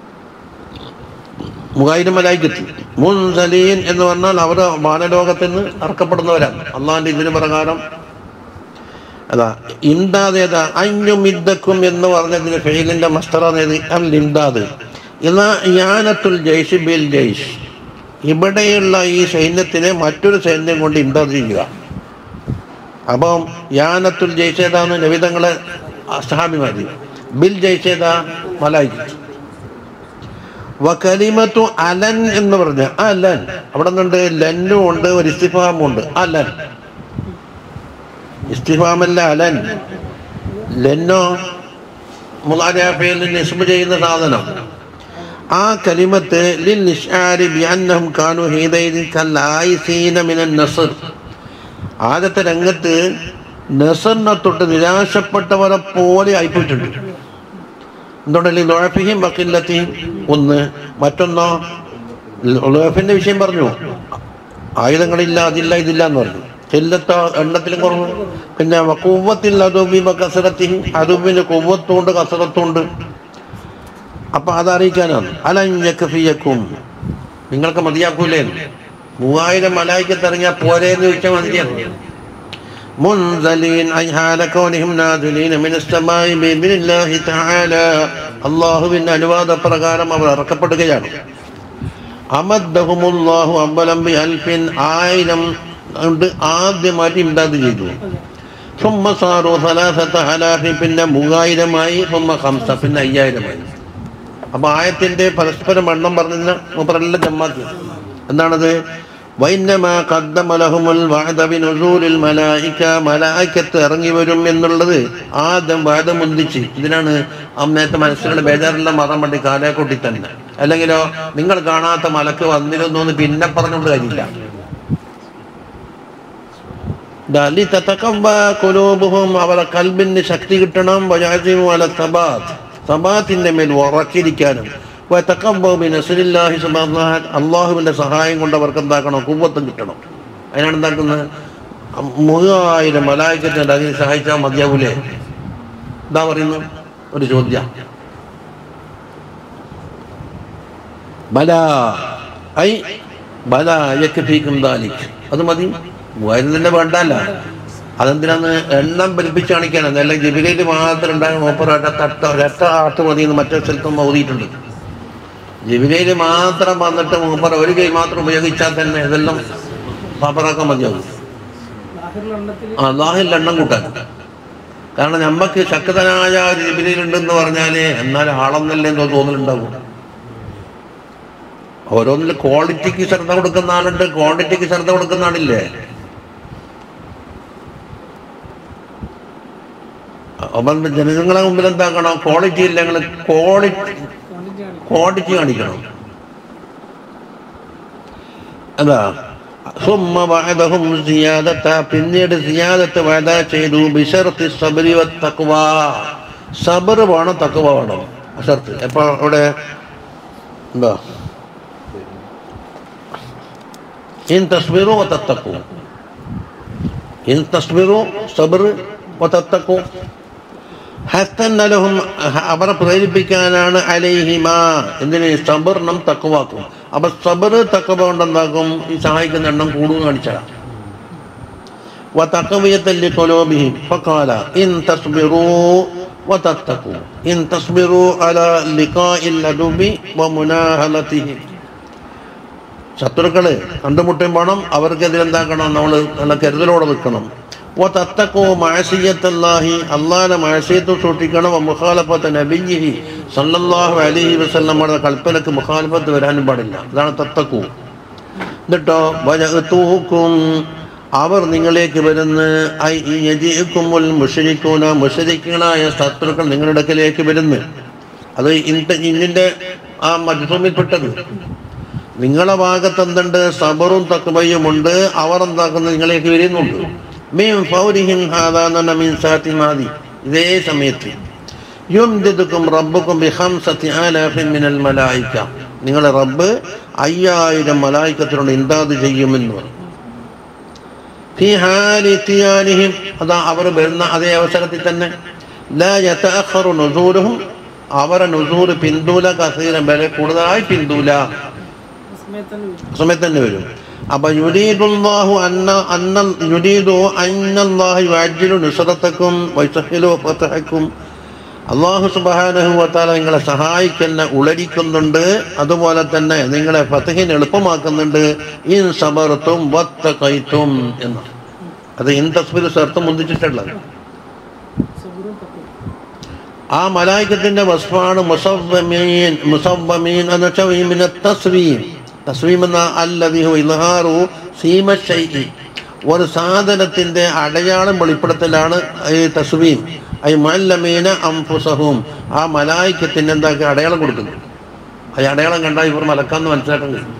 S1: മൂവായിരം മലായിക്കത്തി മുൻസലീൻ എന്ന് പറഞ്ഞാൽ അവർ മാനലോകത്തിൽ നിന്ന് ഇറക്കപ്പെടുന്നവരാണ് അള്ളാഹിന്റെ ഇതിന് പ്രകാരം അതാ ഇംദാദ് ഏതാ അഞ്ഞുമിദ്ദക്കും എന്ന് പറഞ്ഞതിന് ഫെയിലിന്റെ മസ്തറേത് അൽ ഇംദാദ് എന്നാ യാനത്തുൽ ജയ്ഷ് ബിൽ ജയ്ഷ് ഇവിടെയുള്ള ഈ സൈന്യത്തിനെ മറ്റൊരു സൈന്യം കൊണ്ട് ഇംദാദ് ചെയ്യുക അപ്പം യാനത്തുൽ ജയ്ഷ് ഏതാന്ന് നബിതങ്ങളെ അസ്ഹാബിമാരി ബിൽ ജയ്ഷ് ഏതാ മലായിക്കത്ത് വകലിമത്തു അലൻ എന്ന് പറഞ്ഞ അലൻ അവിടെ നിന്നുണ്ട് ലന്നും ഉണ്ട് ഒരു ഇസ്തിഫാമും ഉണ്ട് അലൻ ഇസ്തിഫാമല്ല അലൻ ലെന്നോ മുലാജാഫയിൽ നിസ്ബ് ചെയ്യുന്ന സാധനം ആ കലിമത്ത് ലിൽ നിഷ്ആരി ബിഅന്നഹും കാനു ഹീദൈദി കല്ലായിസീന മിനൻ നസ്ർ ആദ്യത്തെ രംഗത്ത് നസറിനെ തൊട്ട് നിരാശപ്പെട്ടവരെ പോലെ ആയിപ്പോയിട്ടുണ്ട് എന്തുകൊണ്ടല്ലേ ലോഴഫിയും വക്കില്ലത്തെയും ഒന്ന് മറ്റൊന്നോ ലോഴഫിന്റെ വിഷയം പറഞ്ഞു ആയുധങ്ങളില്ല അതില്ല ഇതില്ല എന്ന് പറഞ്ഞു ചെല്ലത്ത എണ്ണത്തിലും കുറവ് പിന്നെ കുവ്വത്തിൽ അതുബിമ കസരത്തി അതുബിന് കുവ്വത്തുണ്ട് കസരത്തുണ്ട് അപ്പൊ അതറിയിക്കാനാണ് അലഞ്ഞക്കഫിയക്കും നിങ്ങൾക്ക് മതിയാക്കൂലേ മൂവായിരം മലായിക്കത്തിറങ്ങിയാൽ പോരേന്ന് ചോദിച്ചാൽ മതിയാണ് منزلين أي حال كونهم نازلين من السماء بإذن الله تعالى الله من അനുവാദ പ്രകാരം അവർ ഇറക്കപ്പെടുകയാണ് അമദ്ദഹുമുല്ലാഹു അബ്ബലം ബി അൽഫിൻ ആയിരം കൊണ്ട് ആദ്യമായിട്ട് ഇംദാദ് ചെയ്തു സുമ്മ സാറു സലാസത്ത ഹലാഫി പിന്നെ മൂവായിരമായി സുമ്മ ഹംസ പിന്നെ അയ്യായിരമായി അപ്പൊ ആയത്തിന്റെ പരസ്പരം എണ്ണം പറഞ്ഞ മൂപ്പറെല്ലാം ജമ്മാക്കി എന്താണത് വൈന്നമാ ഖദ്ദമലഹുമുൽ വഅദ ബിനുസൂലിൽ മലായിക മലായികത്ത് ഇറങ്ങി വരും എന്നുള്ളത് ആദ്യം വാദം മുന്തിച്ച് ഇതിനാണ് ആ നേരത്തെ മനസ്സിലുള്ള ബേജാറെല്ലാം മറം വേണ്ടി കാലേക്കൂട്ടി തന്നെ അല്ലെങ്കിലോ നിങ്ങൾ കാണാത്ത മലക്ക് വന്നിരുന്നു എന്ന് പിന്നെ പറഞ്ഞുകൊണ്ട് കാര്യമില്ല ദാലി തതഖവ്വ ഖുലൂബുഹും അവരുടെ കൽബിന് ശക്തി കിട്ടണം വയാസിമു അല സബാത്ത് സബാത്തിന്റെ മേൽ ഉറച്ചിരിക്കാനും വതഖവ്വ ബിനസ്രില്ലാഹി സുബ്ഹാനഹു അള്ളാഹുവിന്റെ സഹായം കൊണ്ട് അവർക്ക് എന്താക്കണം കുവ്വത്തും കിട്ടണം അതിനാണ് എന്താക്കുന്നത് മൂവായിരം മലായിക്കറ്റുണ്ട് അതിനെ സഹായിച്ചാൽ മതിയാവൂലേ എന്താ പറയുന്നു ഒരു ചോദ്യം ബല ഐ ബല യക്ഫീക്കും ദാലിക് അത് മതി മൂവായിരം തന്നെ വേണ്ടല്ല അതെന്തിനാന്ന് എണ്ണം ബലിപ്പിച്ച് കാണിക്കാനാണ് അല്ലെങ്കിൽ ജിബിലയിൽ മാത്രം ഉണ്ടാകുന്ന മൂപ്പറൊറ്റ തട്ട ഒരൊറ്റ ആട്ട് മതി എന്ന് മറ്റേ സ്ഥലത്തും ഓതിയിട്ടുണ്ട് ജിബിലയിൽ മാത്രം വന്നിട്ട് മൂപ്പറ ഒരു കൈ മാത്രം ഉപയോഗിച്ചാൽ തന്നെ ഇതെല്ലാം പാപ്പറാക്കാൻ മതിയാവും
S3: ലാഹിറിൽ എണ്ണത്തിൽ
S1: അള്ളാഹിൽ എണ്ണം കൂട്ടാൻ കാരണം നമ്മക്ക് ശക്തനായ ഒരു ജിബിലിയിലുണ്ടെന്ന് പറഞ്ഞാല് എന്നാൽ ആളെന്നല്ലേ എന്തോ തോന്നലുണ്ടാവും ഓരോന്നിൽ ക്വാളിറ്റിക്ക് ശ്രദ്ധ കൊടുക്കുന്ന ആളുണ്ട് ക്വാണ്ടിറ്റിക്ക് ശ്രദ്ധ കൊടുക്കുന്ന ആളില്ലേ അപ്പം ജനങ്ങളെ മുമ്പിൽ എന്താക്കണം ക്വാളിറ്റി ഇല്ല നിങ്ങൾ ക്വാളിറ്റി
S3: ക്വാണ്ടിറ്റി ആണ്
S1: ക്വാണ്ടിറ്റി കാണിക്കണം അതാ ثم وعدهم زيادة പിന്നീട് സിയാദത്ത് വഅദ ചെയ്തു ബിശർത്തി സബരി വത്തഖ്വ സബർ വേണം തഖ്വ വേണം ഷർത്ത് എപ്പോൾ ഇവിടെ എന്താ ഇൻ തസ്ബിറു വതത്തഖു ഇൻ തസ്ബിറു സബർ വതത്തഖു ഹസ്തന്നലഹും അവരെ പ്രേരിപ്പിക്കാനാണ് അലൈഹിമ എന്തിന് സബറിനും തക്കവാക്കും അപ്പൊ സബർ തക്കവ കൊണ്ടെന്താക്കും ഈ സഹായിക്കുന്ന എണ്ണം കൂടുതൽ കാണിച്ചാൽ وتقوية لقلوبهم فقال إن تصبروا وتتقوا إن تصبروا على لقاء العدو ومناهلتهم ശത്രുക്കള് കണ്ടുമുട്ടും വേണം അവർക്കെതിരെ എന്താക്കണം നമ്മൾ നല്ല കരുതലോടെ നിൽക്കണം ഓ തത്തക്കോ മാസിയത്തല്ലാഹി അള്ളാഹിനെ മാസിയത്ത് സൂക്ഷിക്കണം മുഖാലഫത്ത് നബിഹി സല്ലല്ലാഹു അലൈഹി വസല്ലമ്മയുടെ കൽപ്പനക്ക് മുഖാലഫത്ത് വരാനും പാടില്ല അതാണ് തത്തക്കു എന്നിട്ടോ വജഅ്തൂക്കും അവർ നിങ്ങളിലേക്ക് വരുന്ന ഐ യജീക്കുമുൽ മുഷരിക്കൂന മുഷരിക്കുകളായ ശത്രുക്കൾ നിങ്ങളുടെ അടുക്കലേക്ക് വരുന്നു അത് ഇന്ന ഇന്നിന്റെ ആ മജ്സൂമിൽപ്പെട്ടത് നിങ്ങളെ ഭാഗത്ത് എന്തുണ്ട് സബറും തക്വയും ഉണ്ട് അവർ എന്താക്കുന്നത് നിങ്ങളേക്ക് വരുന്നുണ്ട് മീൻ ഫൗരിഹിൻ ഹാദാന്ന മീൻ സാത്തി മാതി ഇതേ സമയത്ത് യുംദിദുക്കും റബ്ബുക്കും ബിഹംസത്തി ആലാഫിൻ മിനൽ മലായിക്ക നിങ്ങളെ റബ്ബ് അയ്യായിരം മലായിക്കത്തിനോട് ഇൻതാദ് ചെയ്യുമെന്ന് പറഞ്ഞു ഫി ഹാലി ഇത്തിയാനിഹിം അതാ അവർ വരുന്ന അതേ അവസരത്തിൽ തന്നെ ലാ യതഅഖറു നുസൂലുഹും അവരെ നുസൂർ പിന്തൂല കസീരം വരെ കൂടുതലായി പിന്തൂല
S3: സമയത്ത് തന്നെ വരും.
S1: സമയത്ത് തന്നെ വരും അപ്പൊ യുരീദുല്ലാഹു അന്ന അന്ന യുരീദു അന്നല്ലാഹു യുഅജ്ജിലു നുസ്റതക്കും വയസഹിലു ഫതഹക്കും അള്ളാഹു സുബ്ഹാനഹു വതആല നിങ്ങളെ സഹായിക്കുന്ന ഉളരിക്കുന്നുണ്ട് അതുപോലെ തന്നെ നിങ്ങളെ ഫതഹിന് എളുപ്പമാക്കുന്നുണ്ട് ഇൻ സബർത്തും വത്തഖൈത്തും എന്ന് അത് ഇൻ തസ്ബീർ ചേർത്ത് മുന്തിച്ചിട്ടുള്ളത്
S3: സബറും തക്കും
S1: ആ മലായിക്കത്തിന്റെ വസ്ഫാണ് മുസവ്വമീൻ മുസവ്വമീൻ എന്ന് വെച്ചാൽ ഈ മിന തസ്വീം തസ്വീം എന്ന അല്ലതിഹു ഇൽഹാറു സീമ ശൈഇ ഒരു സാധനത്തിന്റെ അടയാളം വെളിപ്പെടുത്തലാണ് ഈ തസ്വീം ഐ മല്ലമീന അംഫുസഹും ആ മലായിക്കത്തിന് എന്താക്കി അടയാളം കൊടുക്കുന്നു ആ അടയാളം കണ്ടാൽ ഇവർ മലക്കാന്ന് മനസ്സിലാക്കാൻ കഴിയും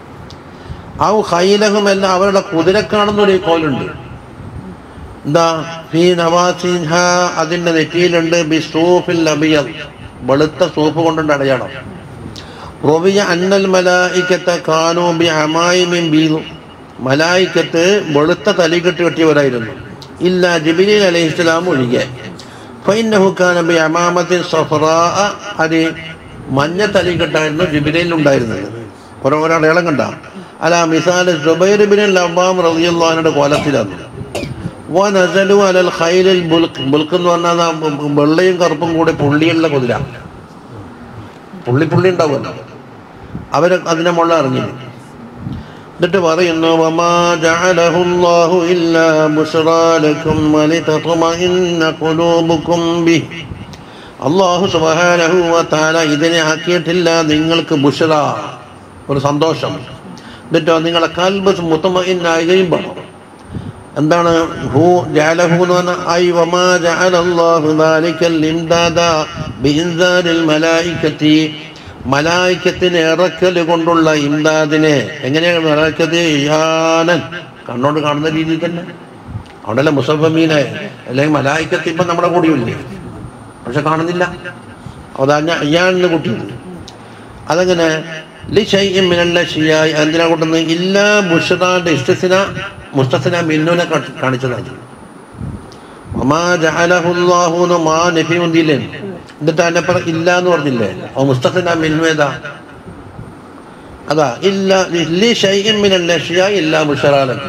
S1: ആ ഹൈലഹും എല്ലാം അവരുടെ കുതിരക്കാണെന്നൊരു കോലുണ്ട് എന്താ ഫീ നവാസിൻഹ അതിന്റെ നെറ്റിയിലുണ്ട് ബി സൂഫിൽ അബിയത് വെളുത്ത സൂഫ് കൊണ്ടുണ്ട് അടയാളം റൊബിയ അന്നൽ മലായിക്കത്തെ കാനോ ബി അമായിമിൻ ബീതു മലായിക്കത്ത് വെളുത്ത തലികെട്ട് കെട്ടിയവരായിരുന്നു ഇല്ല ജിബിലി അലൈഹി ഇസ്ലാം ഒഴികെ ഫൈനഹു കാന ബി അമാമത്തിൻ സഫറാ അത് മഞ്ഞ തലികെട്ടായിരുന്നു ജിബിലയിൽ ഉണ്ടായിരുന്നത് ഓരോ ഓരോ അടയാളം കണ്ട അല്ല മിസാൽ ജുബൈർ ബിൻ ലവാം റളിയല്ലാഹുവിന്റെ കോലത്തിലാണ് വനസലു അലൽ ഖൈലിൽ ബുൽക്ക് ബുൽക്ക് എന്ന് പറഞ്ഞാൽ ആ വെള്ളയും കറുപ്പും കൂടി പുള്ളിയുള്ള കുതിര പുള്ളി പുള്ളി ഉണ്ടാവുമല്ലോ അവർ അതിനെ മുള്ള ഇറങ്ങി എന്നിട്ട് പറയുന്നു വമാ ജഅലഹു അല്ലാഹു ഇല്ലാ ബുശ്റാ ലക്കും വലിതത്മഇന്ന ഖുലൂബുക്കും ബിഹി അള്ളാഹു സുബ്ഹാനഹു വ തആല ഇതിനെ ആക്കിയിട്ടില്ല നിങ്ങൾക്ക് ബുശ്റ ഒരു സന്തോഷം എന്നിട്ടോ നിങ്ങളെ കൽബ് മുത്തമഇന്നായി വേണം എന്താണ് ഹു ജഅലഹു എന്ന് പറഞ്ഞാൽ ഐ വമാ ജഅലല്ലാഹു ദാലിക്കൽ ഇംദാദ ബിഇൻസാലിൽ മലായികത്തി മലായിക്കത്തിന് ഇറക്കൽ കൊണ്ടുള്ള ഇംദാദിനെ എങ്ങനെയാണ് ഇറക്കത് യാനൻ കണ്ണോട് കാണുന്ന രീതിയിൽ തന്നെ അവിടെയല്ല മുസഫമീനെ അല്ലെങ്കിൽ മലായിക്കത്ത് ഇപ്പം നമ്മുടെ കൂടിയില്ലേ പക്ഷെ കാണുന്നില്ല അതാ ഞാൻ അയ്യാണിന് കൂട്ടിയത് അതങ്ങനെ ലിഷൈഇൻ മിനൽ അശ്യായി എന്തിനാ കൂട്ടുന്നത് ഇല്ലാ ബുഷ്റാന്റെ ഇഷ്ടസിന മുസ്തസിന മിന്നുനെ കാ- കാണിച്ചതാണ് ഒമാ ജഅലഹുല്ലാഹു എന്ന് മാ നഫി മുന്തിയില്ലേ എന്നിട്ട് അതിനപ്പുറം ഇല്ല എന്ന് പറഞ്ഞില്ലേ ഓ മുസ്തസിന മിന്നു ഏതാ അതാ ഇല്ല ലി ഷൈഇൻ മിനൽ അശ്യായി ഇല്ലാ ബുഷ്റാലക്കും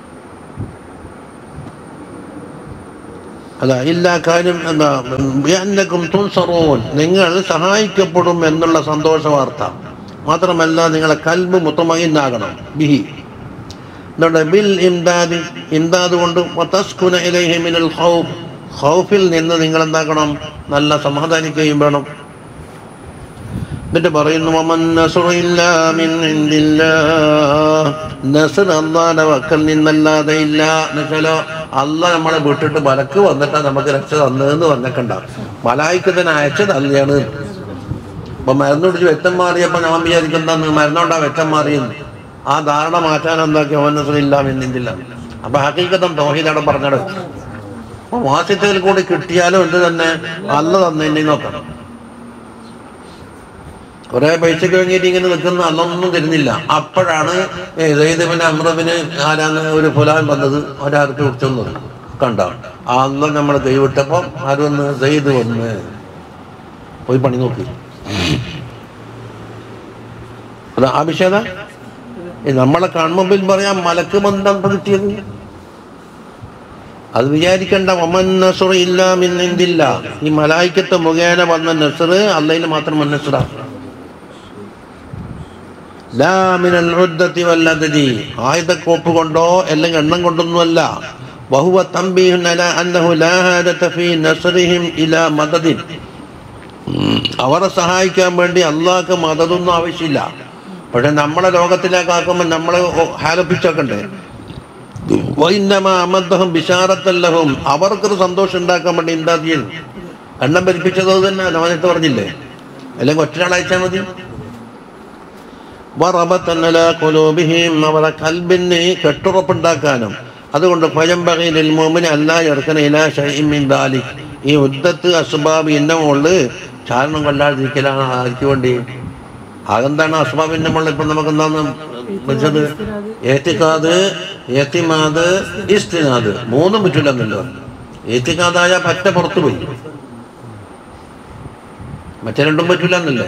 S1: അതാ എല്ലാ കാര്യം എന്താ ബിഅന്നക്കും തുൻസറൂൻ നിങ്ങൾ സഹായിക്കപ്പെടും എന്നുള്ള സന്തോഷ വാർത്ത മാത്രമല്ല നിങ്ങളെ കൽബ് മുത്തമയിന്നാകണം ബിഹി എന്തുകൊണ്ട് ബിൽ ഇംദാദി ഇംദാദ് കൊണ്ട് വതസ്കുന ഇലൈഹി മിനൽ ഖൗഫ് ഖൗഫിൽ നിന്ന് നിങ്ങൾ എന്താക്കണം നല്ല സമാധാനിക്കുകയും വേണം എന്നിട്ട് പറയുന്നു വമൻ നസ്റു ഇല്ലാ മിൻ ഇൻദില്ലാഹ് നസ്ർ അല്ലാഹുവിന്റെ വക്കൽ നിന്നല്ലാതെ ഇല്ല എന്നുവെച്ചാലോ അല്ല നമ്മളെ വിട്ടിട്ട് മലക്ക് വന്നിട്ടാ നമുക്ക് രക്ഷ തന്നതെന്ന് പറഞ്ഞേക്കണ്ട മലായിക്കത്തിന് അയച്ചത് അല്ലയാണ് അപ്പൊ മരുന്ന് കുടിച്ച് വ്യക്തം മാറിയപ്പോ ഞാൻ വിചാരിക്കുന്നതാണ് മരുന്നുണ്ടാ വ്യക്തം മാറിയെന്ന് ആ ധാരണ മാറ്റാൻ എന്താക്കി അവൻ നസ്ർ ഇല്ല മിന്നില്ല അപ്പൊ ഹക്കീക്കത്തം തോഹിദാടെ പറഞ്ഞത് അപ്പൊ വാസിത്തയിൽ കൂടി കിട്ടിയാലും എന്ത് തന്നെ അല്ല തന്നെ നോക്കണം കുറെ പൈസക്ക് വേണ്ടിയിട്ട് ഇങ്ങനെ നിൽക്കുന്ന അന്നൊന്നും തരുന്നില്ല അപ്പോഴാണ് സൈദബിന് അമ്രബിന് ആരാണ് ഒരു ഫുലാൻ വന്നത് ഒരാൾക്ക് കുറിച്ചൊന്നും കണ്ട അന്ന് നമ്മൾ കൈവിട്ടപ്പോ ആരൊന്ന് സെയ്ദ് വന്ന് പോയി പണി നോക്കി അത് ആവശ്യത നമ്മളെ കൺമുമ്പിൽ പറയാം മലക്ക് ബന്ധം കിട്ടിയത് അത് വിചാരിക്കേണ്ട ഒമൻ നസുർ ഇല്ല മിന്നിന്തില്ല ഈ മലായിക്കത്ത് മുഖേന വന്ന നസർ അല്ലയിൽ മാത്രം നസറാണ് ലാ മിനൽ ഉദ്ദത്തി വല്ലദി ആയുധക്കോപ്പ് കൊണ്ടോ അല്ലെങ്കിൽ എണ്ണം കൊണ്ടൊന്നുമല്ല വഹുവ തംബീഹുൻ അലാ അന്നഹു ലാ ഹാജത ഫീ നസ്രിഹിം ഇലാ മദദിൻ ഉം. അവരെ സഹായിക്കാൻ വേണ്ടി അള്ളാഹ്ക്ക് മദതൊന്നും ആവശ്യമില്ല പക്ഷെ നമ്മളെ ലോകത്തിലേക്കാക്കുമ്പോൾ നമ്മളെ ഹാലപ്പിച്ചേക്കണ്ടേ വൈന്നമ അമദ്ദഹും ബിഷാറത്തല്ലഹും അവർക്കൊരു സന്തോഷം ഉണ്ടാക്കാൻ വേണ്ടി എന്താ ചെയ്യുന്നു എണ്ണം ഭരിപ്പിച്ചത് അത് തന്നെ ലോകത്ത് പറഞ്ഞില്ലേ അല്ലെങ്കിൽ ഒറ്റയാളയച്ചാൽ മതി വറബത്തന്നല കൊലോബിഹിം അവരെ കൽബിന് കെട്ടുറപ്പുണ്ടാക്കാനും അതുകൊണ്ട് പയമ്പകയിൽ മോമിന് അല്ലാ ഇറക്കണ ഇലാ ഷൈമിൻ ദാലി ഈ ഉദ്ദത്ത് അസ്ബാബ് ഇന്ന മുകളിൽ ചാരണം കൊല്ലാതിരിക്കലാണ് ആർക്ക് വേണ്ടി അതെന്താണ് അസ്ബാബിന്റെ മുകളിൽ ഇപ്പം നമുക്ക് എന്താന്ന് വെച്ചത് ഏത്തിക്കാത് ഏത്തിമാത് ഇസ്തിനാദ് മൂന്നും പറ്റില്ലെന്നല്ലോ ഏത്തിക്കാതായ പറ്റ പുറത്തു പോയി മറ്റേ രണ്ടും പറ്റില്ല എന്നല്ലേ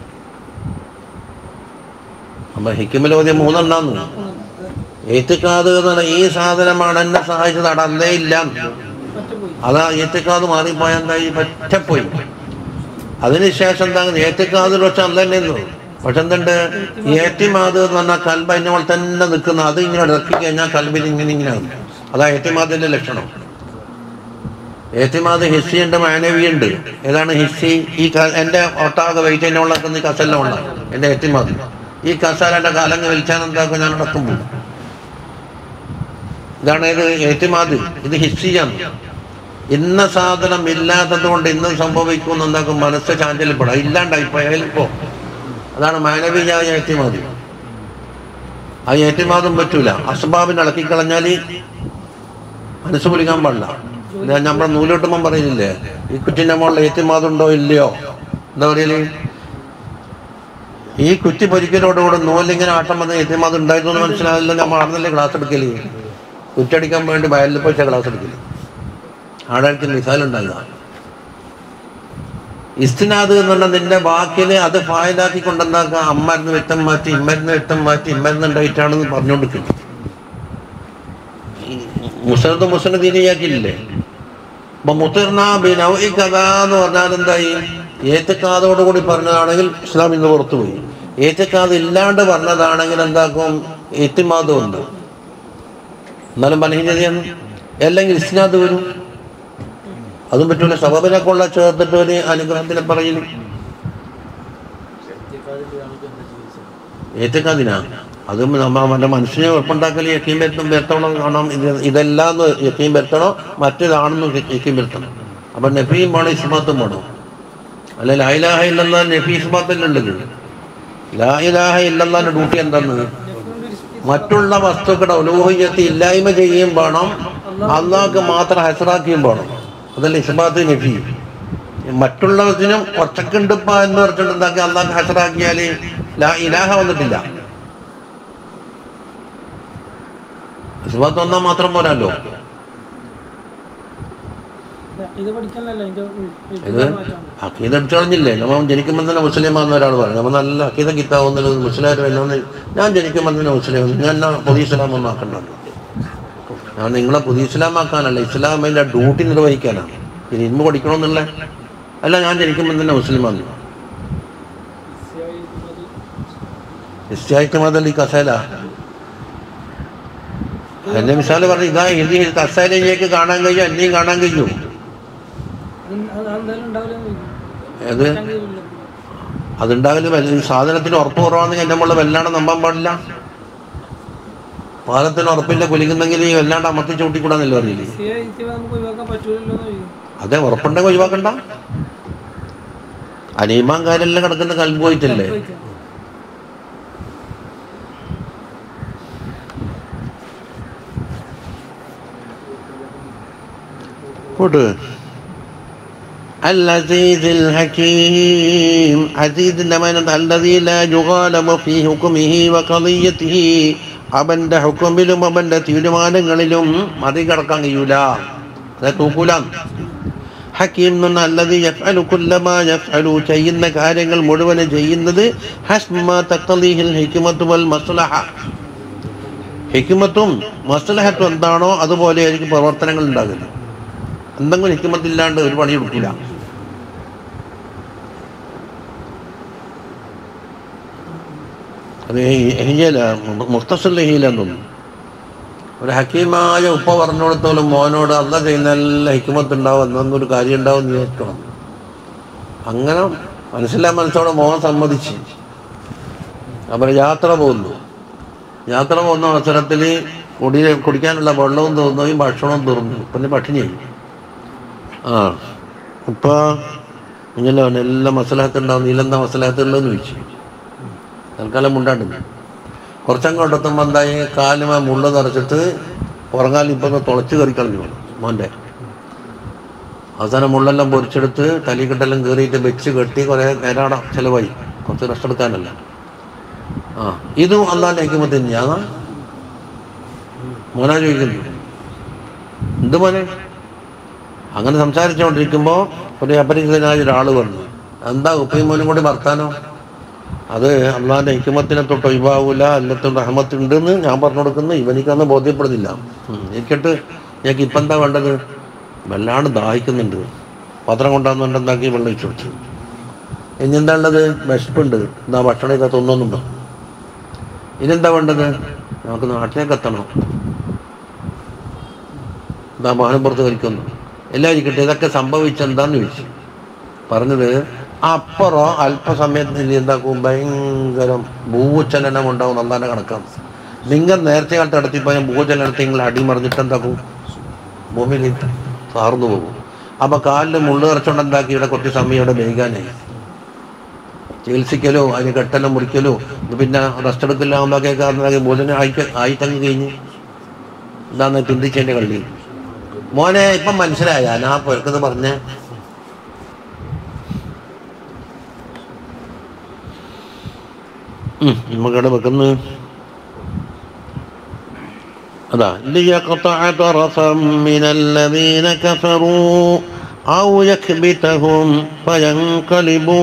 S1: അപ്പൊ ഹിക്കിമിലോദ്യം മൂന്നെണ്ണാന്ന് ഏത്തിക്കാത് എന്ന് പറഞ്ഞാൽ ഈ സാധനമാണ് എന്നെ സഹായിച്ചത് അവിടെ അന്നേ ഇല്ല
S3: പറ്റുപോയി
S1: അതാ ഏത്തിക്കാത് മാറിപ്പോയ എന്തായി പറ്റപ്പോയി അതിനുശേഷം എന്താ ഏത്തിക്കാതിൽ വെച്ച് അന്ന് തന്നെ ഇരുന്നു പക്ഷെ എന്തുണ്ട് ഏറ്റിമാത് എന്ന് പറഞ്ഞാൽ കൽബ അതിന്റെ പോലെ തന്നെ നിൽക്കുന്ന അത് ഇങ്ങനെ ഇറക്കി കഴിഞ്ഞാൽ കൽബിൽ ഇങ്ങനെ ഇങ്ങനെ ആകും അതാ ഏറ്റിമാതിന്റെ ലക്ഷണം ഏറ്റിമാത് ഹിസ്സിയുണ്ട് മാനവിയുണ്ട് ഏതാണ് ഹിസ്സി ഈ ക- എൻ്റെ ഒട്ടാകെ വെയിറ്റ് എന്നെ ഉള്ളക്കുന്ന ഈ കസല്ല ഉള്ള എൻ്റെ ഏറ്റിമാത് ഈ കസാലയുടെ കാലങ്ങ് വലിച്ചാൽ എന്താക്കും ഞാൻ നടക്കുമ്പോൾ ഇതാണ് ഇത് ഏറ്റുമാത് ഇത് ഹിസ്സിയാണ് ഇന്ന സാധനം ഇല്ലാത്തത് കൊണ്ട് ഇന്ന് സംഭവിക്കുമെന്ന് എന്താക്കും മനസ്സ് ചാഞ്ചല്യപ്പെടാം ഇല്ലാണ്ടായി പോയാലിപ്പോ അതാണ് മാനവീയായ ഏറ്റുമാതി ആ ഏറ്റുമാതും പറ്റൂല അസ്ബാബിന് ഇളക്കിക്കളഞ്ഞാൽ മനസ്സ് പൊലിക്കാൻ പാടില്ല ഇത് നമ്മുടെ നൂലോട്ടുമ്പം പറയുന്നില്ലേ ഈ കുറ്റിന്റെ മുകളിൽ ഏറ്റുമാതുണ്ടോ ഇല്ലയോ എന്താ പറയല് ഈ കുറ്റി പൊരിക്കലോടുകൂടെ നൂലിങ്ങനെ ആട്ടം വന്ന് ഏറ്റുമാത് ഉണ്ടായിരുന്നു എന്ന് മനസ്സിലാവില്ല നമ്മൾ ആടുന്നല്ലേ ക്ലാസ് എടുക്കല് കുറ്റടിക്കാൻ വേണ്ടി വയലിൽ പോയി ക്ലാസ് എടുക്കല് ആടാൾക്ക് മിസാലുണ്ടല്ല ഇസ്തിനാദ് എന്ന് പറഞ്ഞാൽ നിന്റെ വാക്കില് അത് ഫായലാക്കി കൊണ്ടെന്താക്കുക അമ്മരുന്ന് വ്യക്തം മാറ്റി ഇമ്മരുന്ന് വ്യക്തം മാറ്റി ഇമ്മരുന്ന് ഉണ്ടായിട്ടാണെന്ന് പറഞ്ഞുകൊണ്ടിരിക്കുന്നു മുസനത്ത് മുസന തീരെയാക്കിയില്ലേ അപ്പൊ മുത്തിർന്ന ബിനൗഇ കഥ എന്ന് പറഞ്ഞാൽ എന്തായി ഏത്തക്കാതോട് കൂടി പറഞ്ഞതാണെങ്കിൽ ഇസ്ലാം ഇന്ന് പുറത്തുപോയി ഏറ്റക്കാത് ഇല്ലാണ്ട് പറഞ്ഞതാണെങ്കിൽ എന്താക്കും ഏറ്റുമാതും ഉണ്ട് എന്നാലും ബലഹീനതയാണ് അല്ലെങ്കിൽ ഇസ്നാദ് വരും അതും പറ്റൂല സബബിനെ കൊള്ള ചേർത്തിട്ട് ഒരു അനുഗ്രഹത്തിനെ പറയലും ഏറ്റക്കാതിനാ അത് നമ്മ നമ്മുടെ മനുഷ്യനെ ഉറപ്പുണ്ടാക്കൽ യക്കീം വരുത്തും വരുത്തണം കാണാം ഇത് ഇതെല്ലാം യക്കീം വരുത്തണോ മറ്റേതാണെന്ന് യക്കീം വരുത്തണം അപ്പൊ നഫിയും വേണം ഇസ്മാത്തും വേണം അല്ല ലായിലാഹ ഇല്ലെന്ന നഫി ഇസ്മാത്തല്ലുള്ളത് ലായിലാഹ ഇല്ലെന്നാണ് ഡ്യൂട്ടി എന്താന്ന് മറ്റുള്ള വസ്തുക്കളുടെ ഉലോഹിയത്തെ ഇല്ലായ്മ ചെയ്യുകയും വേണം അള്ളാഹ്ക്ക് മാത്രം ഹസറാക്കുകയും വേണം അതല്ല ഇസ്മാത്ത് നഫി മറ്റുള്ളതിനും കുറച്ചൊക്കെ ഉണ്ടിപ്പ എന്ന് പറഞ്ഞിട്ട് എന്താക്കി അള്ളാഹ് ഹസറാക്കിയാല് ലാ ഇലാഹ വന്നിട്ടില്ല ഇസ്മാത്ത് വന്നാൽ മാത്രം പോരാല്ലോ
S3: ഇത് പഠിക്കാനല്ല അതിന്റെ
S1: ഇത് അക്കീത എടുത്തു കളഞ്ഞില്ലേ നമ്മ ജനിക്കുമ്പോൾ തന്നെ മുസ്ലിമാന്ന് ഒരാൾ പറഞ്ഞു നമ്മൾ നല്ല അക്കീത കിട്ടാവുന്നത് മുസ്ലിമാർ എന്നെ ഞാൻ ജനിക്കുമ്പോൾ തന്നെ മുസ്ലിം ഞാൻ എന്നാ പുതിയ ഇസ്ലാം ഒന്നും ആക്കണ്ടല്ലോ ഞാൻ നിങ്ങളെ പുതിയ ഇസ്ലാം ആക്കാനല്ല ഇസ്ലാമിന്റെ ഡ്യൂട്ടി നിർവഹിക്കാനാണ് ഇനി ഇന്ന് പഠിക്കണമെന്നുള്ള അല്ല ഞാൻ ജനിക്കുമ്പോൾ തന്നെ മുസ്ലിമാണ് ക്രിസ്ത്യാനിക്ക് മതൽ ഈ കസേല എന്നെ മിസാല് പറഞ്ഞു ഇതാ ഇത് ഈ കസേലയിലേക്ക് കാണാൻ കഴിയും എന്നെയും കാണാൻ കഴിയും
S3: എന്തായാലും ഉണ്ടാവില്ല
S1: ഏത് അതുണ്ടാകല് വല്ല- ഈ സാധനത്തിന് ഉറപ്പ് കുറവാണെങ്കിൽ എൻ്റെ മുകളിൽ വല്ലാണ്ട് നമ്പാൻ പാടില്ല പാലത്തിന് ഉറപ്പില്ല കുലിക്കുന്നെങ്കിൽ ഈ വല്ലാണ്ട് അമർത്തി ചൂട്ടിക്കൂടാന്നല്ലേ പറഞ്ഞില്ലേ
S3: നമുക്ക് ഒഴിവാക്കാൻ പറ്റൂലല്ലോ എന്ന് ചോദിക്കും.
S1: അതെ ഉറപ്പുണ്ടെങ്കിൽ ഒഴിവാക്കണ്ട അനീമാൻ കാലെല്ലാം കിടക്കുന്ന കൽബ് പോയിട്ടല്ലേ
S3: ചോദിക്കാം.
S1: പോട്ട് العزيز الحكيم عزيز നമനത് الذي لا يغالب في حكمه وقضيته അവന്റെ ഹുക്കുമിലും അവന്റെ തീരുമാനങ്ങളിലും മറികടക്കാൻ കഴിയൂല അത് തൂക്കൂല ഹക്കീം എന്ന് പറഞ്ഞാൽ അല്ലത് യഫ്അലു കുല്ലമാ യഫ്അലു ചെയ്യുന്ന കാര്യങ്ങൾ മുഴുവനും ചെയ്യുന്നത് ഹസ്മ തഖ്തദീഹിൽ ഹിക്മത്തു വൽ മസ്ലഹ ഹിക്മത്തും മസ്ലഹത്തും എന്താണോ അതുപോലെ ആയിരിക്കും പ്രവർത്തനങ്ങൾ ഉണ്ടാകുന്നത് എന്തെങ്കിലും ഹിക്മത്തില്ലാണ്ട് ഒരു പണി എടുക്കില്ല അത് ഹിജല മുഖ്തസുല്ല ഹീല എന്നൊന്നും ഒരു ഹക്കീമായ ഉപ്പ പറഞ്ഞു കൊടുത്തോളും മോനോട് അല്ല ചെയ്യുന്ന എല്ലാ ഹിക്മത്ത് ഉണ്ടാവും എന്നൊന്നൊരു കാര്യം ഉണ്ടാവും എന്ന് വിചാരിക്കണം അങ്ങനെ മനസ്സിലാ മനസ്സോടെ മോൻ സമ്മതിച്ച് അവർ യാത്ര പോകുന്നു യാത്ര പോകുന്ന അവസരത്തിൽ കുടി കുടിക്കാനുള്ള വെള്ളവും തീർന്നു ഭക്ഷണവും തീർന്നു പിന്നെ പട്ടിണിയായി ആ ഇപ്പൊ ഇങ്ങനെ എല്ലാം മസലാഹത്ത് ഉണ്ടാവും നീലെന്താ മസലാഹത്ത് ഉള്ളതെന്ന് ചോദിച്ചു തൽക്കാലം മുണ്ടാണ്ട് കുറച്ചങ്ങോട്ടെത്തുമ്പോൾ എന്തായി കാലുമ മുള്ള നിറച്ചിട്ട് ഉറങ്ങാൻ ഇപ്പൊ ഒന്ന് തുളച്ച് കയറി കളഞ്ഞു മോൻ്റെ അവസാനം മുള്ളെല്ലാം പൊരിച്ചെടുത്ത് തലിക്കെട്ടെല്ലാം കയറിയിട്ട് വെച്ച് കെട്ടി കുറേ നേരാട ചിലവായി കുറച്ച് റെസ്റ്റ് എടുക്കാനല്ല ആ ഇതും അല്ലാതെ ഹൈക്കുമ്പോൾ തന്നെയാണ് മോനാ ചോദിക്കുന്നു എന്ത് മോനെ അങ്ങനെ സംസാരിച്ചുകൊണ്ടിരിക്കുമ്പോൾ ഒരു അപരിചിതനായ ഒരാൾ വന്നു എന്താ ഉപ്പയും മോനും കൂടി വർത്താനോ അത് അള്ളാഹിന്റെ ഹിക്കുമത്തിനെ തൊട്ട് ഒഴിവാവൂല അല്ലത്തും റഹമത്തുണ്ടെന്ന് ഞാൻ പറഞ്ഞു കൊടുക്കുന്നു ഇവനിക്കന്ന് ബോധ്യപ്പെടുന്നില്ല ഉം, എനിക്കിട്ട് ഞങ്ങൾക്ക് ഇപ്പം എന്താ വേണ്ടത് വല്ലാണ്ട് ദാഹിക്കുന്നുണ്ട് പത്രം കൊണ്ടാന്ന് എന്താക്കി വെള്ളം ഒഴിച്ചു കൊടുത്തു ഇനി എന്താ ഉള്ളത് വിശപ്പുണ്ട് എന്താ ഭക്ഷണം ഇതാ തിന്നൊന്നുണ്ടോ ഇനിയെന്താ വേണ്ടത് നമുക്ക് നാട്ടിലേക്ക് എത്തണം എന്താ മാനപ്പുറത്ത് കളിക്കുന്നു എല്ലാം ഇരിക്കട്ടെ ഇതൊക്കെ സംഭവിച്ചെന്താന്ന് ചോദിച്ചു പറഞ്ഞത് അപ്പുറം അല്പസമയത്തിന് എന്താക്കും ഭയങ്കരം ഭൂചലനം ഉണ്ടാവും നന്നാൻ്റെ കണക്കാണ് നിങ്ങൾ നേരത്തെ കാലത്ത് നടത്തിപ്പോയ ഭൂചലനത്തെ നിങ്ങൾ അടിമറിഞ്ഞിട്ട് എന്താക്കും ഭൂമിയിൽ സാർന്നു പോകും അപ്പൊ കാലിൽ മുള്ളു നിറച്ചുകൊണ്ട് എന്താക്കി ഇവിടെ കുറച്ച് സമയം ഇവിടെ വേകാനായി ചികിത്സിക്കലോ അതിന് കെട്ടലോ മുറിക്കലോ ഇത് പിന്നെ റെസ്റ്റ് എടുക്കില്ലാകുമ്പോഴേക്ക് ഭോജനം ആയി ആയിട്ടങ്ങ് കഴിഞ്ഞ് ഇതാന്ന് ചിന്തിച്ചതിൻ്റെ കള്ളി മോനെ ഇപ്പം മനസ്സിലായ ഞാൻ പൊരുക്കത് പറഞ്ഞേ നമുക്കവിടെ വെക്കുന്നു അതാ ليقطع طرفا من الذين كفروا أو يكبتهم فينقلبوا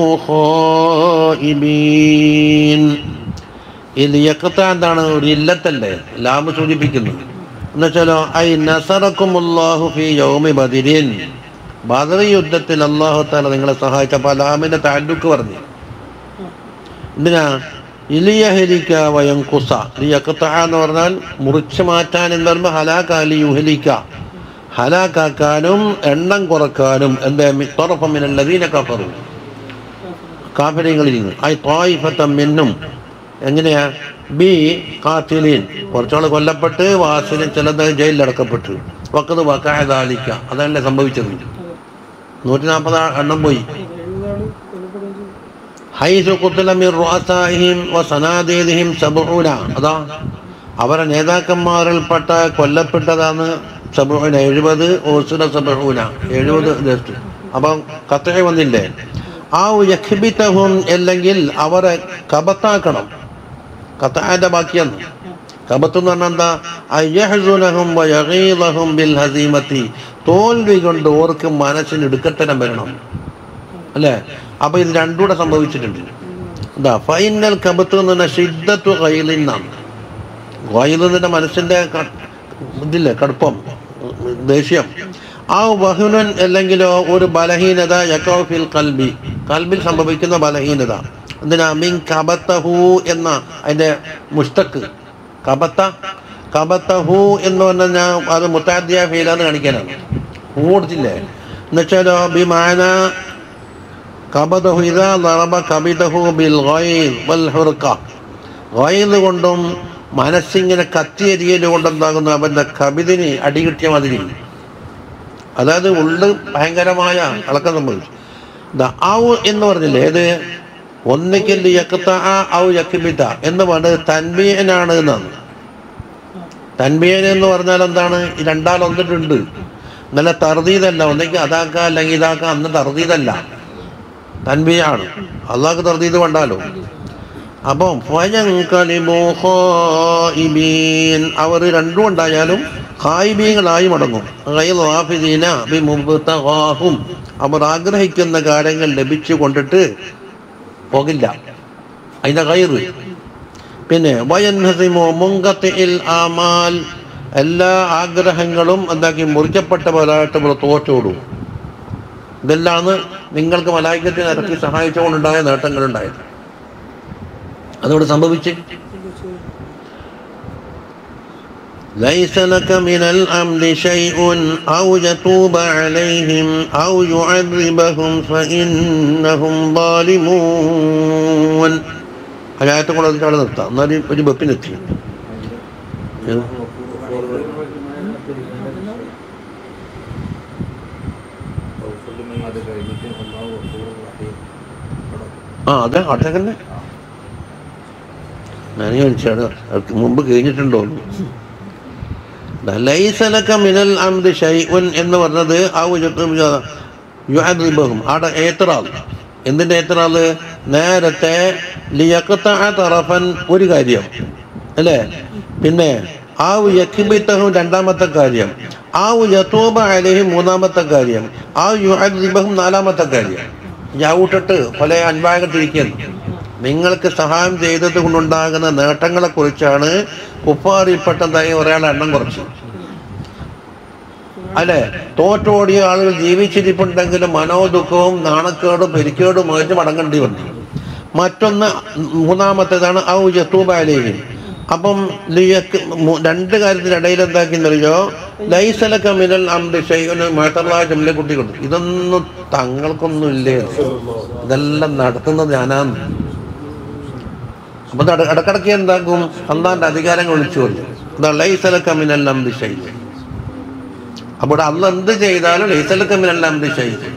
S1: خائبين ഇത് യക്കത്ത എന്താണ് ഒരു ഇല്ലത്തല്ലേ ലാഭ് സൂചിപ്പിക്കുന്നു എന്നുവെച്ചാലോ ഐ നസറക്കുമുല്ലാഹു ഫി യൗമി ബദിരിൻ ബദർ യുദ്ധത്തിൽ അള്ളാഹു താല നിങ്ങളെ സഹായിച്ചപ്പോൾ ലാമിന്റെ താലൂക്ക് പറഞ്ഞു എന്തിനാ ഇലിയഹലിക്ക വയങ്കുസ ലിയക്കത്ത എന്ന് പറഞ്ഞാൽ മുറിച്ചു മാറ്റാൻ എന്ന് പറയുമ്പോൾ ഹലാക്ക ലിയുഹലിക്ക ഹലാക്കാക്കാനും എണ്ണം കുറക്കാനും എന്താ തുറപ്പമിനല്ലതീന കഫറും കാഫര്യങ്ങളിൽ നിന്ന് ഐ ത്വായിഫത്തം മിന്നും എങ്ങനെയാ ബി കാത്തിലീൻ കുറച്ചാൾ കൊല്ലപ്പെട്ട് വാസിന് ചിലത് ജയിലിലടക്കപ്പെട്ടു വക്കത് വക്കായതാലിക്ക അതല്ലേ സംഭവിച്ചത് നൂറ്റി നാൽപ്പത് എണ്ണം പോയി
S3: എഴുപതാള് കൊല്ലപ്പെടുകയും ചെയ്തു
S1: ഹൈസു കുത്തല മിർ റുഅസാഇഹിം വസനാദീദിഹിം സബഊന അതാ അവരെ നേതാക്കന്മാരിൽപ്പെട്ട കൊല്ലപ്പെട്ടതാണ് സബൂന എഴുപത് ഓസുര സബൂന എഴുപത് ജസ്റ്റ് അപ്പം കത്തഴ വന്നില്ലേ ആ യഖ്ബിതഹും അല്ലെങ്കിൽ അവരെ കബത്താക്കണം കത്താന്റെ ബാക്കിയെന്ന് കബത്ത് എന്ന് പറഞ്ഞാൽ എന്താ അയ്യഹ്സുനഹും വയഗീദഹും ബിൽ ഹസീമത്തി തോൽവി കൊണ്ട് ഓർക്ക് മനസ്സിന് ഇടുക്കത്തരം വരണം അല്ലേ അപ്പൊ ഇത് രണ്ടും കൂടെ സംഭവിച്ചിട്ടുണ്ട് എന്താ ഫൈനൽ കബത്ത് എന്ന് പറഞ്ഞാൽ ഷിദ്ദത്തു കയ്യിലിന്നാണ് കയ്യിലിന്റെ മനസ്സിന്റെ ക- ഇതില്ലേ കടുപ്പം ദേഷ്യം ആ വഹുനൻ അല്ലെങ്കിലോ ഒരു ബലഹീനത യക്കോഫിൽ കൽബി കൽബിൽ സംഭവിക്കുന്ന ബലഹീനത എന്തിനാ മിൻ കബത്തഹു എന്ന അതിന്റെ മുസ്തക്ക് കബത്ത കബത്തഹു എന്ന് പറഞ്ഞാൽ അത് മുത്താദ്യ ഫീലാന്ന് കാണിക്കാനാണ് കൂടുതലേ എന്നുവെച്ചാലോ ബിമാന കബതഹു ഇതാ നറബ കബിതഹു ബിൽ ഗൈൽ വൽ ഹുർക്ക ഗൈൽ കൊണ്ടും മനസ്സിങ്ങനെ കത്തിയരിയൽ കൊണ്ടുണ്ടാകുന്ന അവന്റെ കവിതിന് അടികിട്ടിയ മാതിരി അതായത് ഉള്ളു ഭയങ്കരമായ ഇളക്കം സംഭവിച്ചു ദാ ഔ എന്ന് പറഞ്ഞില്ലേ ഏത് ഒന്നിക്കൽ യക്കത്ത ഔ യക്കിബിത്ത എന്ന് പറഞ്ഞത് തൻബീയനാണ് എന്നാണ് തൻബീയൻ എന്ന് പറഞ്ഞാൽ എന്താണ് ഈ രണ്ടാൾ ഒന്നിട്ടുണ്ട് നല്ല തർദീതല്ല ഒന്നെങ്കിൽ അതാക്ക അല്ലെങ്കിൽ ഇതാക്ക അന്ന് തർദീതല്ല തൻബിയാണ് അള്ളാഹ് തർദീത് വേണ്ടാലോ അപ്പം ഫയങ്കലിബു ഖായിബീൻ അവർ രണ്ടും ഉണ്ടായാലും ഖായിബീങ്ങളായി മടങ്ങും ഗൈറു ആഫിദീന ബിമുബ്തഗാഹും അവർ ആഗ്രഹിക്കുന്ന കാര്യങ്ങൾ ലഭിച്ചു കൊണ്ടിട്ട് പോകില്ല അതിന്റെ കയറ് പിന്നെ വയൻഹസിമോ മുങ്കത്തിൽ ആമാൽ എല്ലാ ആഗ്രഹങ്ങളും എന്താക്കി മുറിക്കപ്പെട്ട പോലായിട്ട് ഇവർ തോറ്റോടും ഇതെല്ലാമാണ് നിങ്ങൾക്ക് മലായിക്കത്തിന് ഇറക്കി സഹായിച്ചുകൊണ്ടുണ്ടായ നേട്ടങ്ങളുണ്ടായത് അതോട് സംഭവിച്ച് ليس لك من الأمر شيء أو يتوب عليهم أو يعذبهم فإنهم ظالمون അയാളത്തെ കൂടെ അതിൻ്റെ അവിടെ നിർത്താം എന്നാലും ഒരു വെപ്പിനെത്തി
S2: അത് കഴിഞ്ഞിട്ട് അള്ളാഹു ഗഫൂറുർ റഹീം.
S1: ആ അതെ അവിടെ തന്നെ ഞാൻ ചോദിച്ചാണ് അവർക്ക് മുമ്പ് കഴിഞ്ഞിട്ടുണ്ടോ ലൈസലക്ക മിനൽ അംദ് ഷൈഉൻ എന്ന് പറഞ്ഞത് ആ യുഅദ്ബഹും അവിടെ ഏത്തറാൾ എന്തിന്റെ ഏത്തറാള് നേരത്തെ ലിയഖത്ത തറഫൻ ഒരു കാര്യം അല്ലേ പിന്നെ ആ യക്കിബിത്തഹും രണ്ടാമത്തെ കാര്യം ആ യത്തൂബ അലഹിം മൂന്നാമത്തെ കാര്യം ആ യുഅദ്ബഹും നാലാമത്തെ കാര്യം ചവിട്ടിട്ട് പല അൻപാകത്തിരിക്കുന്നു നിങ്ങൾക്ക് സഹായം ചെയ്തത് കൊണ്ടുണ്ടാകുന്ന നേട്ടങ്ങളെ കുറിച്ചാണ് കുപ്പാറിപ്പെട്ടതായി ഒരാളെ എണ്ണം കുറച്ചു അല്ലെ തോറ്റോടിയ ആളുകൾ ജീവിച്ചിരിപ്പുണ്ടെങ്കിലും മനോദുഃഖവും നാണക്കേടും പെരിക്കേടുമായിട്ട് മടങ്ങേണ്ടി വന്നു മറ്റൊന്ന് മൂന്നാമത്തേതാണ് ഔ ജത്തൂബാലേഹി അപ്പം ലിയക്ക് മു- രണ്ട് കാര്യത്തിനിടയിൽ എന്താക്കിയെന്നറിയോ ലൈസലക്ക മിനൽ അംദ് ഷൈഖുന് മാറ്ററുള്ള ജമലെ കുട്ടികൾ ഇതൊന്നും തങ്ങൾക്കൊന്നും ഇല്ലേ ഇതെല്ലാം നടത്തുന്നത് ഞാനാന്ന് അപ്പൊ ഇത് ഇടക്കിടക്ക് എന്താക്കും അള്ളാന്റെ അധികാരങ്ങൾ വിളിച്ചു കൊണ്ടു ഇതാ ലൈസലക്ക മിനൽ അംദ് ഷൈഖ് അപ്പോൾ അള്ള എന്ത് ചെയ്താലും ലൈസലക്ക മിനൽ അംദ് ഷൈഖ്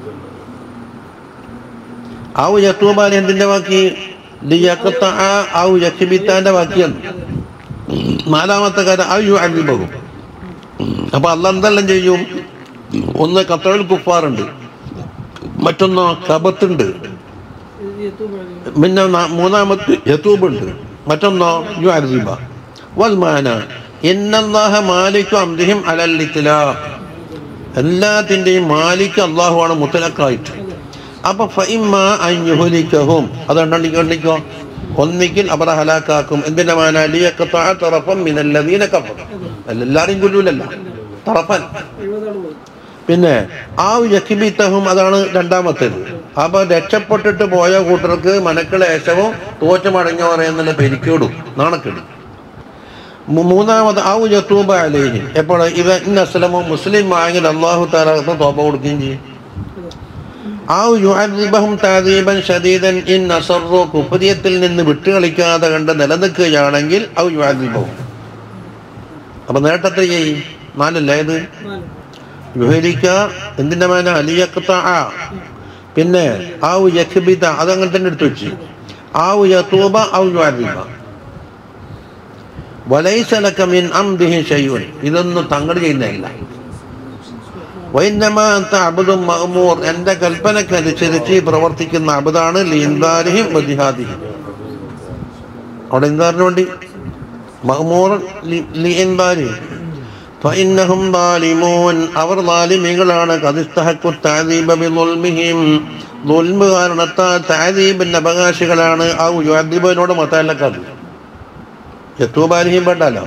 S1: ഔ യത്തൂബാലി എന്തിന്റെ ബാക്കി ലിയഖത്ത ഔ യഖ്ബിത്താന്റെ ബാക്കിയാണ് നാലാമത്തെ കാര്യം ഔ യു അലിബഹും അപ്പൊ അല്ല എന്തെല്ലാം ചെയ്യും ഒന്ന് കത്തറിൽ കുഫാറുണ്ട് മറ്റൊന്ന് കബത്തുണ്ട് പിന്നെ ന- മൂന്നാമത്തെ യത്തൂബുണ്ട് മറ്റൊന്നോ യു അലിബ വൽമാന ഇന്നല്ലാഹ മാലിക്കു അംദിഹിം അലൽ ഇത്ലാഖ് എല്ലാത്തിന്റെയും മാലിക് അള്ളാഹുവാണ് മുത്തലക്കായിട്ട് അപ്പൊ ഫഇമ്മ അൻ യുഹ്ലിക്കഹും അതുകൊണ്ടിക്കോ ഒന്നിക്കിൽ അവരെ ഹലാക്കാക്കും എന്തിന്റെ മാന ലിയഖത്തഅ തറഫൻ മിനല്ലദീന കഫറു എല്ലാരെയും കൊല്ലൂലല്ല തറഫൻ
S3: എഴുപതാള് പോയി
S1: പിന്നെ ആ യക്കിബിത്തഹും അതാണ് രണ്ടാമത്തേത് അപ്പൊ രക്ഷപ്പെട്ടിട്ട് പോയ കൂട്ടർക്ക് മനക്കളേശവും തോറ്റു മടങ്ങി പറയുന്നുള്ള പെരിക്കേടും നാണക്കേടും മൂ- മൂന്നാമത് ആ യത്തൂബ അലേഹി എപ്പോൾ ഇവ ഇന്ന അസ്ലമോ മുസ്ലിം ആയെങ്കിൽ അള്ളാഹു താലാഹത്ത് തോപ കൊടുക്കുകയും ചെയ്യും ആ യുഅദ്ദിബഹും താദീബൻ ഷദീദൻ ഇൻ അസറു കുപ്പരിയത്തിൽ നിന്ന് വിട്ടുകളിക്കാതെ കണ്ട് നിലനിൽക്കുകയാണെങ്കിൽ ഔ യുഅദ്ദിബഹും അപ്പൊ നേട്ടത്തെ ചെയ്യും നാലല്ലേ ഇത്
S3: നാല്
S1: യുഹരിക്ക എന്തിന്റെ മേന അലിയക്ത പിന്നെ ആ യഖ്ബിത അതങ്ങനെ തന്നെ എടുത്തു വെച്ച് ആ യതൂബ ഔ യുഅദ്ദിബ വലൈസ ലക മിൻ അംദിഹി ഷൈഉൻ ഇതൊന്നും തങ്ങൾ ചെയ്യുന്നതല്ല വൈന്നമാ അന്ത അബ്ദും മഅ്മൂർ എൻ്റെ കൽപ്പനക്കനുസരിച്ച് പ്രവർത്തിക്കുന്ന അബുദാണ് ലീന്ദാരിഹിം വജിഹാദിഹിം അവിടെ എന്താറിന് വേണ്ടി മഅ്മൂർ ലീന്ദാരി فإنهم ظالمون അവർ ലാലിമികളാണ് കദിസ്തഹക്കു തഅദീബ ബിളുൽമിഹിം ദുൽമ കാരണത്താൽ തഅദീബിന്റെ അവകാശികളാണ് ആ യുഅദ്ദിബിനോട് മതല്ലക്കത് യത്തൂബാലിഹിം പെട്ടല്ലോ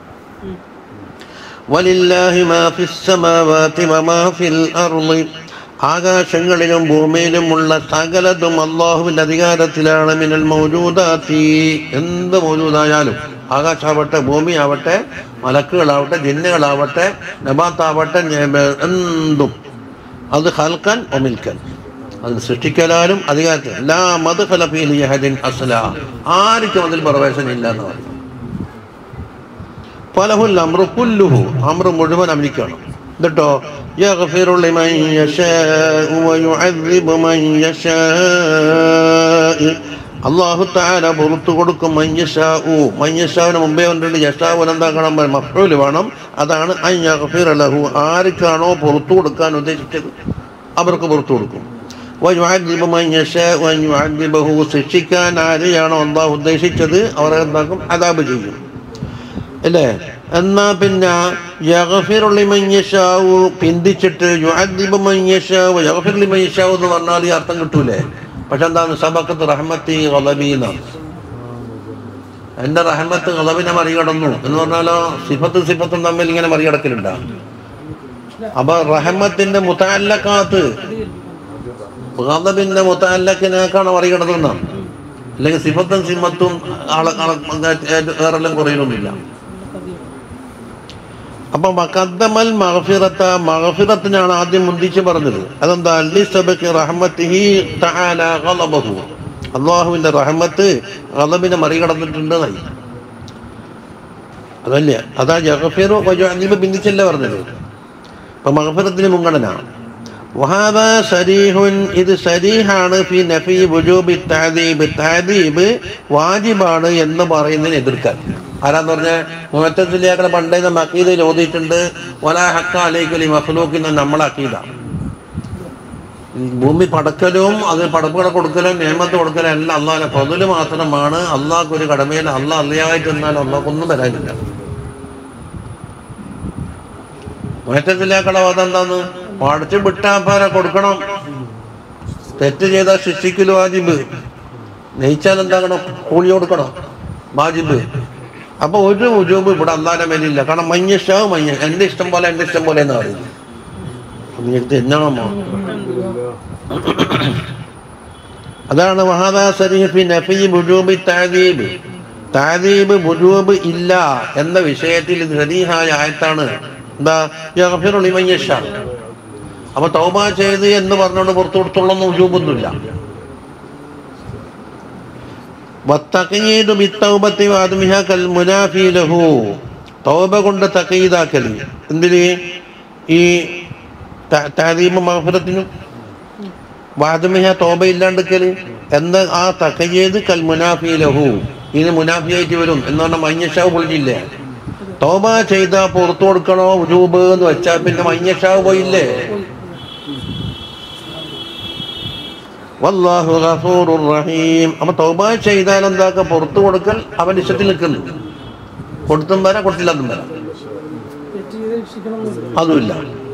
S1: വലില്ലാഹി മാ ഫിസ് സമാവാതി വമാ ഫിൽ അർളി ആകാശങ്ങളിലും ഭൂമിയിലുമുള്ള സകലതും അള്ളാഹുവിന്റെ അധികാരത്തിലാണ് മിനൽ മൗജൂദാത്തി എന്ത് മൗജൂദായാലും ആകാശാവട്ടെ ഭൂമിയാവട്ടെ മലക്കുകളാവട്ടെ ജിന്നുകളാവട്ടെ നബാത്താവട്ടെ ഞ- എന്തും അത് ഹൽക്കൻ ഒമിൽക്കൻ അത് സൃഷ്ടിക്കലാലും അധികാരത്തിൽ എല്ലാ മധുഫലഫീൽ യഹദിൻ അസ്ല ആർക്കും അതിൽ പ്രവേശനമില്ല എന്ന് പറയും ഫലഹുൽ അമ്രു കുല്ലുഹു അമ്രു മുഴുവൻ അവനിക്കാണ് എന്നിട്ടോ يغفر لمن يشاء ويعذب من يشاء അള്ളാഹു താല പുറത്തു കൊടുക്കും മഞ്ഞഷാവു മഞ്ഞഷാവിന് മുമ്പേ വന്നിട്ട് യഷാവുൻ എന്താക്കണം മഫ്ഊല് വേണം അതാണ് അയ്യഗ്ഫിറ ലഹു ആർക്കാണോ പുറത്തു കൊടുക്കാൻ ഉദ്ദേശിച്ചത് അവർക്ക് പുറത്തു കൊടുക്കും വയുഅദ്ദിബു മൻ യശാഉ അൻ യുഅദ്ദിബഹു ശിക്ഷിക്കാൻ ആരെയാണോ അള്ളാഹു ഉദ്ദേശിച്ചത് അവരെ എന്താക്കും അതാബ് ചെയ്യും അല്ലേ എന്നാ പിന്നെ യഗഫിറുള്ളി മഞ്ഞഷാവു പിന്തിച്ചിട്ട് യുഅദ്ദിബു മഞ്ഞഷാവു യഗഫിറുള്ളി മഞ്ഞഷാവു എന്ന് പറഞ്ഞാൽ ഈ അർത്ഥം കിട്ടൂലേ പക്ഷെ എന്താണ് സബക്കത്ത് റഹ്മത്തി ഗളബീന എന്റെ റഹ്മത്ത് ഗളബിനെ മറികടന്നു എന്ന് പറഞ്ഞാലോ സിഫത്ത് സിഫത്തും തമ്മിൽ ഇങ്ങനെ മറികടക്കലുണ്ടാ അപ്പൊ റഹ്മത്തിന്റെ മുത്താലക്കാത്ത് ഗളബിന്റെ മുത്താലക്കിനേക്കാണ് മറികടന്ന അല്ലെങ്കിൽ സിഫത്തും സിമത്തും ആളെ വേറെല്ലാം കുറയുന്നൊന്നുമില്ല അപ്പൊ മഖദ്ദമൽ മഗ്ഫിറത്ത മഗ്ഫിറത്തിനാണ് ആദ്യം മുന്തിച്ച് പറഞ്ഞത് അതെന്താ ലിസബഖി റഹ്മത്തിഹി തആല ഗളബഹു അള്ളാഹുവിന്റെ റഹ്മത്ത് ഗളബിനെ മറികടന്നിട്ടുണ്ട് എന്നായി അതല്ലേ അതാ യഗ്ഫിറു വയുഅദ്ദിബു ബിന്ദിച്ചല്ലേ പറഞ്ഞത് അപ്പൊ മഗ്ഫിറത്തിന് മുൻഗണന വഹാദ സരീഹുൻ ഇത് സരീഹാണ് ഫി നഫി വുജൂബി തഅദീബ് തഅദീബ് വാജിബാണ് എന്ന് പറയുന്നതിന് എതിർക്കാൻ ആരാന്ന് പറഞ്ഞ മുഹത്തസിലേക്കടെ പണ്ടേ നമ്മ അക്കീദയിൽ ഓതിയിട്ടുണ്ട് വലാ ഹക്ക അലൈക്കലി മഖ്ലൂഖിന് നമ്മളെ അക്കീദ ഭൂമി പടക്കലും അത് പടപ്പുകളെ കൊടുക്കലും നിയമത്ത് കൊടുക്കലും എല്ലാം അള്ളാഹിന്റെ പൊതുല് മാത്രമാണ് അള്ളാഹ്ക്ക് ഒരു കടമയിൽ അള്ളാഹ് അല്ലയായിട്ട് എന്നാൽ അള്ളാഹ്ക്കൊന്നും വരാനില്ല മുഹത്തസിലേക്കടെ വാദം എന്താന്ന് പഠിച്ച് വിട്ടാപ്പാര കൊടുക്കണം തെറ്റ് ചെയ്താൽ ശിക്ഷിക്കലു വാജിബ് നെയ്ച്ചാൽ എന്താകണം കൂലി കൊടുക്കണം വാജിബ് അപ്പൊ ഒരു ഉജൂബ് ഇവിടെ അള്ളാന്റെ മേലില്ല കാരണം മഞ്ഞ മഞ്ഞ എന്റെ ഇഷ്ടം പോലെ എന്റെ ഇഷ്ടം പോലെ എന്ന് പറയുന്നത് അപ്പൊ ഇത് എന്നാണോ അതാണ് വഹാദാ സരീഫി നഫി ബുജൂബി താദീബ് താദീബ് ബുജൂബ് ഇല്ല എന്ന വിഷയത്തിൽ ഇത് സരീഹായ ആയത്താണ് എന്താ യഗ്ഫിറു ലിമൻ യശാ അപ്പൊ തൗബ ചെയ്ത് എന്ന് പറഞ്ഞുകൊണ്ട് പുറത്തു കൊടുത്തുള്ളൊന്നും ഉജൂബൊന്നുമില്ല വത്തഖീദു ബിത്തൗബത്തി വഅദ്മിഹ കൽ മുനാഫി ലഹു തൗബ കൊണ്ട് തഖീദാക്കൽ എന്തിന് ഈ ത- തഅദീബ് മഗ്ഫിറത്തിനും വാദമിഹ തോബ ഇല്ലാണ്ടിക്കല് എന്ന് ആ തഖീദ് കൽ മുനാഫി ലഹു ഇത് മുനാഫിയായിട്ട് വരും എന്ന് പറഞ്ഞാൽ മഞ്ഞഷാവ് പൊളിച്ചില്ലേ തോബ ചെയ്ത പുറത്തു കൊടുക്കണോ ഉജൂബ് എന്ന് വെച്ചാൽ പിന്നെ മഞ്ഞഷാവ് പോയില്ലേ വല്ലാഹു ഗഫൂറുർ റഹീം അപ്പൊ തൗബ ചെയ്താൽ എന്താക്ക പുറത്തു കൊടുക്കൽ അവൻ ഇഷ്ടത്തിൽ നിൽക്കുന്നു കൊടുത്തും വരാം കൊടുത്തില്ലാതും വരാം
S3: തെറ്റ് ചെയ്ത് രക്ഷിക്കണം എന്നില്ല.
S1: അതുമില്ല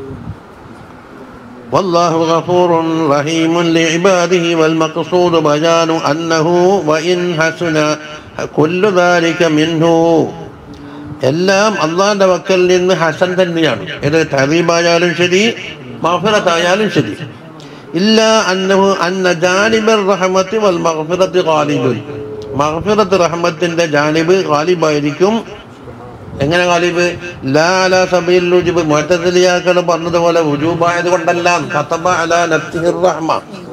S1: والله غفور رحيم لعباده والمقصود بيان أنه وإن حسن كل ذلك منه എല്ലാം അള്ളാന്റെ വക്കൽ നിന്ന് ഹസൻ തന്നെയാണ് ഇത് തഹീബായാലും ശരി മഹഫിറത്തായാലും ശരി ഇല്ല അന്നഹു അന്ന ജാനിബർ റഹമത്തി വൽ മഹഫിറത്ത് ഖാലിബുൻ മഹഫിറത്ത് റഹമത്തിന്റെ ജാനിബ് ഖാലിബായിരിക്കും എങ്ങനെ ഖാലിബ് ലാല സബീൽ റുജുബ് മുഅത്തസിലിയാക്കൾ പറഞ്ഞതുപോലെ വുജൂബായത് കൊണ്ടല്ല ഖതബ അലാ നഫ്സിഹിർ റഹ്മ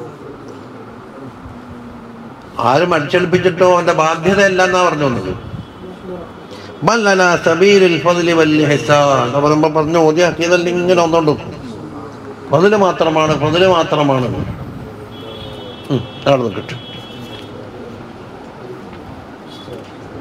S1: ആരും അടിച്ചേൽപ്പിച്ചിട്ടോ അവന്റെ ബാധ്യതയല്ല എന്നാ പറഞ്ഞു വന്നത് ബൽ അലാ സബീലിൽ ഫദ്ലി വൽ ഇഹ്സാൻ അപ്പൊ നമ്മൾ പറഞ്ഞു ഓതിയാക്കിയതല്ല ഇങ്ങനെ ഒന്നുകൊണ്ട് ഫതില് മാത്രമാണ് ഫതില് മാത്രമാണ് ഉം, അവിടെ നിൽക്കട്ടെ